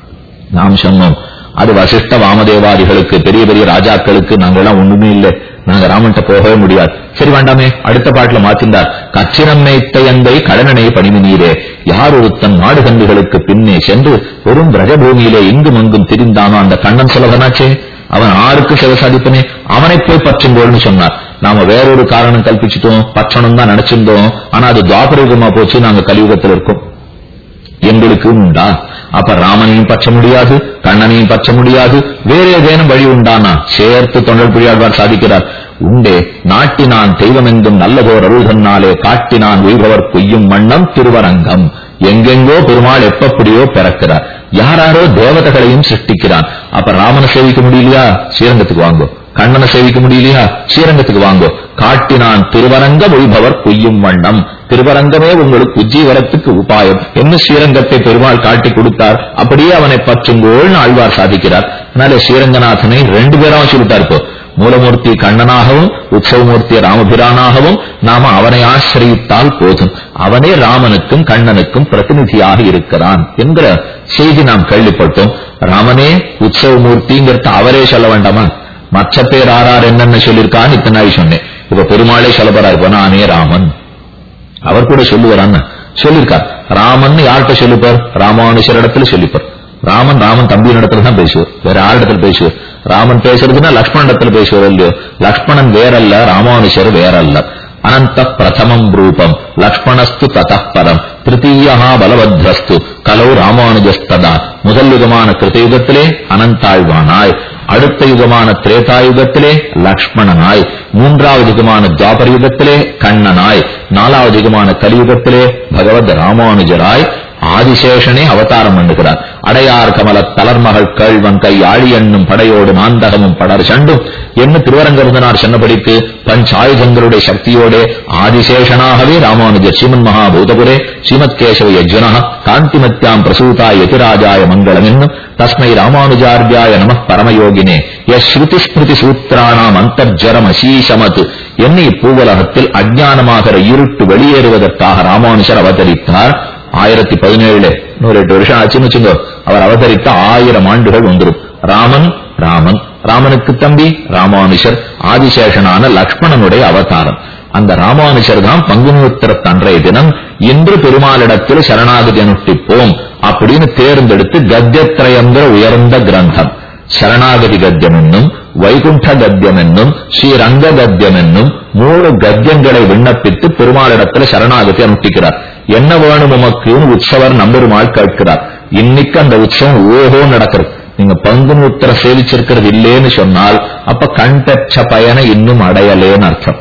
நாம் சொன்னோம் அது வசிஷ்ட வாமதேவாதிகளுக்கு பெரிய பெரிய ராஜாக்களுக்கு நாங்கெல்லாம் ஒண்ணுமே இல்லை நாங்க ராமன்ட்ட போகவே முடியாது சரி வேண்டாமே அடுத்த பாட்டுல மாத்திருந்தார் கச்சினம் மேய்த்த எந்தை கடனனை பணிமினீரே யார் ஒருத்தன் மாடுகன்றுகளுக்கு பின்னே சென்று வெறும் பிரஜபூமியிலே இங்கும் அங்கும் திரிந்தானோ அந்த கண்ணன் சுலகனாச்சே அவன் ஆருக்கு சிவசாதிப்பனே அவனை போய் பற்றுங்கோள்னு சொன்னார் நாம வேறொரு காரணம் கல்பிச்சிட்டோம் பற்றணும் தான் நினைச்சிருந்தோம் ஆனா அது துவாபரயுகமா போச்சு நாங்க கலியுகத்தில் இருக்கோம் எங்களுக்கு உண்டா அப்ப ராமனையும் பற்ற முடியாது கண்ணனையும் பற்ற முடியாது வேற ஏதேனும் வழி உண்டானா சேர்த்து தொண்டர் புரியாழ்வார் சாதிக்கிறார் உண்டே நாட்டினான் தெய்வமெங்கும் நல்லதோர் அருள்தன்னாலே காட்டினான் உய்பவர் பொய்யும் மன்னம் திருவரங்கம் எங்கெங்கோ பெருமாள் எப்படியோ பிறக்கிறார் யாராரோ தேவதைகளையும் சிருஷ்டிக்கிறான் அப்ப ராமனை சேவிக்க முடியலையா ஸ்ரீரங்கத்துக்கு வாங்கோ கண்ணனை சேவிக்க முடியலையா ஸ்ரீரங்கத்துக்கு வாங்கோ காட்டினான் திருவரங்க மொழிபவர் பொய்யும் வண்ணம் திருவரங்கமே உங்களுக்கு உஜ்ஜீவரத்துக்கு உபாயம் என்ன ஸ்ரீரங்கத்தை பெருமாள் காட்டி கொடுத்தார் அப்படியே அவனை பற்றுங்கோள்னு ஆழ்வார் சாதிக்கிறார் அதனால ஸ்ரீரங்கநாதனை ரெண்டு பேராவும் சொல்லிட்டார் இப்போ மூலமூர்த்தி கண்ணனாகவும் உற்சவமூர்த்தி ராமபிரானாகவும் நாம அவனை ஆசிரியித்தால் போதும் அவனே ராமனுக்கும் கண்ணனுக்கும் பிரதிநிதியாக இருக்கிறான் என்கிற செய்தி நாம் கேள்விப்பட்டோம் ராமனே உற்சவமூர்த்திங்கிறத அவரே சொல்ல வேண்டாமா மற்ற பேர் ஆறார் என்னென்ன சொல்லியிருக்கான்னு இத்தனை நாள் சொன்னேன் இப்ப பெருமாளே சொல்ல போறாரு இப்ப நானே ராமன் அவர் கூட சொல்லுவாரான்னு சொல்லியிருக்கார் ராமன் யார்கிட்ட சொல்லிப்பார் ராமானுஷர் இடத்துல சொல்லிப்பார் ராமன் ராமன் தம்பியின் இடத்துல தான் பேசுவார் வேற யார் இடத்துல பேசுவார் ராமன் பேசுறதுன்னா லக்ஷ்மணன் இடத்துல பேசுவார் இல்லையோ லக்ஷ்மணன் வேறல்ல ராமானுஷர் வேறல்ல அனந்த பிரதமம் ரூபம் லக்ஷ்மணஸ்து ததப்பரம் திருத்தீயா பலவத்ரஸ்து கலௌ ராமானுஜஸ்ததா முதல் யுகமான கிருத்தயுகத்திலே அனந்தாழ்வானாய் அடுத்த யுகமான திரேதாயுகத்திலே லக்ஷ்மணனாய் மூன்றாவது யுகமான துவாபர யுகத்திலே கண்ணனாய் நாலாவது யுகமான கலியுகத்திலே பகவத் ராமானுஜராய் ஆதிசேஷனே அவதாரம் பண்ணுகிறார் அடையார் கமல தளர்மகள் கேழ்வன் கை ஆழி எண்ணும் படையோடு நாந்தகமும் படர் சண்டும் என்ன திருவரங்கருந்தனார் சொன்னபடிக்கு பஞ்சாயுதங்களுடைய சக்தியோட ஆதிசேஷனாகவே ராமானுஜர் ஸ்ரீமன் மகாபூதபுரே ஸ்ரீமத் கேசவ யஜ்வன காந்திமத்யாம் பிரசூதாய் யதிராஜாய மங்களம் என்னும் தஸ்மை ராமானுஜார்யாய நம பரமயோகினே எஸ் ஸ்ருதி ஸ்மிருதி சூத்திரானாம் அந்தர்ஜரம் அசீசமத் என்ன இப்பூவலகத்தில் அஜ்ஞானமாகிற இருட்டு வெளியேறுவதற்காக ராமானுஜர் அவதரித்தார் ஆயிரத்தி பதினேழுல நூறு எட்டு வருஷம் ஆச்சுன்னு வச்சுங்க அவர் அவதரித்த ஆயிரம் ஆண்டுகள் வந்துடும் ராமன் ராமன் ராமனுக்கு தம்பி ராமானுஷர் ஆதிசேஷனான லக்ஷ்மணனுடைய அவதாரம் அந்த ராமானுஷர் தான் பங்குனி அன்றைய தினம் இன்று பெருமாளிடத்தில் சரணாகதி அனுஷ்டிப்போம் அப்படின்னு தேர்ந்தெடுத்து கத்தியத்திரயங்கிற உயர்ந்த கிரந்தம் சரணாகதி கத்தியம் என்னும் வைகுண்ட கத்தியம் என்னும் ஸ்ரீரங்க கத்தியம் என்னும் மூணு கத்தியங்களை விண்ணப்பித்து பெருமாளிடத்துல சரணாகதி அனுஷ்டிக்கிறார் என்ன வேணும் உமக்குன்னு உற்சவர் நம்பெருமாள் கேட்கிறார் இன்னைக்கு அந்த உற்சவம் ஓஹோ நடக்கிறது நீங்க பங்குனி உத்தர சேவிச்சிருக்கிறது இல்லேன்னு சொன்னால் அப்ப கண் பெற்ற பயனை இன்னும் அடையலேன்னு அர்த்தம்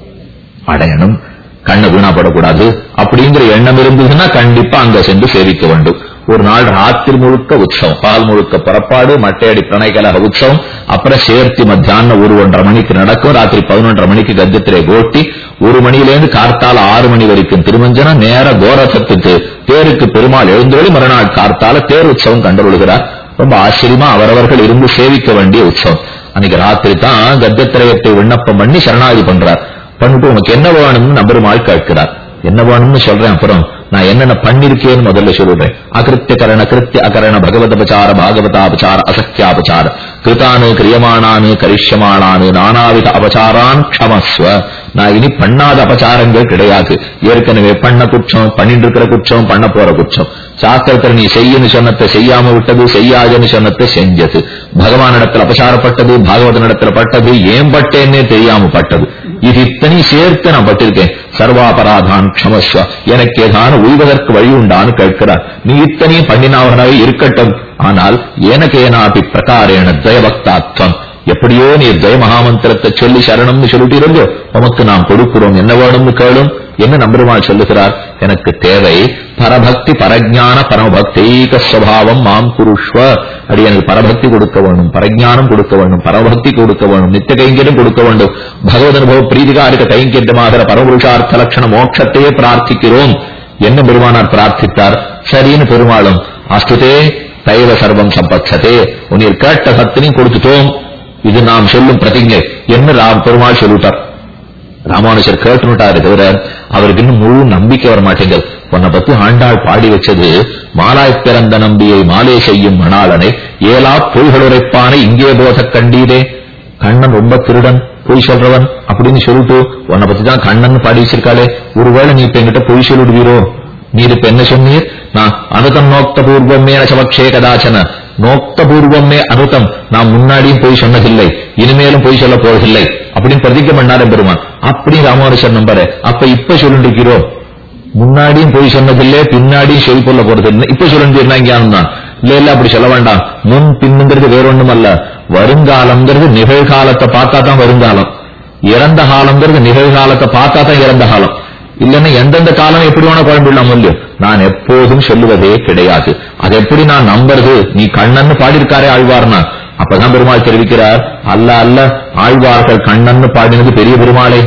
அடையணும் கண்ணு வீணாப்படக்கூடாது அப்படிங்கிற எண்ணம் இருந்ததுன்னா கண்டிப்பா அங்க சென்று சேவிக்க வேண்டும் ஒரு நாள் ராத்திரி முழுக்க உற்சவம் பால் முழுக்க புறப்பாடு மட்டையடி பிரணயகலக உற்சவம் அப்புறம் சேர்த்தி மத்தியானம் ஒரு ஒன்றரை மணிக்கு நடக்கும் ராத்திரி பதினொன்றரை மணிக்கு கத்தியத்திலே கோட்டி ஒரு மணியிலேருந்து கார்த்தால ஆறு மணி வரைக்கும் திருமஞ்சனம் நேர கோரசத்துக்கு தேருக்கு பெருமாள் எழுந்தொழி மறுநாள் கார்த்தால தேர் உற்சவம் கண்டுகொள்கிறார் ரொம்ப ஆச்சரியமா அவரவர்கள் இருந்து சேவிக்க வேண்டிய உற்சவம் அன்னைக்கு ராத்திரி தான் கத்தியத்திரயத்தை விண்ணப்பம் பண்ணி சரணாகதி பண்றார் பண்ணிட்டு உனக்கு என்ன வேணும்னு நம்பெருமாள் கேட்கிறார் என்ன வேணும்னு சொல்றேன் அப்புறம் நான் என்னென்ன பண்ணிருக்கேன்னு முதல்ல சொல்லுறேன் அகிருத்திய கரண கிருத்திய அகரண பகவதபச்சார பாகவதாபச்சார அசக்கியாபச்சார கிருத்தானு கிரியமானானு கரிஷ்யமானானு நானாவித அபச்சாரான் க்ஷமஸ்வ நான் இனி பண்ணாத அபச்சாரங்கள் கிடையாது ஏற்கனவே பண்ண குற்றம் பண்ணிட்டு இருக்கிற குற்றம் பண்ண போற குற்றம் சாஸ்திரத்தில் நீ செய்யன்னு சொன்னத்தை செய்யாம விட்டது செய்யாதுன்னு சொன்னத்தை செஞ்சது பகவானிடத்தில் அபசாரப்பட்டது பாகவதனிடத்துல பட்டது ஏன் பட்டேன்னே தெரியாம பட்டது இது இத்தனை சேர்த்து நான் பட்டிருக்கேன் சர்வாபராதான் க்ஷமஸ்வ எனக்கு ஏதான உய்வதற்கு வழி உண்டான்னு கேட்கிறார் நீ இத்தனையும் பண்ணினாவனாவே இருக்கட்டும் ஆனால் எனக்கு ஏனாபி பிரகாரேன தயபக்தாத்வம் எப்படியோ நீர் ஜெய மகாமந்திரத்தை சொல்லி சரணம்னு சொல்லிட்டீரோ உமக்கு நாம் கொடுக்கிறோம் என்ன வேணும்னு கேளும் என்ன நம்பருமாள் சொல்லுகிறார் எனக்கு தேவை பரபக்தி பரஜான பரமபக்தீக சுவாவம் மாம் குருஷ்வ அடி எனக்கு பரபக்தி கொடுக்க வேண்டும் பரஜானம் கொடுக்க வேண்டும் பரமபக்தி கொடுக்க வேண்டும் நித்திய கைங்கரியம் கொடுக்க வேண்டும் பகவத் அனுபவ பிரீதிகாரிக கைங்கரியமாகிற பரமபுருஷார்த்த லட்சண மோட்சத்தையே பிரார்த்திக்கிறோம் என்ன பெருமானார் பிரார்த்தித்தார் சரின்னு பெருமாளும் அஸ்துதே தைவ சர்வம் சம்பட்சதே உன்னில் கேட்ட சத்தினையும் கொடுத்துட்டோம் இது நாம் சொல்லும் பிரதிஜை என்ன ராம் பெருமாள் சொல்லிட்டார் ராமானுஜர் கேட்டுனுட்டாரு தவிர அவருக்கு இன்னும் முழு நம்பிக்கை வர மாட்டேங்குது உன்னை பத்தி ஆண்டாள் பாடி வச்சது மாலாய் பிறந்த நம்பியை மாலே செய்யும் மணாளனை ஏலா பொய்களுரைப்பானை இங்கே போத கண்டீரே கண்ணன் ரொம்ப திருடன் பொய் சொல்றவன் அப்படின்னு சொல்லிட்டு உன்னை பத்தி தான் கண்ணன் பாடி வச்சிருக்காளே ஒருவேளை நீ இப்ப என்கிட்ட பொய் சொல்லிடுவீரோ நீர் இப்ப என்ன சொன்னீர் நான் அனுதம் நோக்த பூர்வமே சமக்ஷே கதாச்சன நோக்த பூர்வமே அனுதம் நான் முன்னாடியும் போய் சொன்னதில்லை இனிமேலும் போய் சொல்ல போவதில்லை அப்படின்னு பிரதிக்க பண்ணாரு பெருமான் அப்படி ராமானுஷர் நம்பரு அப்ப இப்ப சொல்லிருக்கிறோம் முன்னாடியும் போய் சொன்னதில்லை பின்னாடியும் சொல் கொள்ள போறது இல்லை இப்ப சொல்லிருந்தீர்னா ஞானம் தான் இல்ல இல்ல அப்படி சொல்ல வேண்டாம் முன் பின்னுங்கிறது வேற ஒண்ணும் அல்ல வருங்காலம்ங்கிறது நிகழ்காலத்தை பார்த்தா தான் வருங்காலம் இறந்த காலம்ங்கிறது நிகழ்காலத்தை பார்த்தா தான் இறந்த காலம் இல்லைன்னா எந்தெந்த காலம் எப்படி வேணா குழம்பிடலாம் இல்லையோ நான் எப்போதும் சொல்லுவதே கிடையாது அது எப்படி நான் நம்புறது நீ கண்ணன்னு பாடியிருக்காரே ஆழ்வார்னா அப்பதான் பெருமாள் தெரிவிக்கிறார் அல்ல அல்ல ஆழ்வார்கள் கண்ணன்னு பாடினது பெரிய பெருமாளே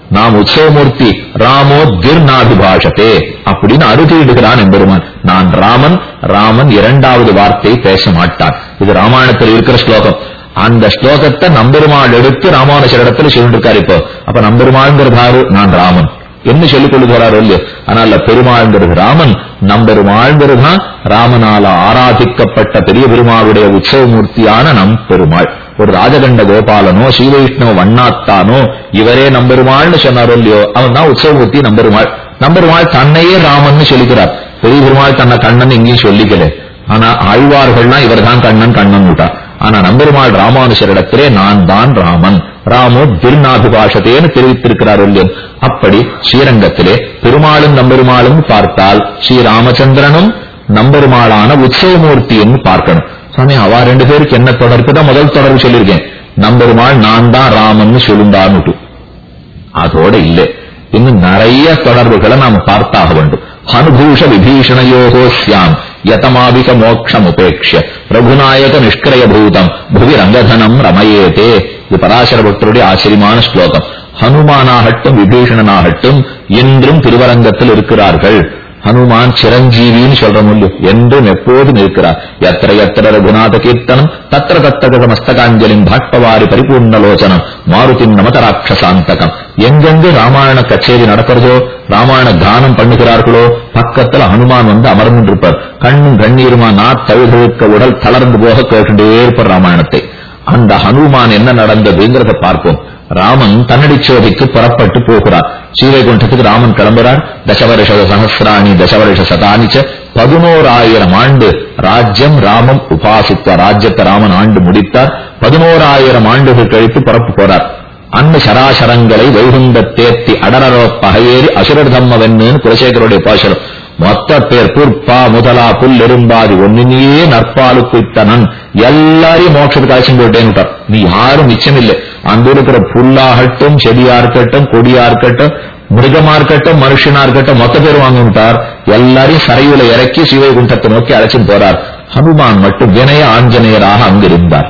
நாம் உற்சவமூர்த்தி ராமோ திர்நாபிபாஷத்தே அப்படின்னு அறுதியிடுகிறான் எம்பெருமான் நான் ராமன் ராமன் இரண்டாவது வார்த்தை பேச மாட்டான் இது ராமாயணத்தில் இருக்கிற ஸ்லோகம் அந்த ஸ்லோகத்தை நம்பெருமாள் எடுத்து ராமானுஷரிடத்துல சொல்லிருக்காரு இப்போ அப்ப நம்பெருமாள்ங்கிறது யாரு நான் ராமன் என்ன சொல்லிக் கொண்டு போறாரோ இல்லையோ அதனால பெருமாள்ங்கிறது ராமன் நம்பெருமாள்ங்கிறது தான் ராமனால ஆராதிக்கப்பட்ட பெரிய பெருமாளுடைய உற்சவமூர்த்தியான நம் பெருமாள் ஒரு ராஜகண்ட கோபாலனோ ஸ்ரீவைஷ்ணவ வண்ணாத்தானோ இவரே நம்பெருமாள்னு சொன்னாரோ இல்லையோ அவன் தான் உற்சவமூர்த்தி நம்பெருமாள் நம்பெருமாள் தன்னையே ராமன் சொல்லிக்கிறார் பெரிய பெருமாள் தன்னை கண்ணன் எங்கேயும் சொல்லிக்கல ஆனா ஆழ்வார்கள்லாம் இவர் தான் கண்ணன் கண்ணன் விட்டா ஆனா நம்பெருமாள் ராமானுஷரிடத்திலே நான் தான் ராமன் ராமோ திருநாபிபாஷத்தேன்னு தெரிவித்திருக்கிறார் இல்லையோ அப்படி ஸ்ரீரங்கத்திலே பெருமாளும் நம்பெருமாளும் பார்த்தால் ஸ்ரீ ராமச்சந்திரனும் நம்பெருமாளான உற்சவமூர்த்தின்னு பார்க்கணும் சுவாமி அவா ரெண்டு பேருக்கு என்ன தொடர்பு தான் முதல் தொடர்பு சொல்லியிருக்கேன் நம்பெருமாள் நான் தான் ராமன் சொல்லுண்டான்னு அதோட இல்லை இன்னும் நிறைய தொடர்புகளை நாம பார்த்தாக வேண்டும் அனுபூஷ விபீஷணயோகோ சியாம் யதமாபிக மோக்ஷம் உபேக்ஷ ரகுநாயக நிஷ்கிரய பூதம் புவி ரங்கதனம் ரமயேதே இது பராசர பக்தருடைய ஆச்சரியமான ஸ்லோகம் ஹனுமானாகட்டும் விபீஷணனாகட்டும் என்றும் திருவரங்கத்தில் இருக்கிறார்கள் ஹனுமான் சிரஞ்சீவின்னு சொல்ற முடியும் என்றும் எப்போதும் இருக்கிறார் எத்திர எத்திர ரகுநாத கீர்த்தனம் தத்திர தத்தக மஸ்தகாஞ்சலின் பாட்பவாரி பரிபூர்ணலோச்சனம் மாருதின் நமத ராட்சசாந்தகம் எங்கெங்கு ராமாயண கச்சேரி நடக்கிறதோ ராமாயண கானம் பண்ணுகிறார்களோ பக்கத்துல ஹனுமான் வந்து அமர்ந்திருப்பார் கண்ணும் கண்ணீருமா நாத் தழுதழுக்க உடல் தளர்ந்து போக கேட்டுட்டே இருப்பார் ராமாயணத்தை அந்த ஹனுமான் என்ன நடந்ததுங்கிறத பார்ப்போம் ராமன் தன்னடி சோதிக்கு புறப்பட்டு போகிறார் ஸ்ரீவைகுண்டத்துக்கு ராமன் கிளம்புறார் தசவருஷ சகசிராணி தசவருஷ சதானிச்ச பதினோராயிரம் ஆண்டு ராஜ்யம் ராமம் உபாசித்த ராஜ்யத்தை ராமன் ஆண்டு முடித்தார் பதினோராயிரம் ஆண்டுகள் கழித்து புறப்பு போறார் அன்ன சராசரங்களை வைகுந்த தேர்த்தி அடரரோ பகையேறி அசுரர் தம்மவென்னு குலசேகருடைய பாசனம் மொத்த பேர் புற்பா முதலா புல் எறும்பாதி ஒன்னினியே நற்பாலு குய்த்தனன் எல்லாரையும் மோட்சத்துக்கு அழைச்சும் போயிட்டேன்னு நீ யாரும் மிச்சம் இல்லை அங்க இருக்கிற புல்லாகட்டும் செடியா இருக்கட்டும் கொடியா இருக்கட்டும் மிருகமா இருக்கட்டும் மனுஷனா இருக்கட்டும் மொத்த பேர் வாங்கிட்டார் எல்லாரையும் சரையுல இறக்கி சிவைகுண்டத்தை நோக்கி அழைச்சும் போறார் ஹனுமான் மட்டும் வினய ஆஞ்சநேயராக அங்கிருந்தார்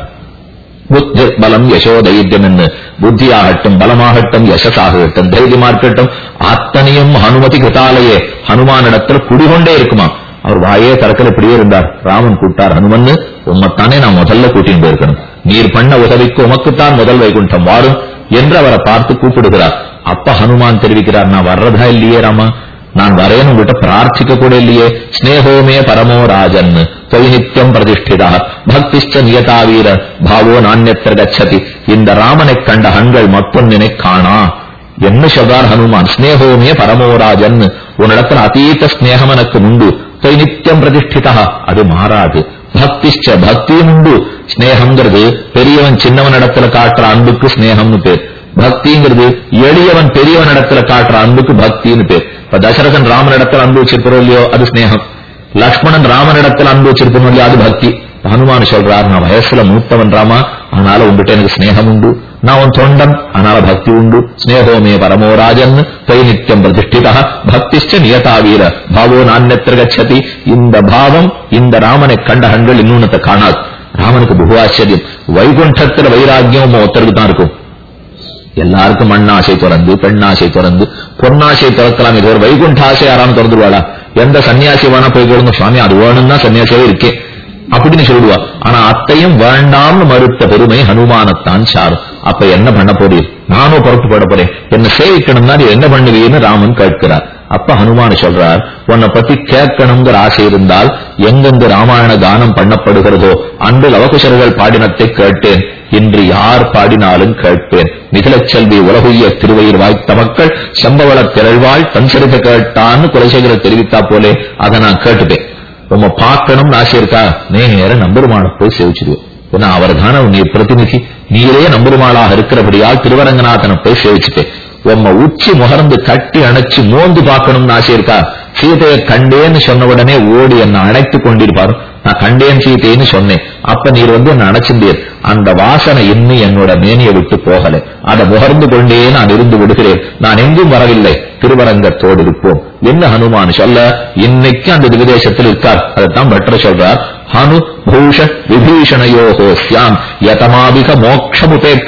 புத்தி பலம் யசோ தைரியம் என்று புத்தியாகட்டும் பலமாகட்டும் யசஸாகட்டும் தைரியமா இருக்கட்டும் அத்தனையும் ஹனுமதி கிருதாலயே ஹனுமானிடத்தில் குடிகொண்டே இருக்குமா அவர் வாயே தரக்கல இப்படியே இருந்தார் ராமன் கூட்டார் ஹனுமன்னு உம்மத்தானே நான் முதல்ல கூட்டின்னு போயிருக்கணும் நீர் பண்ண உதவிக்கு உமக்குத்தான் முதல் வைகுண்டம் வாரும் என்று அவரை பார்த்து கூப்பிடுகிறார் அப்ப ஹனுமான் தெரிவிக்கிறார் நான் வர்றதா இல்லையே ராமா நான் வரேன்னு உங்ககிட்ட பிரார்த்திக்க கூட இல்லையே ஸ்னேகோமே பரமோ ராஜன் தொய் நித்தியம் பிரதிஷ்டிதா பக்திஷ்ட நியதாவீர பாவோ நாண்யத்திர கச்சதி இந்த ராமனை கண்ட கண்கள் மற்றொன்னினை காணா என்ன சொல்றார் ஹனுமான் ஸ்னேகோமே பரமோராஜன் உன்னிடத்தில் அதீத ஸ்னேகம் எனக்கு உண்டு தொய் நித்தியம் பிரதிஷ்டிதா அது மாறாது பக்திஷ்ட பக்தியும் உண்டு ஸ்னேகம்ங்கிறது பெரியவன் சின்னவன் இடத்துல காட்டுற அன்புக்கு ஸ்னேகம்னு பேர் பக்திங்கிறது எளியவன் பெரியவன் இடத்துல காட்டுற அன்புக்கு பக்தின்னு பேர் இப்ப தசரதன் ராமன் இடத்துல அன்பு வச்சிருக்கிறோம் இல்லையோ அது ஸ்னேகம் லக்ஷ்மணன் ராமன் இடத்துல அன்பு வச்சிருப்போம் இல்லையோ அது பக்தி ஹனுமான் சொல்றார் நான் வயசுல மூத்தவன் ராமா அதனால உங்ககிட்ட எனக்கு ஸ்னேகம் உண்டு நான் உன் தொண்டன் அதனால பக்தி உண்டு ஸ்னேகோமே பரமோராஜன் தை நித்தியம் பிரதிஷ்டிதா பக்திஷ்ட நியதாவீர பாவோ நான்யத்திர கச்சதி இந்த பாவம் இந்த ராமனை கண்ட கண்கள் இன்னொன்னத்தை காணாது ராமனுக்கு பகு ஆச்சரியம் வைகுண்டத்துல வைராக்கியம் ஒருத்தருக்கு தான் இருக்கும் எல்லாருக்கும் மண்ணாசை திறந்து பெண்ணாசை திறந்து பொன்னாசை திறக்கலாம் இது ஒரு வைகுண்ட ஆசை யாராலும் திறந்துருவாளா எந்த சன்னியாசி வேணா போய் கேளுங்க சுவாமி அது வேணும்னா சன்னியாசியே இருக்கே அப்படின்னு சொல்லுவா ஆனா அத்தையும் வேண்டாம்னு மறுத்த பெருமை ஹனுமானத்தான் சாரும் அப்ப என்ன பண்ண போறீர் நானும் புறப்பு போட போறேன் என்ன சேவிக்கணும்னா நீ என்ன பண்ணுவீன்னு ராமன் கேட்கிறார் அப்ப ஹனுமான் சொல்றார் உன்னை பத்தி கேட்கணுங்கிற ஆசை இருந்தால் எங்கெங்கு ராமாயண கானம் பண்ணப்படுகிறதோ அன்று லவகுஷர்கள் பாடினத்தை கேட்டேன் இன்று யார் பாடினாலும் கேட்பேன் நிகழச்செல்வி உலகுய திருவயிர் வாய்த்த மக்கள் செம்பவள திரள்வாள் தன் சிறுத்தை கேட்டான்னு குலசேகர தெரிவித்தா போலே அதை நான் கேட்டுப்பேன் உம்ம பார்க்கணும்னு ஆசை இருக்கா நேர நம்பெருமான போய் சேவிச்சிடுவோம் ஏன்னா அவர் தானே நீ பிரதிநிதி நீரே நம்பெருமாளாக இருக்கிறபடியால் திருவரங்கநாதனை போய் சேவிச்சுட்டேன் உம்ம உச்சி முகர்ந்து கட்டி அணைச்சு மோந்து பார்க்கணும்னு ஆசை இருக்கா சீதையை கண்டேன்னு சொன்ன உடனே ஓடி என்ன அணைத்துக் கொண்டிருப்பாரு நான் கண்டேன் சீதைன்னு சொன்னேன் அப்ப நீர் வந்து என்ன அணைச்சிருந்தீர் அந்த வாசனை இன்னும் என்னோட மேனியை விட்டு போகல அதை முகர்ந்து கொண்டே நான் இருந்து விடுகிறேன் நான் எங்கும் வரவில்லை திருவரங்கத்தோடு இருப்போம் என்ன ஹனுமான் சொல்ல இன்னைக்கு அந்த விதேசத்தில் இருக்கார் அதைத்தான் பற்ற சொல்றார் ஹனு பூஷ விபீஷணயோகோ சியாம் யதமாபிக மோக்ஷமுபேட்ச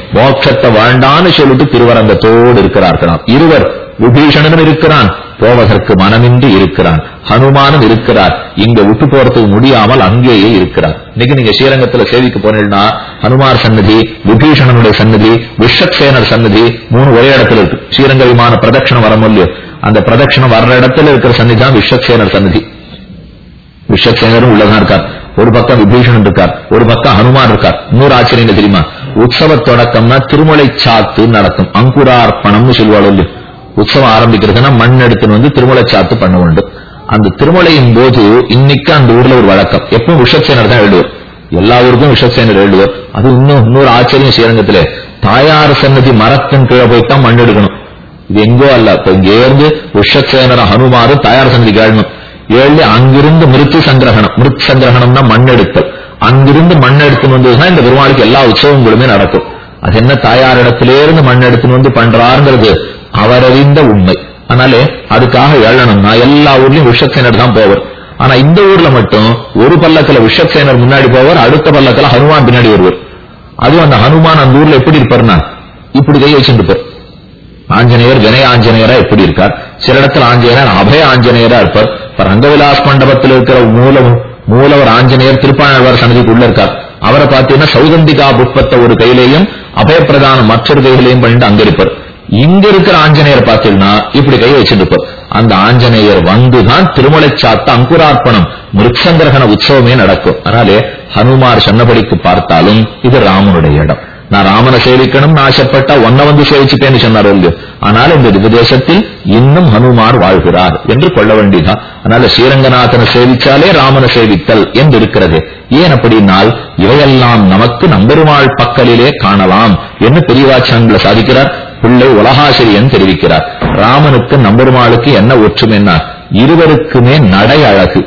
மோட்சத்தை வாழ்ந்தான்னு சொல்லிட்டு திருவரங்கத்தோடு இருக்கிறார்களாம் இருவர் விபீஷணனும் இருக்கிறான் போவதற்கு மனமின்றி இருக்கிறான் ஹனுமானும் இருக்கிறார் இங்க விட்டு போறதுக்கு முடியாமல் அங்கேயே இருக்கிறார் இன்னைக்கு நீங்க ஸ்ரீரங்கத்துல சேவிக்க போனீங்கன்னா ஹனுமார் சன்னதி விபீஷணனுடைய சன்னதி விஸ்வக்சேனர் சன்னதி மூணு ஒரே இடத்துல இருக்கு ஸ்ரீரங்க விமான பிரதட்சணம் வர முடியும் அந்த பிரதட்சணம் வர்ற இடத்துல இருக்கிற சன்னதி தான் விஸ்வக்சேனர் சன்னதி விஸ்வக்சேனரும் உள்ளதான் இருக்கார் ஒரு பக்கம் விபீஷணன் இருக்கார் ஒரு பக்கம் ஹனுமான் இருக்கார் இன்னொரு ஆச்சரியம் என்ன தெரியுமா உற்சவ தொடக்கம்னா திருமலை சாத்து நடக்கும் அங்குரார்ப்பணம்னு சொல்லுவாள் இல்லையோ உற்சவம் ஆரம்பிக்கிறதுன்னா மண் எடுத்துன்னு வந்து திருமலை சாத்து பண்ண வேண்டும் அந்த திருமலையின் போது இன்னைக்கு அந்த ஊர்ல ஒரு வழக்கம் எப்பவும் விஷக்சேனர் தான் எழுதுவார் எல்லா ஊருக்கும் விஷக்சேனர் எழுதுவார் அது இன்னும் இன்னொரு ஆச்சரியம் ஸ்ரீரங்கத்திலே தாயார் சன்னதி மரத்தின் கீழே போய்த்தான் மண் எடுக்கணும் இது எங்கோ அல்ல இப்ப இங்க இருந்து விஷக்சேனர் ஹனுமாரு தாயார் சன்னதி கேழணும் ஏழு அங்கிருந்து மிருத்து சங்கிரகணம் மிருத் சங்கிரகணம்னா மண் எடுத்தல் அங்கிருந்து மண் எடுத்துன்னு வந்ததுதான் இந்த பெருமாளுக்கு எல்லா உற்சவங்களுமே நடக்கும் அது என்ன தாயாரிடத்திலே இருந்து மண் எடுத்துன்னு வந்து பண்றாருங்கிறது அவரறிந்த உண்மை அதனாலே அதுக்காக எழணும்னா எல்லா ஊர்லயும் விஷக்சேனர் தான் போவர் ஆனா இந்த ஊர்ல மட்டும் ஒரு பல்லக்கில் விஷக்சேனர் முன்னாடி போவார் அடுத்த பல்லக்கில் ஹனுமான் பின்னாடி வருவார் அதுவும் அந்த ஹனுமான் அந்த ஊர்ல எப்படி இருப்பார்னா இப்படி கை வச்சுட்டு இருப்பார் ஆஞ்சநேயர் வினய ஆஞ்சநேயரா எப்படி இருக்கார் சில இடத்துல ஆஞ்சநேயர் அபய ஆஞ்சநேயரா இருப்பார் இப்ப ரங்கவிலாஸ் மண்டபத்தில் இருக்கிற மூலம் மூலவர் ஆஞ்சநேயர் திருப்பாணவர் சன்னதிக்கு உள்ள இருக்கார் அவரை பார்த்தீங்கன்னா சௌகந்திகா புஷ்பத்தை ஒரு கையிலையும் அபயப்பிரதானம் மற்றொரு கையிலையும் பண்ணிட்டு அங்க இருப்பார் இங்க இருக்கிற ஆஞ்சநேயர் பார்த்தீங்கன்னா இப்படி கை வச்சுட்டு இருப்பார் அந்த ஆஞ்சநேயர் வந்துதான் திருமலை சாத்த அங்குரார்ப்பணம் மிருக்ஷந்திரகண உற்சவமே நடக்கும் அதனாலே ஹனுமார் சொன்னபடிக்கு பார்த்தாலும் இது ராமனுடைய இடம் நான் ராமனை சேவிக்கணும்னு ஆசைப்பட்டா ஒன்ன வந்து சேவிச்சுட்டேன்னு சொன்னார் இல்லையோ ஆனால் இந்த திவ்யதேசத்தில் இன்னும் ஹனுமார் வாழ்கிறார் என்று கொள்ள வேண்டியதான் அதனால ஸ்ரீரங்கநாதனை சேவிச்சாலே ராமனை சேவித்தல் என்று இருக்கிறது ஏன் அப்படின்னால் இவையெல்லாம் நமக்கு நம்பெருமாள் பக்கலிலே காணலாம் என்று பெரியவாச்சான்ல சாதிக்கிறார் பிள்ளை உலகாசிரியன் தெரிவிக்கிறார் ராமனுக்கு நம்பெருமாளுக்கு என்ன ஒற்றுமைன்னா இருவருக்குமே நடை அழகு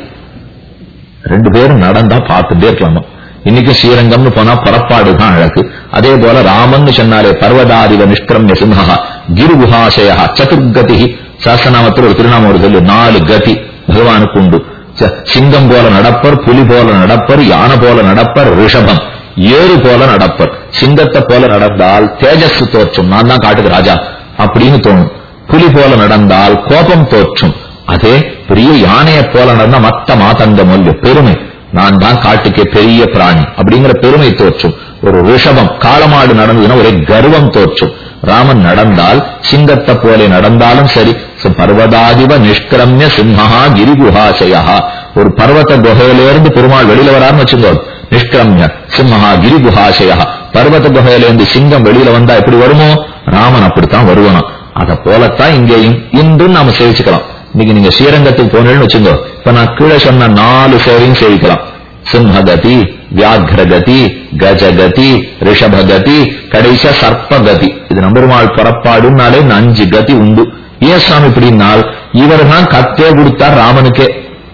ரெண்டு பேரும் நடந்தா பார்த்துட்டே இருக்கலாமா இன்னைக்கு ஸ்ரீரங்கம்னு போனா புறப்பாடு தான் அழகு அதே போல ராமன் சொன்னாலே பர்வதாதிவ நிஷ்கிரமிய சிம்ஹா கிருகுஹாசயா சதுர்கதி சாசநாமத்தில் ஒரு திருநாமம் ஒரு சொல்லு நாலு கதி பகவானுக்கு உண்டு ச- சிங்கம் போல நடப்பர் புலி போல நடப்பர் யானை போல நடப்பர் ரிஷபம் ஏறு போல நடப்பர் சிங்கத்தை போல நடந்தால் தேஜஸ் தோற்றும் நான் தான் காட்டுக்கு ராஜா அப்படின்னு தோணும் புலி போல நடந்தால் கோபம் தோற்றும் அதே பெரிய யானையை போல நடந்தா மத்த மாதங்க மொல்ல பெருமை நான் தான் காட்டுக்கே பெரிய பிராணி அப்படிங்கிற பெருமை தோற்றும் ஒரு ரிஷபம் காளமாடு நடந்ததுன்னா ஒரே கர்வம் தோற்றும் ராமன் நடந்தால் சிங்கத்தை போல நடந்தாலும் சரி ச- பர்வதாதிவ நிஷ்கிரமிய சிம்ஹா கிரிகுஹாசயா ஒரு பர்வத குகையிலிருந்து பெருமாள் வெளியில வராருன்னு வச்சுக்கோ நிஷ்கிரமிய சிம்மஹா கிரிகுஹாசயா பர்வத குகையிலிருந்து சிங்கம் வெளியில வந்தா எப்படி வருமோ ராமன் அப்படித்தான் வருவானாம் அத போலத்தான் இங்கேயும் இன்றும் நாம சேவிச்சுக்கலாம் இன்னைக்கு நீங்க ஸ்ரீரங்கத்துக்கு போனேன்னு வச்சுக்கோ இப்ப நான் கீழே சொன்ன நாலு சேவையும் சேவிக்கலாம் சிம்ஹகதி வியாக்ரகதி கஜகதி ரிஷபகதி கடைசியா சர்ப்பகதி இது நம்பெருமாள் புறப்பாடுனாலே இந்த அஞ்சு கதி உண்டு ஏன் சாமி இப்படின்னால் இவர் தான் கத்தே கொடுத்தார் ராமனுக்கே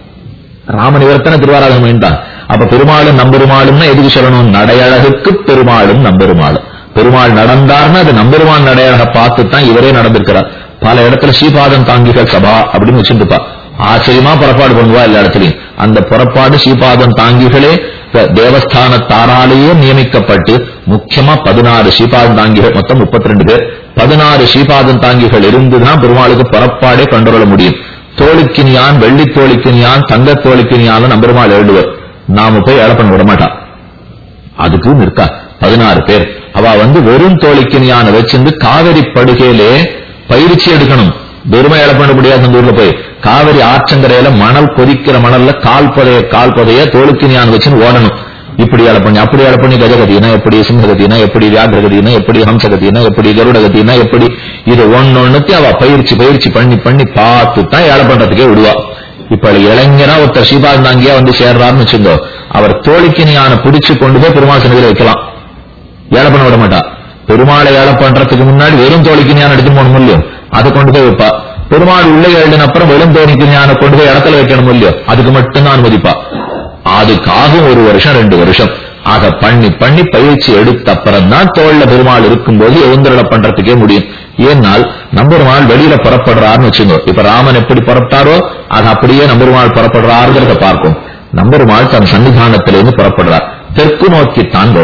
ராமன் இவர்த்தனை திருவாராதனம் வேண்டான் அப்ப பெருமாளும் நம்பெருமாளும்னா எதுக்கு சொல்லணும் நடையழகுக்கு பெருமாளும் நம்பெருமாளும் பெருமாள் நடந்தார்னா அது நம்பெருமாள் நடையழக பார்த்து தான் இவரே நடந்திருக்கிறார் பல இடத்துல ஸ்ரீபாதம் தாங்கிகள் சபா அப்படின்னு வச்சுருப்பா ஆச்சரியமா புறப்பாடு பண்ணுவா எல்லா இடத்துலயும் அந்த புறப்பாடு ஸ்ரீபாதம் தாங்கிகளே இப்ப தேவஸ்தானத்தாராலேயே நியமிக்கப்பட்டு முக்கியமா பதினாறு ஸ்ரீபாதம் தாங்கிகள் மொத்தம் முப்பத்தி ரெண்டு பேர் பதினாறு ஸ்ரீபாதம் தாங்கிகள் இருந்துதான் பெருமாளுக்கு புறப்பாடே கண்டுகொள்ள முடியும் தோளுக்கினியான் வெள்ளி தோளுக்கினியான் தங்க தோளுக்கினியான் நம்பெருமாள் எழுதுவர் நாம போய் ஏழை பண்ண விட மாட்டான் அதுக்கும் இருக்கா பதினாறு பேர் அவ வந்து வெறும் தோழிக்கினியான வச்சிருந்து காவிரி படுகையிலே பயிற்சி எடுக்கணும் வெறுமை ஏழை பண்ண முடியாது அந்த ஊர்ல போய் காவிரி ஆற்றங்கரையில மணல் கொதிக்கிற மணல்ல கால் புதைய கால் புதைய தோளுக்கினியான் வச்சுன்னு ஓடணும் இப்படி ஏழை பண்ணி அப்படி ஏழை பண்ணி கஜகதினா எப்படி சிம்மகதினா எப்படி வியாகிரகதினா எப்படி ஹம்சகதினா எப்படி கருடகதினா எப்படி இது ஒன்னொன்னுத்தி அவ பயிற்சி பயிற்சி பண்ணி பண்ணி பார்த்து தான் ஏழை பண்றதுக்கே விடுவா இப்ப இளைஞனா ஒருத்தர் சீபாந்தாங்கியா வந்து சேர்றாருன்னு வச்சுக்கோ அவர் தோழிக்கினியான பிடிச்சு கொண்டு போய் பெருமாள் சன்னதியில வைக்கலாம் ஏழை பண்ண விட மாட்டா பெருமாளை ஏழை பண்றதுக்கு முன்னாடி வெறும் தோழிக்கினியான எடுத்து போகணும் இல்லையோ அதை கொண்டு போய் வைப்பா பெருமாள் உள்ளே எழுதின அப்புறம் வெறும் தோழிக்கினியான கொண்டு போய் இடத்துல வைக்கணும் இல்லையோ அதுக்கு மட்டும்தான் அனுமதிப்பா அதுக்காக ஒரு வருஷம் ரெண்டு வருஷம் ஆக பண்ணி பண்ணி பயிற்சி எடுத்த அப்புறம் தான் தோல்ல பெருமாள் இருக்கும்போது எழுந்தருள பண்றதுக்கே முடியும் ஏனால் நம்பெருமாள் வெளியில புறப்படுறாருன்னு வச்சுங்க இப்ப ராமன் எப்படி புறப்பட்டாரோ அது அப்படியே நம்பெருமாள் புறப்படுறாருங்கிறத பார்க்கும் நம்பெருமாள் தன் சன்னிதானத்திலிருந்து புறப்படுறார் தெற்கு நோக்கித்தான் வருவர்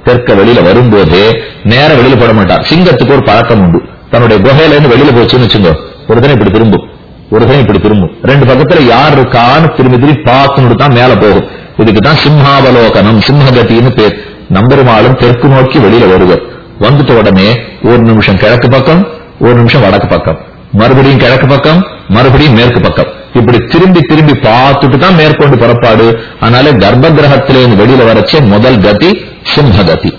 தெற்க வெளியில வரும்போதே நேர வெளியில போட மாட்டார் சிங்கத்துக்கு ஒரு பழக்கம் உண்டு தன்னுடைய குகையில இருந்து வெளியில போச்சுன்னு வச்சுங்க ஒரு தினம் இப்படி திரும்பும் ஒரு தினம் இப்படி திரும்பும் ரெண்டு பக்கத்துல யார் இருக்கான்னு திரும்பி திரும்பி பார்த்துன்னு தான் மேல போகும் இதுக்கு தான் சிம்ஹாவலோகனம் சிம்மகத்தின்னு பேர் நம்பெருமாளும் தெற்கு நோக்கி வெளியில வருவர் வந்துட்ட உடனே ஒரு நிமிஷம் கிழக்கு பக்கம் ஒரு நிமிஷம் வடக்கு பக்கம் மறுபடியும் கிழக்கு பக்கம் மறுபடியும் மேற்கு பக்கம் இப்படி திரும்பி திரும்பி பார்த்துட்டு தான் மேற்கொண்டு புறப்பாடு அதனால கர்ப்ப கிரகத்திலிருந்து வெளியில வரச்சே முதல் கதி சிம்மகதி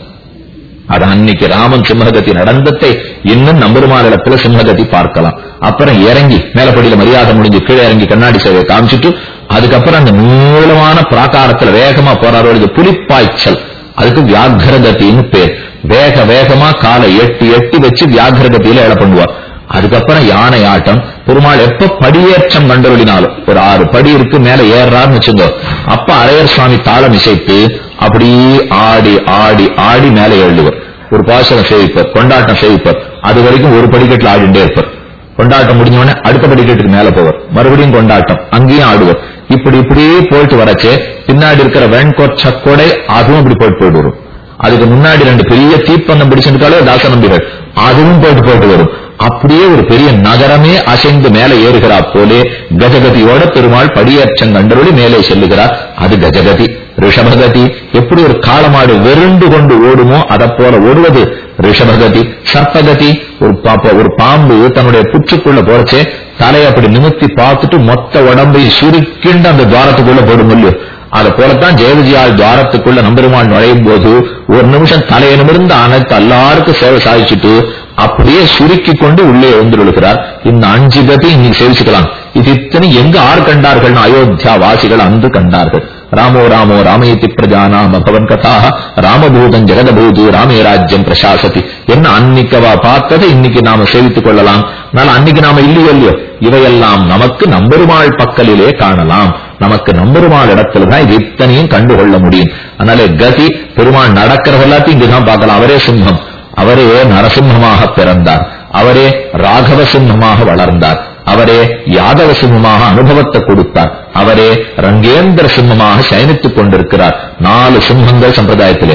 அது அன்னைக்கு ராமன் சிம்மகதி நடந்ததை இன்னும் நம்பெருமாளிடத்துல சிம்மகதி பார்க்கலாம் அப்புறம் இறங்கி மேலப்படியில மரியாதை முடிஞ்சு கீழே இறங்கி கண்ணாடி சேவையை காமிச்சிட்டு அதுக்கப்புறம் அந்த நீளமான பிராகாரத்துல வேகமா போறாரு புலிப்பாய்ச்சல் அதுக்கு வியாகிரகத்தின்னு பேர் வேக வேகமா காலை எட்டி எட்டி வச்சு வியாகிரகத்தியில எழ பண்ணுவார் அதுக்கப்புறம் யானை ஆட்டம் பெருமாள் எப்ப படியேற்றம் கண்டொழினாலும் ஒரு ஆறு படி இருக்கு மேல ஏறான்னு வச்சுங்க அப்ப அரையர் சுவாமி தாளம் இசைத்து அப்படியே ஆடி ஆடி ஆடி மேல எழுதுவர் ஒரு பாசனம் சேவிப்பர் கொண்டாட்டம் சேவிப்பர் அது வரைக்கும் ஒரு படிக்கட்டுல ஆடிண்டே இருப்பார் கொண்டாட்டம் முடிஞ்ச உடனே அடுத்த படிக்கட்டுக்கு மேல போவர் மறுபடியும் கொண்டாட்டம் அங்கேயும் ஆடுவர் இப்படி இப்படியே போயிட்டு வரச்சே பின்னாடி இருக்கிற வெண்கொச்ச கொடை அதுவும் இப்படி போயிட்டு போயிட்டு வரும் அதுக்கு முன்னாடி ரெண்டு பெரிய தீப்பந்தம் பிடிச்சிருக்காலே தாச நம்பிகள் அதுவும் போயிட்டு போயிட்டு வரும் அப்படியே ஒரு பெரிய நகரமே அசைந்து மேலே ஏறுகிறா போலே கஜகதியோட பெருமாள் படியேற்றம் கண்டருளி மேலே செல்லுகிறார் அது கஜகதி ரிஷபகதி எப்படி ஒரு காளமாடு வெருண்டு கொண்டு ஓடுமோ அதை போல ஓடுவது ரிஷபகதி சர்ப்பகதி ஒரு பாப்ப ஒரு பாம்பு தன்னுடைய புற்றுக்குள்ள போறச்சே தலையை அப்படி நிமித்தி பார்த்துட்டு மொத்த உடம்பையும் சுருக்கிண்டு அந்த துவாரத்துக்குள்ள போடும் இல்லையோ அது போலத்தான் ஜெயவிஜயால் துவாரத்துக்குள்ள நம்பெருமாள் நுழையும் போது ஒரு நிமிஷம் தலையை நிமிர்ந்து அனைத்து எல்லாருக்கும் சேவை சாதிச்சுட்டு அப்படியே சுருக்கி கொண்டு உள்ளே எழுந்துள்ளார் இந்த அஞ்சு கதி இன்னைக்கு சேவிச்சுக்கலாம் இது இத்தனை எங்க ஆர் கண்டார்கள்னு அயோத்தியா வாசிகள் அன்று கண்டார்கள் ராமோ ராமோ ராமயதி பிரஜானாம் பகவன் கதாக ராமபூதம் ஜெகதபூது ராமே ராஜ்யம் பிரசாசதி என்ன அன்னைக்கவா பார்த்ததை இன்னைக்கு நாம சேவித்துக் கொள்ளலாம் அதனால அன்னைக்கு நாம இல்லையோ இல்லையோ இவையெல்லாம் நமக்கு நம்பெருமாள் பக்கலிலே காணலாம் நமக்கு நம்பெருமாள் இடத்துல தான் இது இத்தனையும் கண்டுகொள்ள முடியும் அதனால கதி பெருமாள் நடக்கிறது எல்லாத்தையும் இங்குதான் பார்க்கலாம் அவரே சிம்மம் அவரே நரசிம்மமாக பிறந்தார் அவரே ராகவ சிம்மமாக வளர்ந்தார் அவரே யாதவ சிம்மமாக அனுபவத்தை கொடுத்தார் அவரே ரங்கேந்திர சிம்மமாக சயனித்துக் கொண்டிருக்கிறார் நாலு சிம்மங்கள் சம்பிரதாயத்திலே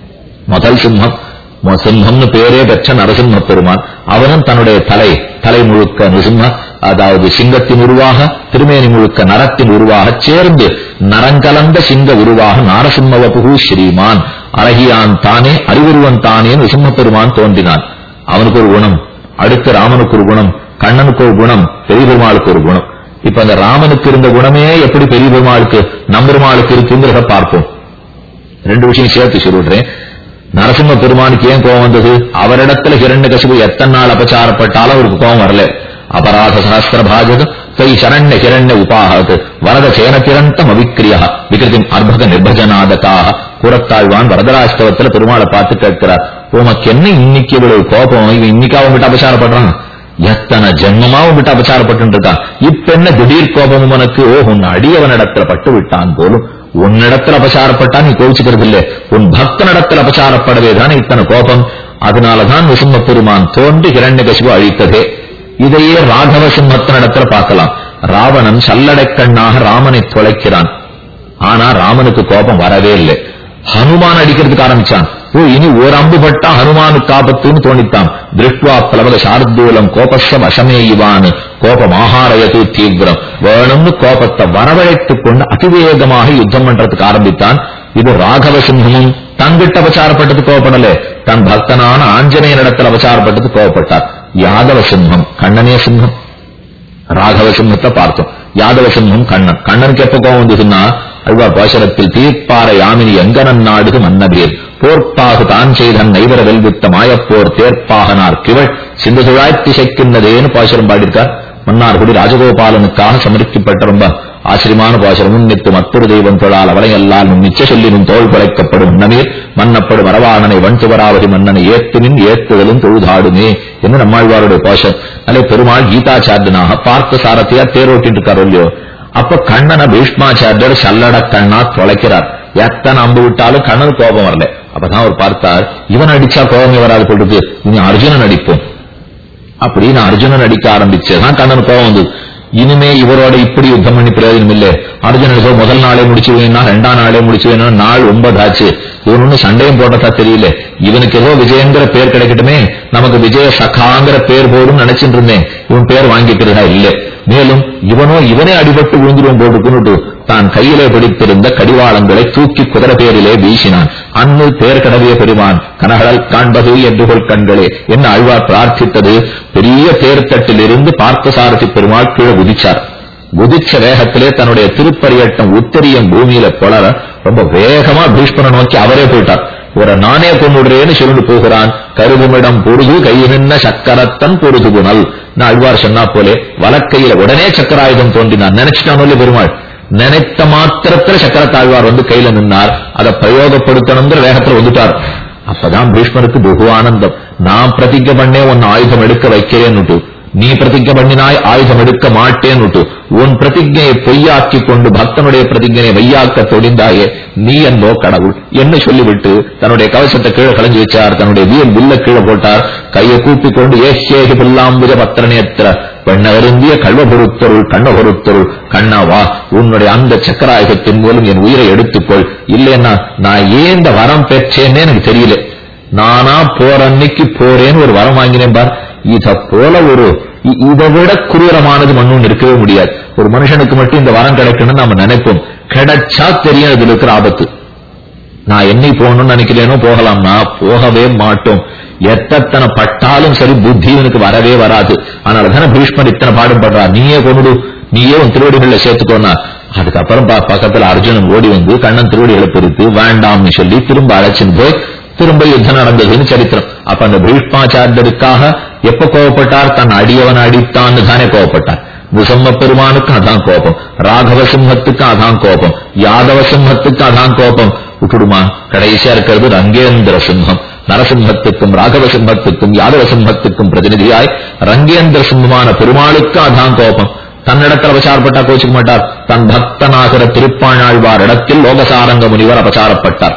முதல் சிம்மம் மொ- சிம்மம்னு பேரே பெற்ற நரசிம்ம பெருமான் அவனும் தன்னுடைய தலை தலை முழுக்க நரசிம்ம அதாவது சிங்கத்தின் உருவாக திருமேனி முழுக்க நரத்தின் உருவாக சேர்ந்து நரங்கலந்த சிங்க உருவாக நாரசிம்மவபுகு ஸ்ரீமான் அழகியான் தானே அறிவுருவன் தானே நரசிம்ம பெருமான் தோன்றினான் அவனுக்கு ஒரு குணம் அடுத்து ராமனுக்கு ஒரு குணம் கண்ணனுக்கு ஒரு குணம் பெரிய பெருமாளுக்கு ஒரு குணம் இப்ப அந்த ராமனுக்கு இருந்த குணமே எப்படி பெரிய பெருமாளுக்கு நம்பெருமாளுக்கு இருக்குங்கிறத பார்ப்போம் ரெண்டு விஷயம் சேர்த்து சொல்லிடுறேன் நரசிம்ம பெருமானுக்கு ஏன் கோபம் வந்தது அவரிடத்துல ஹிரண்ய கசிபு எத்தனை நாள் அபச்சாரப்பட்டாலும் அவருக்கு கோபம் வரல அபராத சகஸ்திர பாஜக தை சரண்ய ஹிரண்ய உபாகத் வரத சேனத்திரந்தம் அவிக்கிரியா விகிருதிம் அர்பக நிர்பஜனாதகாக கூறத்தாழ்வான் வரதராஷ்டவத்துல பெருமாளை பார்த்து கேட்கிறார் உமக்கு என்ன இன்னைக்கு இவ்வளவு கோபம் இவன் இன்னைக்கு அவன் விட்டு அபச்சாரப்படுறான் எத்தனை ஜென்மமாவும் விட்டு அபச்சாரப்பட்டு இருக்கான் இப்ப என்ன திடீர் கோபம் உனக்கு ஓ உன் அடியவனிடத்துல பட்டு விட்டான் போலும் உன்னிடத்துல அபசாரப்பட்டா நீ கோவிச்சுக்கிறது இல்லை உன் பக்தனிடத்தில் அபசாரப்படவே தானே இத்தனை கோபம் அதனாலதான் நிசிம்ம பெருமான் தோன்றி இரண்யகசிபு அழித்ததே இதையே ராகவ சிம்மத்தினிடத்துல பார்க்கலாம் ராவணன் சல்லடைக்கண்ணாக ராமனை தொலைக்கிறான் ஆனா ராமனுக்கு கோபம் வரவே இல்லை ஹனுமான் அடிக்கிறதுக்கு ஆரம்பிச்சான் ஓ இனி ஒரு அம்பு பட்டா ஹனுமானுக்கு ஆபத்துன்னு தோணித்தான் திருஷ்டுவா பிளவக சார்தூலம் கோபஸ்வ வசமே இவான் கோபம் ஆகாரயது தீவிரம் வேணும்னு கோபத்தை வரவழைத்துக் கொண்டு அதிவேகமாக யுத்தம் பண்றதுக்கு ஆரம்பித்தான் இது ராகவ சிம்மமும் தங்கிட்ட அபச்சாரப்பட்டது கோபப்படல தன் பக்தனான ஆஞ்சநேயன் இடத்தில் அபச்சாரப்பட்டது கோபப்பட்டார் யாதவ சிம்மம் கண்ணனே சிம்மம் ராகவ சிம்மத்தை பார்த்தோம் யாதவ சிம்மம் கண்ணன் கண்ணனுக்கு எப்ப கோபம் வந்ததுன்னா அழ்வா பாசனத்தில் தீர்ப்பார யாமினி எங்கனன் நாடுது மன்னபீர் போர்ப்பாகு தான் செய்தன் நைவர வெல்வித்த மாயப்போர் தேர்ப்பாகனார் கிவள் சிந்து துழாய்த்தி செக்கின்றதேன்னு பாசுரம் பாடியிருக்கார் மன்னார்குடி ராஜகோபாலனுக்காக சமர்ப்பிக்கப்பட்ட ரொம்ப ஆச்சரியமான பாசுரம் முன்னித்து மற்றொரு தெய்வம் தொழால் அவளையல்லால் முன் நிச்ச சொல்லினும் தோல் குலைக்கப்படும் உண்ணமீர் மன்னப்படும் வரவாணனை வன்துவராவதி மன்னனை ஏத்துமின் ஏத்துதலும் தொழுதாடுமே என்று நம்மாழ்வாருடைய பாசம் அல்லே பெருமாள் கீதாச்சாரியனாக பார்த்த சாரத்தையா தேரோட்டிட்டு இருக்காரோ இல்லையோ அப்ப கண்ணனை பீஷ்மாச்சாரியர் சல்லட கண்ணா தொலைக்கிறார் எத்தனை அம்பு விட்டாலும் கண்ணனு கோபம் வரல அப்பதான் அவர் பார்த்தார் இவன் அடிச்சா கோபமே வராது போட்டுருக்கு இனி அர்ஜுனன் அடிப்போம் அப்படின்னு அர்ஜுனன் அடிக்க ஆரம்பிச்சதுதான் கண்ணன் கோபம் வந்தது இனிமே இவரோட இப்படி யுத்தம் பண்ணி பிரயோஜனம் இல்லை அர்ஜுனன் ஏதோ முதல் நாளே முடிச்சு வேணா ரெண்டாம் நாளே முடிச்சு வேணா நாள் ஒன்பதாச்சு இவன் ஒன்னும் சண்டையும் போட்டதா தெரியல இவனுக்கு ஏதோ விஜயங்கிற பேர் கிடைக்கட்டுமே நமக்கு விஜய சகாங்கிற பேர் போடும் நினைச்சிட்டு இருந்தேன் இவன் பேர் வாங்கிக்கிறதா இல்ல மேலும் இவனோ இவனே அடிபட்டு விழுந்துருவோம் போட்டுக்குன்னுட்டு தான் கையிலே பிடித்திருந்த கடிவாளங்களை தூக்கி குதிரை பேரிலே வீசினான் அன்னு தேர் கடவிய பெருமான் கனகடல் காண்பது என்று கொள் கண்களே என்ன ஆழ்வார் பிரார்த்தித்தது பெரிய தேர்த்தட்டிலிருந்து பார்த்தசாரதி பெருமாள் கீழே குதிச்சார் குதிச்ச வேகத்திலே தன்னுடைய திருப்பரியட்டம் உத்தரியம் பூமியில புலர ரொம்ப வேகமா பீஷ்மனை நோக்கி அவரே போயிட்டார் ஒரு நானே கொண்டுடுறேன்னு சொல்லிட்டு போகிறான் கருதுமிடம் பொருது கையின சக்கரத்தன் பொருது புனல் நான் அழ்வார் சொன்னா போலே வலக்கையில உடனே சக்கராயுதம் தோன்றினான் நினைச்சிட்டான் பெருமாள் நினைத்த மாத்திரத்துல சக்கரத்தாழ்வார் வந்து கையில நின்னார் அதை பிரயோகப்படுத்தணுங்கிற வேகத்துல வந்துட்டார் அப்பதான் பீஷ்மருக்கு பகு ஆனந்தம் நான் பிரதிஜை பண்ணே உன் ஆயுதம் எடுக்க வைக்கிறேன்னுட்டு நீ பிரதிஜை பண்ணினாய் ஆயுதம் எடுக்க மாட்டேன்னுட்டு உன் பிரதிஜையை பொய்யாக்கி கொண்டு பக்தனுடைய பிரதிஜனை வையாக்க தொடிந்தாயே நீ என்னோ கடவுள் என்ன சொல்லிவிட்டு தன்னுடைய கவசத்தை கீழே களைஞ்சு வச்சார் தன்னுடைய வீல் வில்ல கீழே போட்டார் கையை கூப்பிக் கொண்டு ஏஷேகி புல்லாம்புஜ பத்திரநேத்திர பெண்ணருந்திய கல்வ பொருத்தருள் கண்ண பொருத்தருள் கண்ணா வா உன்னுடைய அந்த சக்கராயுகத்தின் மூலம் என் உயிரை எடுத்துக்கொள் இல்லைன்னா நான் ஏன் இந்த வரம் பெற்றேன்னே எனக்கு தெரியல நானா போற அன்னைக்கு போறேன்னு ஒரு வரம் வாங்கினேன் பார் இத போல ஒரு இ- இதை விட குரூரமானது மண்ணும் இருக்கவே முடியாது ஒரு மனுஷனுக்கு மட்டும் இந்த வரம் கிடைக்கணும்னு நாம நினைப்போம் கிடைச்சா தெரியும் இதுல இருக்கிற ஆபத்து நான் என்னை போகணும்னு நினைக்கிறேனோ போகலாம்னா போகவே மாட்டோம் எத்தனை பட்டாலும் சரி புத்தி இவனுக்கு வரவே வராது அதனால தானே பீஷ்மர் இத்தனை பாடுபடுறா நீயே கொண்டு நீயே உன் திருவடிகள்ல சேர்த்துக்கோனா அதுக்கப்புறம் ப- பக்கத்துல அர்ஜுனன் ஓடி வந்து கண்ணன் திருவடிகளை பிரித்து வேண்டாம்னு சொல்லி திரும்ப அழைச்சின்னு போய் திரும்ப யுத்தம் நடந்ததுன்னு சரித்திரம் அப்ப அந்த பீஷ்மாச்சாரியருக்காக எப்ப கோவப்பட்டார் தன் அடியவன் அடித்தான்னு தானே கோவப்பட்டார் நிசம்ம பெருமானுக்கு அதான் கோபம் ராகவ சிம்மத்துக்கு அதான் கோபம் யாதவ சிம்மத்துக்கு அதான் கோபம் விட்டுடுமா கடைசியா இருக்கிறது ரங்கேந்திர சிம்மம் நரசிம்மத்துக்கும் ராகவ சிம்மத்துக்கும் யாதவ சிம்மத்துக்கும் பிரதிநிதியாய் ரங்கேந்திர சிம்மமான பெருமாளுக்கு அதான் கோபம் தன்னிடத்தில் அபசாரப்பட்டா கோச்சிக்க மாட்டார் தன் பக்தனாகிற திருப்பாணாழ்வார் இடத்தில் லோகசாரங்க முனிவர் அபசாரப்பட்டார்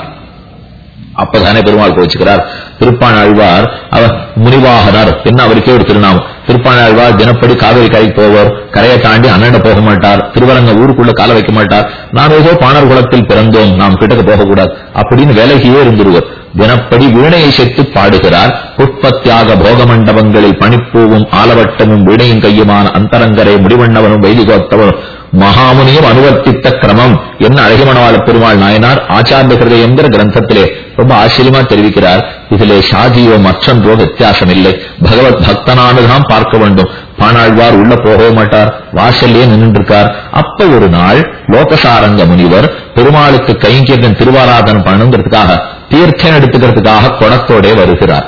அப்பதானே பெருமாள் கோச்சுக்கிறார் திருப்பாணாழ்வார் அவர் முனிவாகனார் என்ன அவருக்கே ஒரு திருநாமம் திருப்பாணாழ்வார் தினப்படி காவிரி கரைக்கு போவார் கரையை தாண்டி அண்ணன் போக மாட்டார் திருவரங்க ஊருக்குள்ள கால வைக்க மாட்டார் நாம் ஏதோ பாணர் குலத்தில் பிறந்தோம் நாம் கிட்டக்க போகக்கூடாது அப்படின்னு விலகியே இருந்துருவர் தினப்படி வீணையை செத்து பாடுகிறார் புஷ்பத்தியாக போக மண்டபங்களில் பனிப்பூவும் ஆலவட்டமும் வீணையும் கையுமான அந்தரங்கரை முடிவண்ணவனும் வைதிகோத்தவனும் மகாமுனியும் அனுவர்த்தித்த கிரமம் என்ன அழகிமணவாள பெருமாள் நாயனார் ஆச்சாரிய ஹிருதயங்கிற கிரந்தத்திலே ரொம்ப ஆச்சரியமா தெரிவிக்கிறார் இதிலே சாதியோ மற்றொன்றோ வித்தியாசம் இல்லை பகவத் பக்தனானதுதான் பார்க்க வேண்டும் பாணாழ்வார் உள்ள போகவே மாட்டார் வாசல்லே நின்று இருக்கார் அப்ப ஒரு நாள் லோகசாரங்க முனிவர் பெருமாளுக்கு கைங்கரியன் திருவாராதனம் பண்ணுங்கிறதுக்காக தீர்த்தம் எடுத்துக்கிறதுக்காக குடத்தோடே வருகிறார்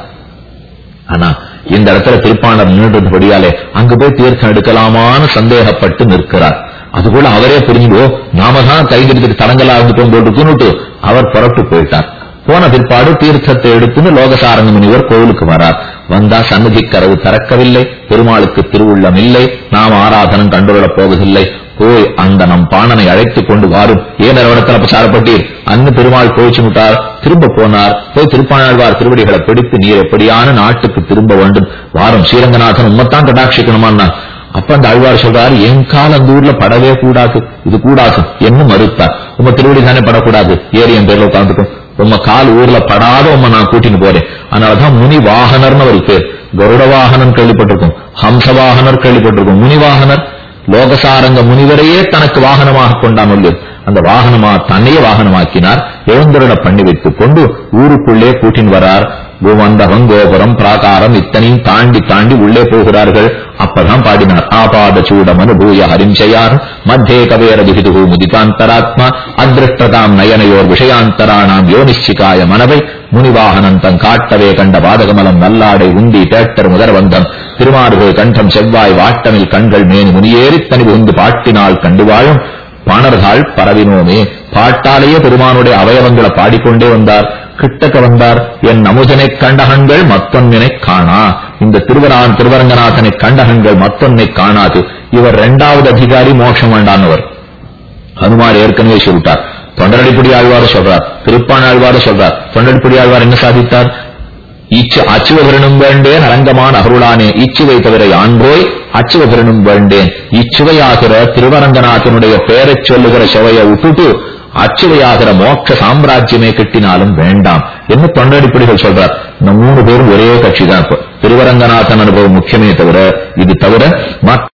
ஆனா இந்த இடத்துல திருப்பாண்டர் நின்றுபடியாலே அங்கு போய் தீர்த்தம் எடுக்கலாமான்னு சந்தேகப்பட்டு நிற்கிறார் அதுபோல அவரே புரிஞ்சுடோ நாம தான் கைகரித்துக்கு தடங்கலா இருந்துட்டோம் போட்டுக்குன்னுட்டு அவர் புறப்பட்டு போயிட்டார் போன பிற்பாடு தீர்த்தத்தை எடுத்துன்னு லோகசாரங்க முனிவர் கோவிலுக்கு வரார் வந்தா சன்னதி கதவு திறக்கவில்லை பெருமாளுக்கு திருவுள்ளம் இல்லை நாம் ஆராதனம் கண்டுகொள்ளப் போவதில்லை போய் அந்த நம் பாணனை அழைத்துக் கொண்டு வாரும் ஏன் இடத்துல பிரச்சாரப்பட்டீர் அன்னு பெருமாள் கோவிச்சு விட்டார் திரும்ப போனார் போய் திருப்பாணாழ்வார் திருவடிகளை பிடித்து நீர் எப்படியான நாட்டுக்கு திரும்ப வேண்டும் வாரம் ஸ்ரீரங்கநாதன் உம்மத்தான் கடாட்சிக்கணுமான்னா அப்ப அந்த ஆழ்வார் சொல்றார் என் கால் அந்த ஊர்ல படவே கூடாது இது கூடாது என்ன மறுத்தார் உங்க திருவடி தானே படக்கூடாது ஏறி என் பேர்ல உட்காந்துக்கும் உம்ம கால் ஊர்ல படாத உம்ம நான் கூட்டின்னு போறேன் அதனாலதான் முனி வாகனர்னு ஒரு பேர் கருட வாகனம் கேள்விப்பட்டிருக்கும் ஹம்ச வாகனர் கேள்விப்பட்டிருக்கும் முனி வாகனர் லோகசாரங்க முனிவரையே தனக்கு வாகனமாக கொண்டான் உள்ளது அந்த வாகனமா தன்னையே வாகனமாக்கினார் எழுந்தருட பண்ணி வைத்துக் கொண்டு ஊருக்குள்ளே கூட்டின் வரார் கோவந்தகம் கோபுரம் பிராகாரம் இத்தனையும் தாண்டி தாண்டி உள்ளே போகிறார்கள் அப்பதான் பாடினார் ஆபாத சூடம் அனுபூய ஹரிஞ்சயார் மத்தியே கவேர துகிதுகு முதிதாந்தராத்மா அதிருஷ்டதாம் நயனையோர் விஷயாந்தராணாம் யோனிச்சிகாய மனவை முனிவாகனன் தன் காட்டவே கண்ட பாதகமலம் நல்லாடை உண்டி தேட்டர் முதற்வந்தம் திருமாறுகள் கண்டம் செவ்வாய் வாட்டமில் கண்கள் மேனி முனியேறி தனி உந்து பாட்டினால் கண்டு வாழும் பாணர்கள் பரவினோமே பாட்டாலேயே பெருமானுடைய அவயவங்களை பாடிக்கொண்டே வந்தார் கிட்டக்க வந்தார் என் அமுதனை கண்டகங்கள் மத்தொன்னினை காணா இந்த திருவரான் திருவரங்கநாதனை கண்டகங்கள் மத்தொன்னை காணாது இவர் இரண்டாவது அதிகாரி மோட்சம் வேண்டானவர் ஹனுமார் ஏற்கனவே சொல்லிட்டார் தொண்டரடிப்படி ஆழ்வார் சொல்றார் திருப்பான ஆழ்வார் சொல்றார் தொண்டடிப்படி ஆழ்வார் என்ன சாதித்தார் இச்சு அச்சுவபெறனும் வேண்டேன் அரங்கமான அருளானே இச்சுவை தவிர யான்போய் அச்சுவபெறனும் வேண்டேன் இச்சுவையாகிற திருவரங்கநாதனுடைய பெயரைச் சொல்லுகிற சுவையை விட்டுட்டு அச்சுவையாகிற மோட்ச சாம்ராஜ்யமே கிட்டினாலும் வேண்டாம் என்ன தொண்டடிப்படிகள் சொல்றார் இந்த மூணு பேரும் ஒரே கட்சி தான் இப்ப திருவரங்கநாதன் அனுபவம் முக்கியமே தவிர இது தவிர மற்ற